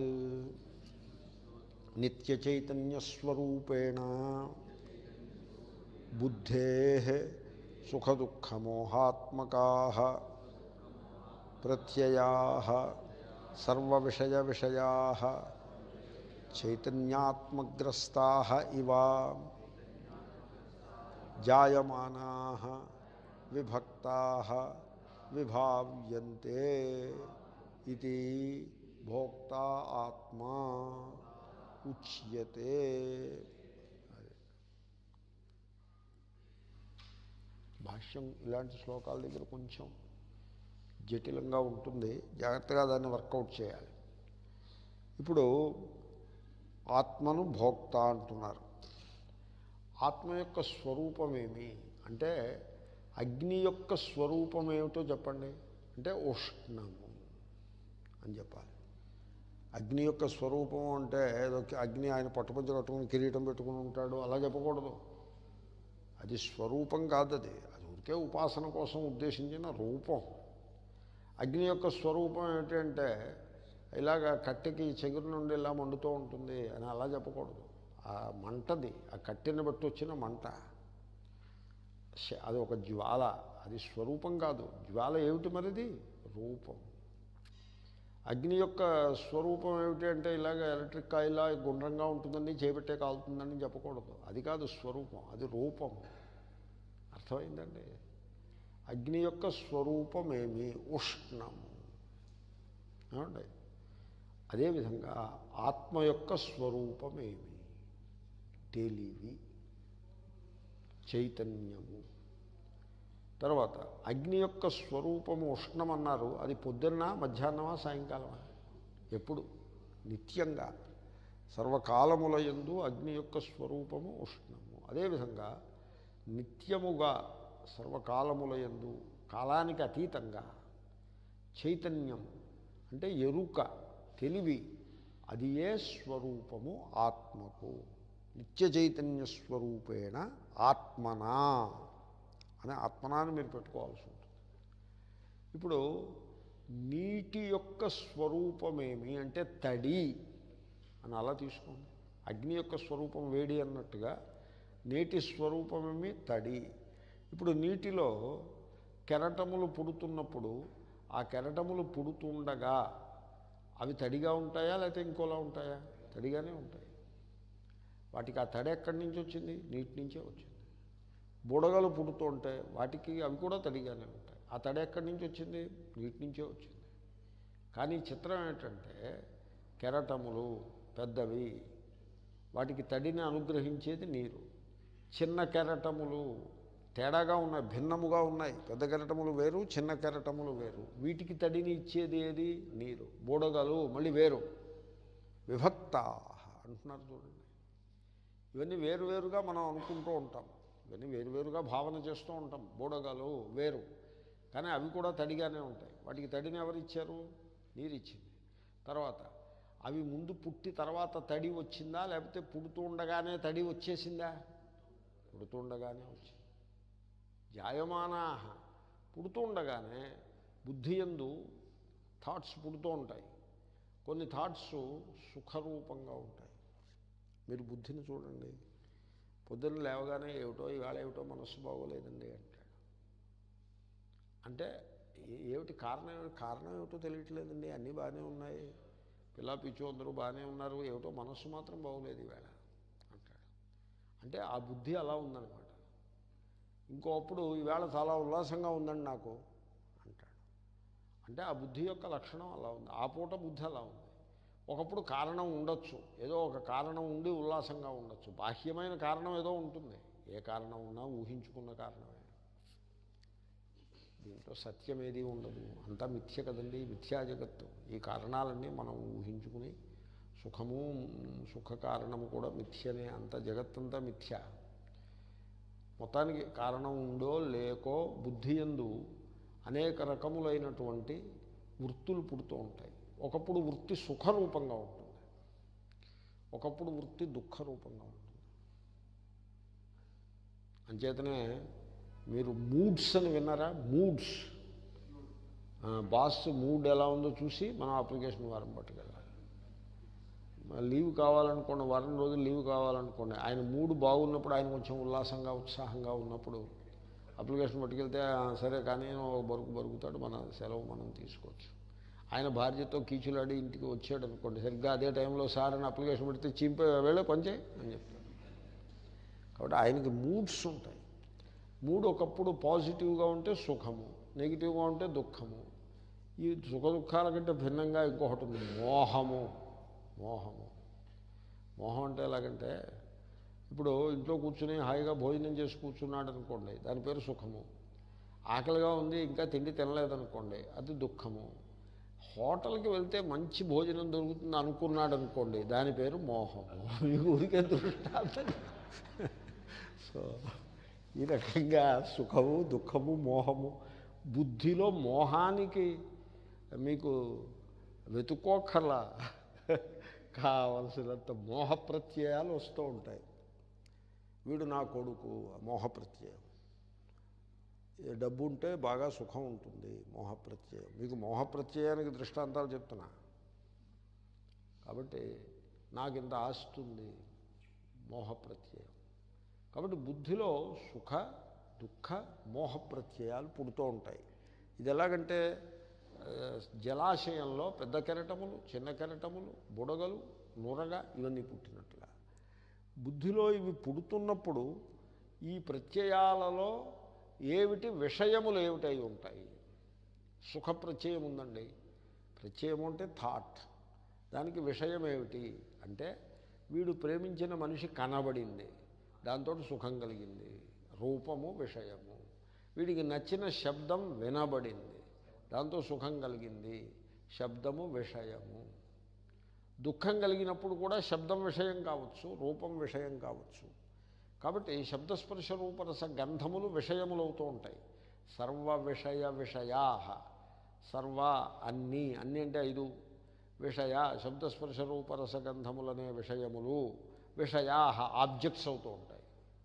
నిత్యచైతన్యస్వరూపేణ బుద్ధే సుఖదుఃఖమోహాత్మకా ప్రత్యయా సర్వవిషయ విషయా చైతన్యాత్మగ్రస్తా ఇవ జాయమానా విభక్తా విభావ్యంతే ఇది భోక్త ఆత్మా ఉచ్యతే భాష్యం ఇలాంటి శ్లోకాల దగ్గర కొంచెం జటిలంగా ఉంటుంది జాగ్రత్తగా దాన్ని వర్కౌట్ చేయాలి ఇప్పుడు ఆత్మను భోక్త అంటున్నారు ఆత్మ యొక్క స్వరూపమేమి అంటే అగ్ని యొక్క స్వరూపం ఏమిటో చెప్పండి అంటే ఉష్ణము అని చెప్పాలి అగ్ని యొక్క స్వరూపం అంటే ఏదో అగ్ని ఆయన పట్టుపంచ కట్టుకుని కిరీటం పెట్టుకుని ఉంటాడు అలా చెప్పకూడదు అది స్వరూపం కాదు అది అది ఊరికే ఉపాసన కోసం ఉద్దేశించిన రూపం అగ్ని యొక్క స్వరూపం ఏమిటంటే ఇలాగ కట్టెకి చెగురు నుండి ఇలా మండుతూ ఉంటుంది అని అలా చెప్పకూడదు ఆ మంటది ఆ కట్టెని బట్టి వచ్చిన మంట శ- అది ఒక జ్వాల అది స్వరూపం కాదు జ్వాల ఏమిటి మరిది రూపం అగ్ని యొక్క స్వరూపం ఏమిటి అంటే ఇలాగ ఎలక్ట్రిక్ కాయిలా గుండ్రంగా ఉంటుందని చేపట్టే కాలుతుందని చెప్పకూడదు అది కాదు స్వరూపం అది రూపం అర్థమైందండి అగ్ని యొక్క స్వరూపమేమి ఉష్ణము ఏమండి అదేవిధంగా ఆత్మ యొక్క స్వరూపమేమి తెలివి చైతన్యము తర్వాత అగ్ని యొక్క స్వరూపము ఉష్ణమన్నారు అది పొద్దున్న మధ్యాహ్నమా సాయంకాలమా ఎప్పుడు నిత్యంగా సర్వకాలముల యందు అగ్ని యొక్క స్వరూపము ఉష్ణము అదేవిధంగా నిత్యముగా సర్వకాలముల యందు కాలానికి అతీతంగా చైతన్యం అంటే ఎరుక తెలివి అది ఏ స్వరూపము ఆత్మకు నిత్య చైతన్య స్వరూపేణ ఆత్మనా అనే ఆత్మనాన్ని మీరు పెట్టుకోవాల్సి ఉంటుంది ఇప్పుడు నీటి యొక్క స్వరూపమేమి అంటే తడి అని అలా తీసుకోండి అగ్ని యొక్క స్వరూపం వేడి అన్నట్టుగా నీటి స్వరూపమేమి తడి ఇప్పుడు నీటిలో కెరటములు పుడుతున్నప్పుడు ఆ కెరటములు పుడుతుండగా అవి తడిగా ఉంటాయా లేకపోతే ఇంకోలా ఉంటాయా తడిగానే ఉంటాయి వాటికి ఆ తడి ఎక్కడి నుంచి వచ్చింది నీటి నుంచే వచ్చింది బుడగలు పుడుతుంటే వాటికి అవి కూడా తడిగానే ఉంటాయి ఆ తడి ఎక్కడి నుంచి వచ్చింది నీటి నుంచే వచ్చింది కానీ చిత్రం ఏంటంటే కెరటములు పెద్దవి వాటికి తడిని అనుగ్రహించేది నీరు చిన్న కెరటములు తేడాగా ఉన్నాయి భిన్నముగా ఉన్నాయి పెద్ద కెరటములు వేరు చిన్న కెరటములు వేరు వీటికి తడిని ఇచ్చేది ఏది నీరు బుడగలు మళ్ళీ వేరు విభక్త అంటున్నారు చూడండి ఇవన్నీ వేరువేరుగా మనం అనుకుంటూ ఉంటాం ఇవన్నీ వేరువేరుగా భావన చేస్తూ ఉంటాం బూడగలు వేరు కానీ అవి కూడా తడిగానే ఉంటాయి వాటికి తడిని ఎవరు ఇచ్చారు నీరు ఇచ్చింది తర్వాత అవి ముందు పుట్టి తర్వాత తడి వచ్చిందా లేకపోతే పుడుతూ ఉండగానే తడి వచ్చేసిందా పుడుతూ ఉండగానే వచ్చింది జాయమానా పుడుతూ ఉండగానే బుద్ధి ఎందు థాట్స్ పుడుతూ ఉంటాయి కొన్ని థాట్స్ సుఖరూపంగా ఉంటాయి మీరు బుద్ధిని చూడండి పొద్దున్న లేవగానే ఏమిటో ఇవాళ ఏమిటో మనస్సు బాగోలేదండి అంటాడు అంటే ఏ- ఏమిటి కారణం ఏమిటి కారణం ఏమిటో తెలియట్లేదండి అన్నీ బాగానే ఉన్నాయి పిల్ల పిచ్చు అందరూ బాగానే ఉన్నారు ఏమిటో మనస్సు మాత్రం బాగోలేదు ఈవేళ అంటాడు అంటే ఆ బుద్ధి అలా ఉందన్నమాట ఇంకోప్పుడు ఈవేళ చాలా ఉల్లాసంగా ఉందండి నాకు అంటాడు అంటే ఆ బుద్ధి యొక్క లక్షణం అలా ఉంది ఆ పూట బుద్ధి అలా ఉంది ఒకప్పుడు కారణం ఉండొచ్చు ఏదో ఒక కారణం ఉండి ఉల్లాసంగా ఉండొచ్చు బాహ్యమైన కారణం ఏదో ఉంటుంది ఏ కారణం ఉన్నా ఊహించుకున్న కారణమే దీంట్లో సత్యం ఏది ఉండదు అంతా మిథ్య కదండి మిథ్యా జగత్తు ఈ కారణాలన్నీ మనం ఊహించుకుని సుఖము సుఖ కారణము కూడా మిథ్యనే అంత జగత్తంతా మిథ్య మొత్తానికి కారణం ఉందో లేకో బుద్ధి ఎందు అనేక రకములైనటువంటి వృత్తులు పుడుతూ ఉంటాయి ఒకప్పుడు వృత్తి సుఖరూపంగా ఉంటుంది ఒకప్పుడు వృత్తి దుఃఖరూపంగా ఉంటుంది అంచేతనే మీరు మూడ్స్ అని విన్నారా మూడ్స్ బాస్ మూడ్ ఎలా ఉందో చూసి మనం అప్లికేషన్ వారం పట్టుకెళ్ళాలి మరి లీవ్ కావాలనుకోండి వారం రోజులు లీవ్ కావాలనుకోండి ఆయన మూడు బాగున్నప్పుడు ఆయన కొంచెం ఉల్లాసంగా ఉత్సాహంగా ఉన్నప్పుడు అప్లికేషన్ పట్టుకెళ్తే "ఆ, సరే కానీ ఒక బరుకు బరుకుతాడు మన సెలవు మనం తీసుకోవచ్చు ఆయన భార్యతో కీచులాడి ఇంటికి వచ్చాడు అనుకోండి సరిగ్గా అదే టైంలో సార్ అని అప్లికేషన్ పెడితే చింపే వెళ్ళే పనిచేయి అని చెప్తాడు కాబట్టి ఆయనకి మూడ్స్ ఉంటాయి మూడ్ ఒకప్పుడు పాజిటివ్గా ఉంటే సుఖము నెగిటివ్గా ఉంటే దుఃఖము ఈ సుఖ దుఃఖాల కంటే భిన్నంగా ఇంకొకటి ఉంది మోహము మోహము మోహం అంటే ఎలాగంటే ఇప్పుడు ఇంట్లో కూర్చుని హాయిగా భోజనం చేసి కూర్చున్నాడు అనుకోండి దాని పేరు సుఖము ఆకలిగా ఉంది ఇంకా తిండి తినలేదనుకోండి అది దుఃఖము హోటల్కి వెళ్తే మంచి భోజనం దొరుకుతుంది అనుకున్నాడు అనుకోండి దాని పేరు మోహము మీకు ఊరికే దృష్టాంతం సో ఈ రకంగా సుఖము దుఃఖము మోహము బుద్ధిలో మోహానికి మీకు వెతుక్కోకర్లా కావలసినంత మోహ ప్రత్యయాలు వస్తూ ఉంటాయి వీడు నా కొడుకు మోహ ప్రత్యయం ఏ డబ్బు ఉంటే బాగా సుఖం ఉంటుంది మోహ ప్రత్యయం మీకు మోహ ప్రత్యయానికి దృష్టాంతాలు చెప్తున్నా కాబట్టి నాకు ఇంత ఆస్తి ఉంది మోహ ప్రత్యయం కాబట్టి బుద్ధిలో సుఖ దుఃఖ మోహ ప్రత్యయాలు పుడుతూ ఉంటాయి ఇది ఎలాగంటే ఆ, జలాశయంలో పెద్ద కెరటములు చిన్న కెరటములు బుడగలు నురగ ఇవన్నీ పుట్టినట్లుగా బుద్ధిలో ఇవి పుడుతున్నప్పుడు ఈ ప్రత్యయాలలో ఏమిటి విషయములు ఏమిటై ఉంటాయి సుఖ ప్రత్యయం ఉందండి ప్రత్యయం అంటే థాట్ దానికి విషయం ఏమిటి అంటే వీడు ప్రేమించిన మనిషి కనబడింది దాంతో సుఖం కలిగింది రూపము విషయము వీడికి నచ్చిన శబ్దం వినబడింది దాంతో సుఖం కలిగింది శబ్దము విషయము దుఃఖం కలిగినప్పుడు కూడా శబ్దం విషయం కావచ్చు రూపం విషయం కావచ్చు కాబట్టి శబ్దస్పర్శ రూపరస గంధములు విషయములు అవుతూ ఉంటాయి సర్వ విషయ విషయా సర్వ అన్నీ అన్నీ అంటే ఐదు విషయ శబ్దస్పర్శ రూపరస గంధములనే విషయములు విషయా ఆబ్జెక్ట్స్ అవుతూ ఉంటాయి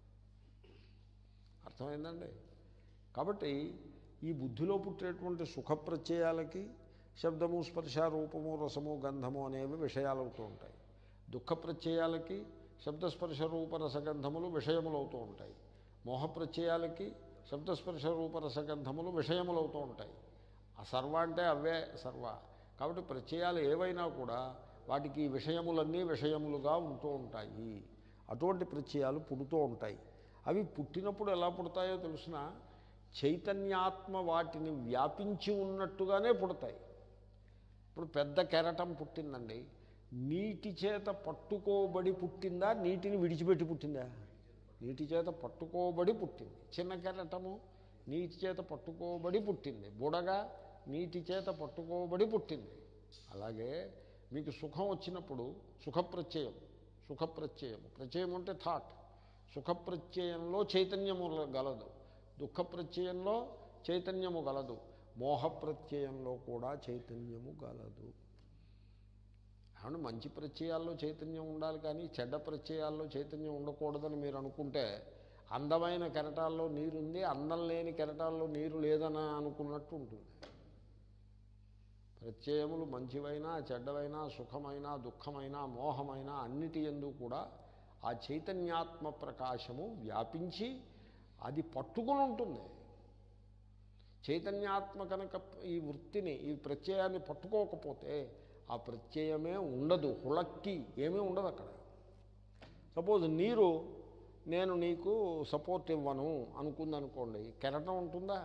అర్థమైందండి కాబట్టి ఈ బుద్ధిలో పుట్టేటువంటి సుఖ ప్రత్యయాలకి శబ్దము స్పర్శ రూపము రసము గంధము అనేవి విషయాలు అవుతూ ఉంటాయి దుఃఖ ప్రత్యయాలకి శబ్దస్పర్శ రూప రసగంధములు విషయములు అవుతూ ఉంటాయి మోహ ప్రత్యయాలకి శబ్దస్పర్శ రూప రసగంధములు విషయములు అవుతూ ఉంటాయి ఆ సర్వ అంటే అవే సర్వ కాబట్టి ప్రత్యయాలు ఏవైనా కూడా వాటికి ఈ విషయములన్నీ విషయములుగా ఉంటూ ఉంటాయి అటువంటి ప్రత్యయాలు పుడుతూ ఉంటాయి అవి పుట్టినప్పుడు ఎలా పుడతాయో తెలిసిన చైతన్యాత్మ వాటిని వ్యాపించి ఉన్నట్టుగానే పుడతాయి ఇప్పుడు పెద్ద కెరటం పుట్టిందండి నీటి చేత పట్టుకోబడి పుట్టిందా నీటిని విడిచిపెట్టి పుట్టిందా నీటి చేత పట్టుకోబడి పుట్టింది చిన్న కెరటము నీటి చేత పట్టుకోబడి పుట్టింది బుడగ నీటి చేత పట్టుకోబడి పుట్టింది అలాగే మీకు సుఖం వచ్చినప్పుడు సుఖప్రత్యయం సుఖప్రత్యయం ప్రత్యయం అంటే థాట్ సుఖప్రత్యయంలో చైతన్యము గలదు దుఃఖ ప్రత్యయంలో చైతన్యము గలదు మోహ ప్రత్యయంలో కూడా చైతన్యము గలదు అవును మంచి ప్రత్యయాల్లో చైతన్యం ఉండాలి కానీ చెడ్డ ప్రత్యయాల్లో చైతన్యం ఉండకూడదని మీరు అనుకుంటే అందమైన కెరటాల్లో నీరుంది అందం లేని కెరటాల్లో నీరు లేదని అనుకున్నట్టు ఉంటుంది ప్రత్యయములు మంచివైనా చెడ్డవైనా సుఖమైనా దుఃఖమైనా మోహమైనా అన్నిటి ఎందు కూడా ఆ చైతన్యాత్మ ప్రకాశము వ్యాపించి అది పట్టుకుని ఉంటుంది చైతన్యాత్మ కనుక ఈ వృత్తిని ఈ ప్రత్యయాన్ని పట్టుకోకపోతే ఆ ప్రత్యయమే ఉండదు హుళక్కి ఏమీ ఉండదు అక్కడ సపోజ్ నీరు నేను నీకు సపోర్ట్ ఇవ్వను అనుకుందనుకోండి కెరటం ఉంటుందా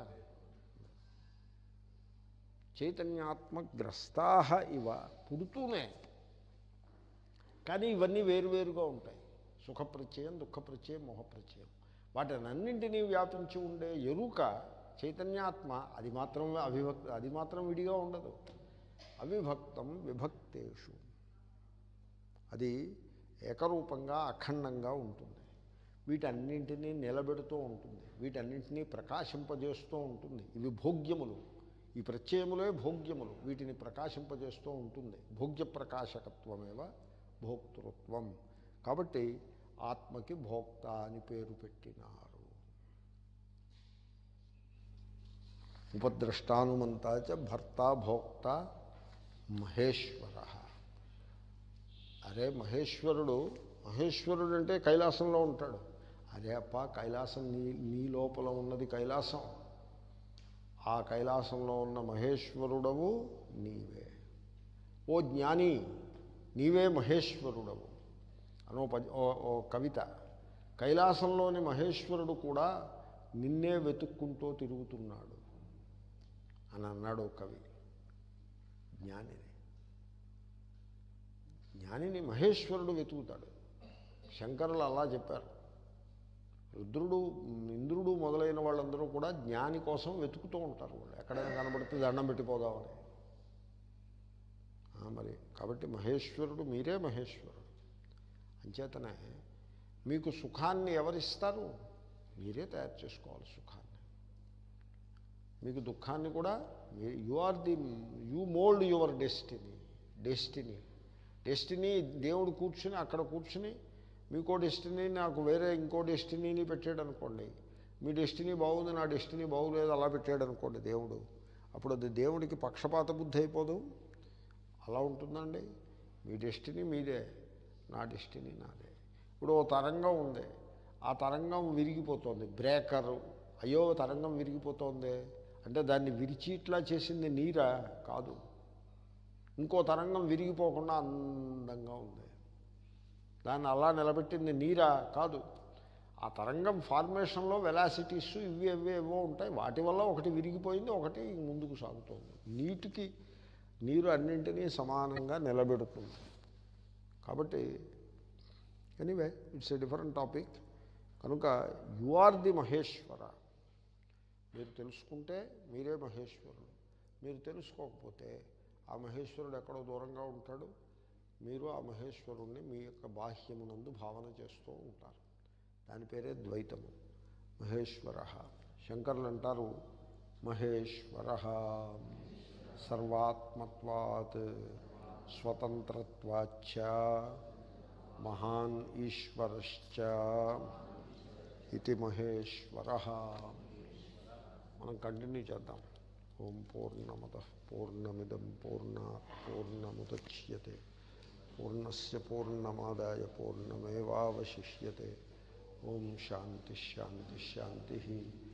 చైతన్యాత్మగ్రస్తా ఇవ పుడుతూనే కానీ ఇవన్నీ వేరువేరుగా ఉంటాయి సుఖప్రత్యయం దుఃఖప్రత్యయం మోహప్రత్యయం వాటినన్నింటినీ వ్యాపించి ఉండే ఎరుక చైతన్యాత్మ అది మాత్రం అవిభక్త అది మాత్రం విడిగా ఉండదు అవిభక్తం విభక్తేషు అది ఏకరూపంగా అఖండంగా ఉంటుంది వీటన్నింటినీ నిలబెడుతూ ఉంటుంది వీటన్నింటినీ ప్రకాశింపజేస్తూ ఉంటుంది ఇవి భోగ్యములు ఈ ప్రత్యయములే భోగ్యములు వీటిని ప్రకాశింపజేస్తూ ఉంటుంది భోగ్య ప్రకాశకత్వమేవ భోక్తృత్వం కాబట్టి ఆత్మకి భోక్త అని పేరు పెట్టినారు ఉపద్రష్టానుమంతా చ భర్త భోక్త మహేశ్వర అరే మహేశ్వరుడు మహేశ్వరుడు అంటే కైలాసంలో ఉంటాడు అరే అప్ప కైలాసం నీ నీ లోపల ఉన్నది కైలాసం ఆ కైలాసంలో ఉన్న మహేశ్వరుడవు నీవే ఓ జ్ఞాని నీవే మహేశ్వరుడవు అనో పద్ ఓ ఓ కవిత కైలాసంలోని మహేశ్వరుడు కూడా నిన్నే వెతుక్కుంటూ తిరుగుతున్నాడు అని అన్నాడు ఓ కవి జ్ఞానిని జ్ఞానిని మహేశ్వరుడు వెతుకుతాడు శంకరులు అలా చెప్పారు రుద్రుడు ఇంద్రుడు మొదలైన వాళ్ళందరూ కూడా జ్ఞాని కోసం వెతుకుతూ ఉంటారు వాళ్ళు ఎక్కడైనా కనబడితే దండం పెట్టిపోదామని ఆ, మరి కాబట్టి మహేశ్వరుడు మీరే మహేశ్వరుడు అంచేతనే మీకు సుఖాన్ని ఎవరిస్తారు మీరే తయారు చేసుకోవాలి సుఖాన్ని మీకు దుఃఖాన్ని కూడా you are the you mould your destiny destiny destiny దేవుడు కూర్చుని అక్కడ కూర్చుని మీకో డెస్టినీ నాకు వేరే ఇంకో డెస్టినీని పెట్టాడు అనుకోండి మీ డెస్టినీ బాగుంది నా డెస్టినీ బాగులేదు అలా పెట్టాడు అనుకోండి దేవుడు అప్పుడు అది దేవుడికి పక్షపాత బుద్ధి అయిపోదు అలా ఉంటుందండి మీ డెస్టినీ మీదే నా డెస్టినీ నాదే ఇప్పుడు ఓ తరంగం ఉంది ఆ తరంగం విరిగిపోతుంది బ్రేకరు అయ్యో తరంగం విరిగిపోతుంది అంటే దాన్ని విరిచి ఇట్లా చేసింది నీరా కాదు ఇంకో తరంగం విరిగిపోకుండా అందంగా ఉంది దాన్ని అలా నిలబెట్టింది నీరా కాదు ఆ తరంగం ఫార్మేషన్లో వెలాసిటీస్ ఇవి ఇవి ఏవో ఉంటాయి వాటి వల్ల ఒకటి విరిగిపోయింది ఒకటి ముందుకు సాగుతుంది నీటికి నీరు అన్నింటినీ సమానంగా నిలబెడుతుంది కాబట్టి anyway it's a different topic కనుక యు ఆర్ ది మహేశ్వర మీరు తెలుసుకుంటే మీరే మహేశ్వరుడు మీరు తెలుసుకోకపోతే ఆ మహేశ్వరుడు ఎక్కడో దూరంగా ఉంటాడు మీరు ఆ మహేశ్వరుణ్ణి మీ యొక్క బాహ్యమునందు భావన చేస్తూ ఉంటారు దాని పేరే ద్వైతము మహేశ్వర శంకరులు అంటారు మహేశ్వర సర్వాత్మత్వాత్ స్వతంత్రత్వాచ్చ మహాన్ ఈశ్వరశ్చ ఇది మహేశ్వర మనం కంటిన్యూ చేద్దాం ఓం పూర్ణమద పూర్ణమిదం పూర్ణ పూర్ణముద్యతే పూర్ణస్ పూర్ణమాదాయ పూర్ణమేవాశిష్యతే ఓం శాంతి శాంతి శాంతి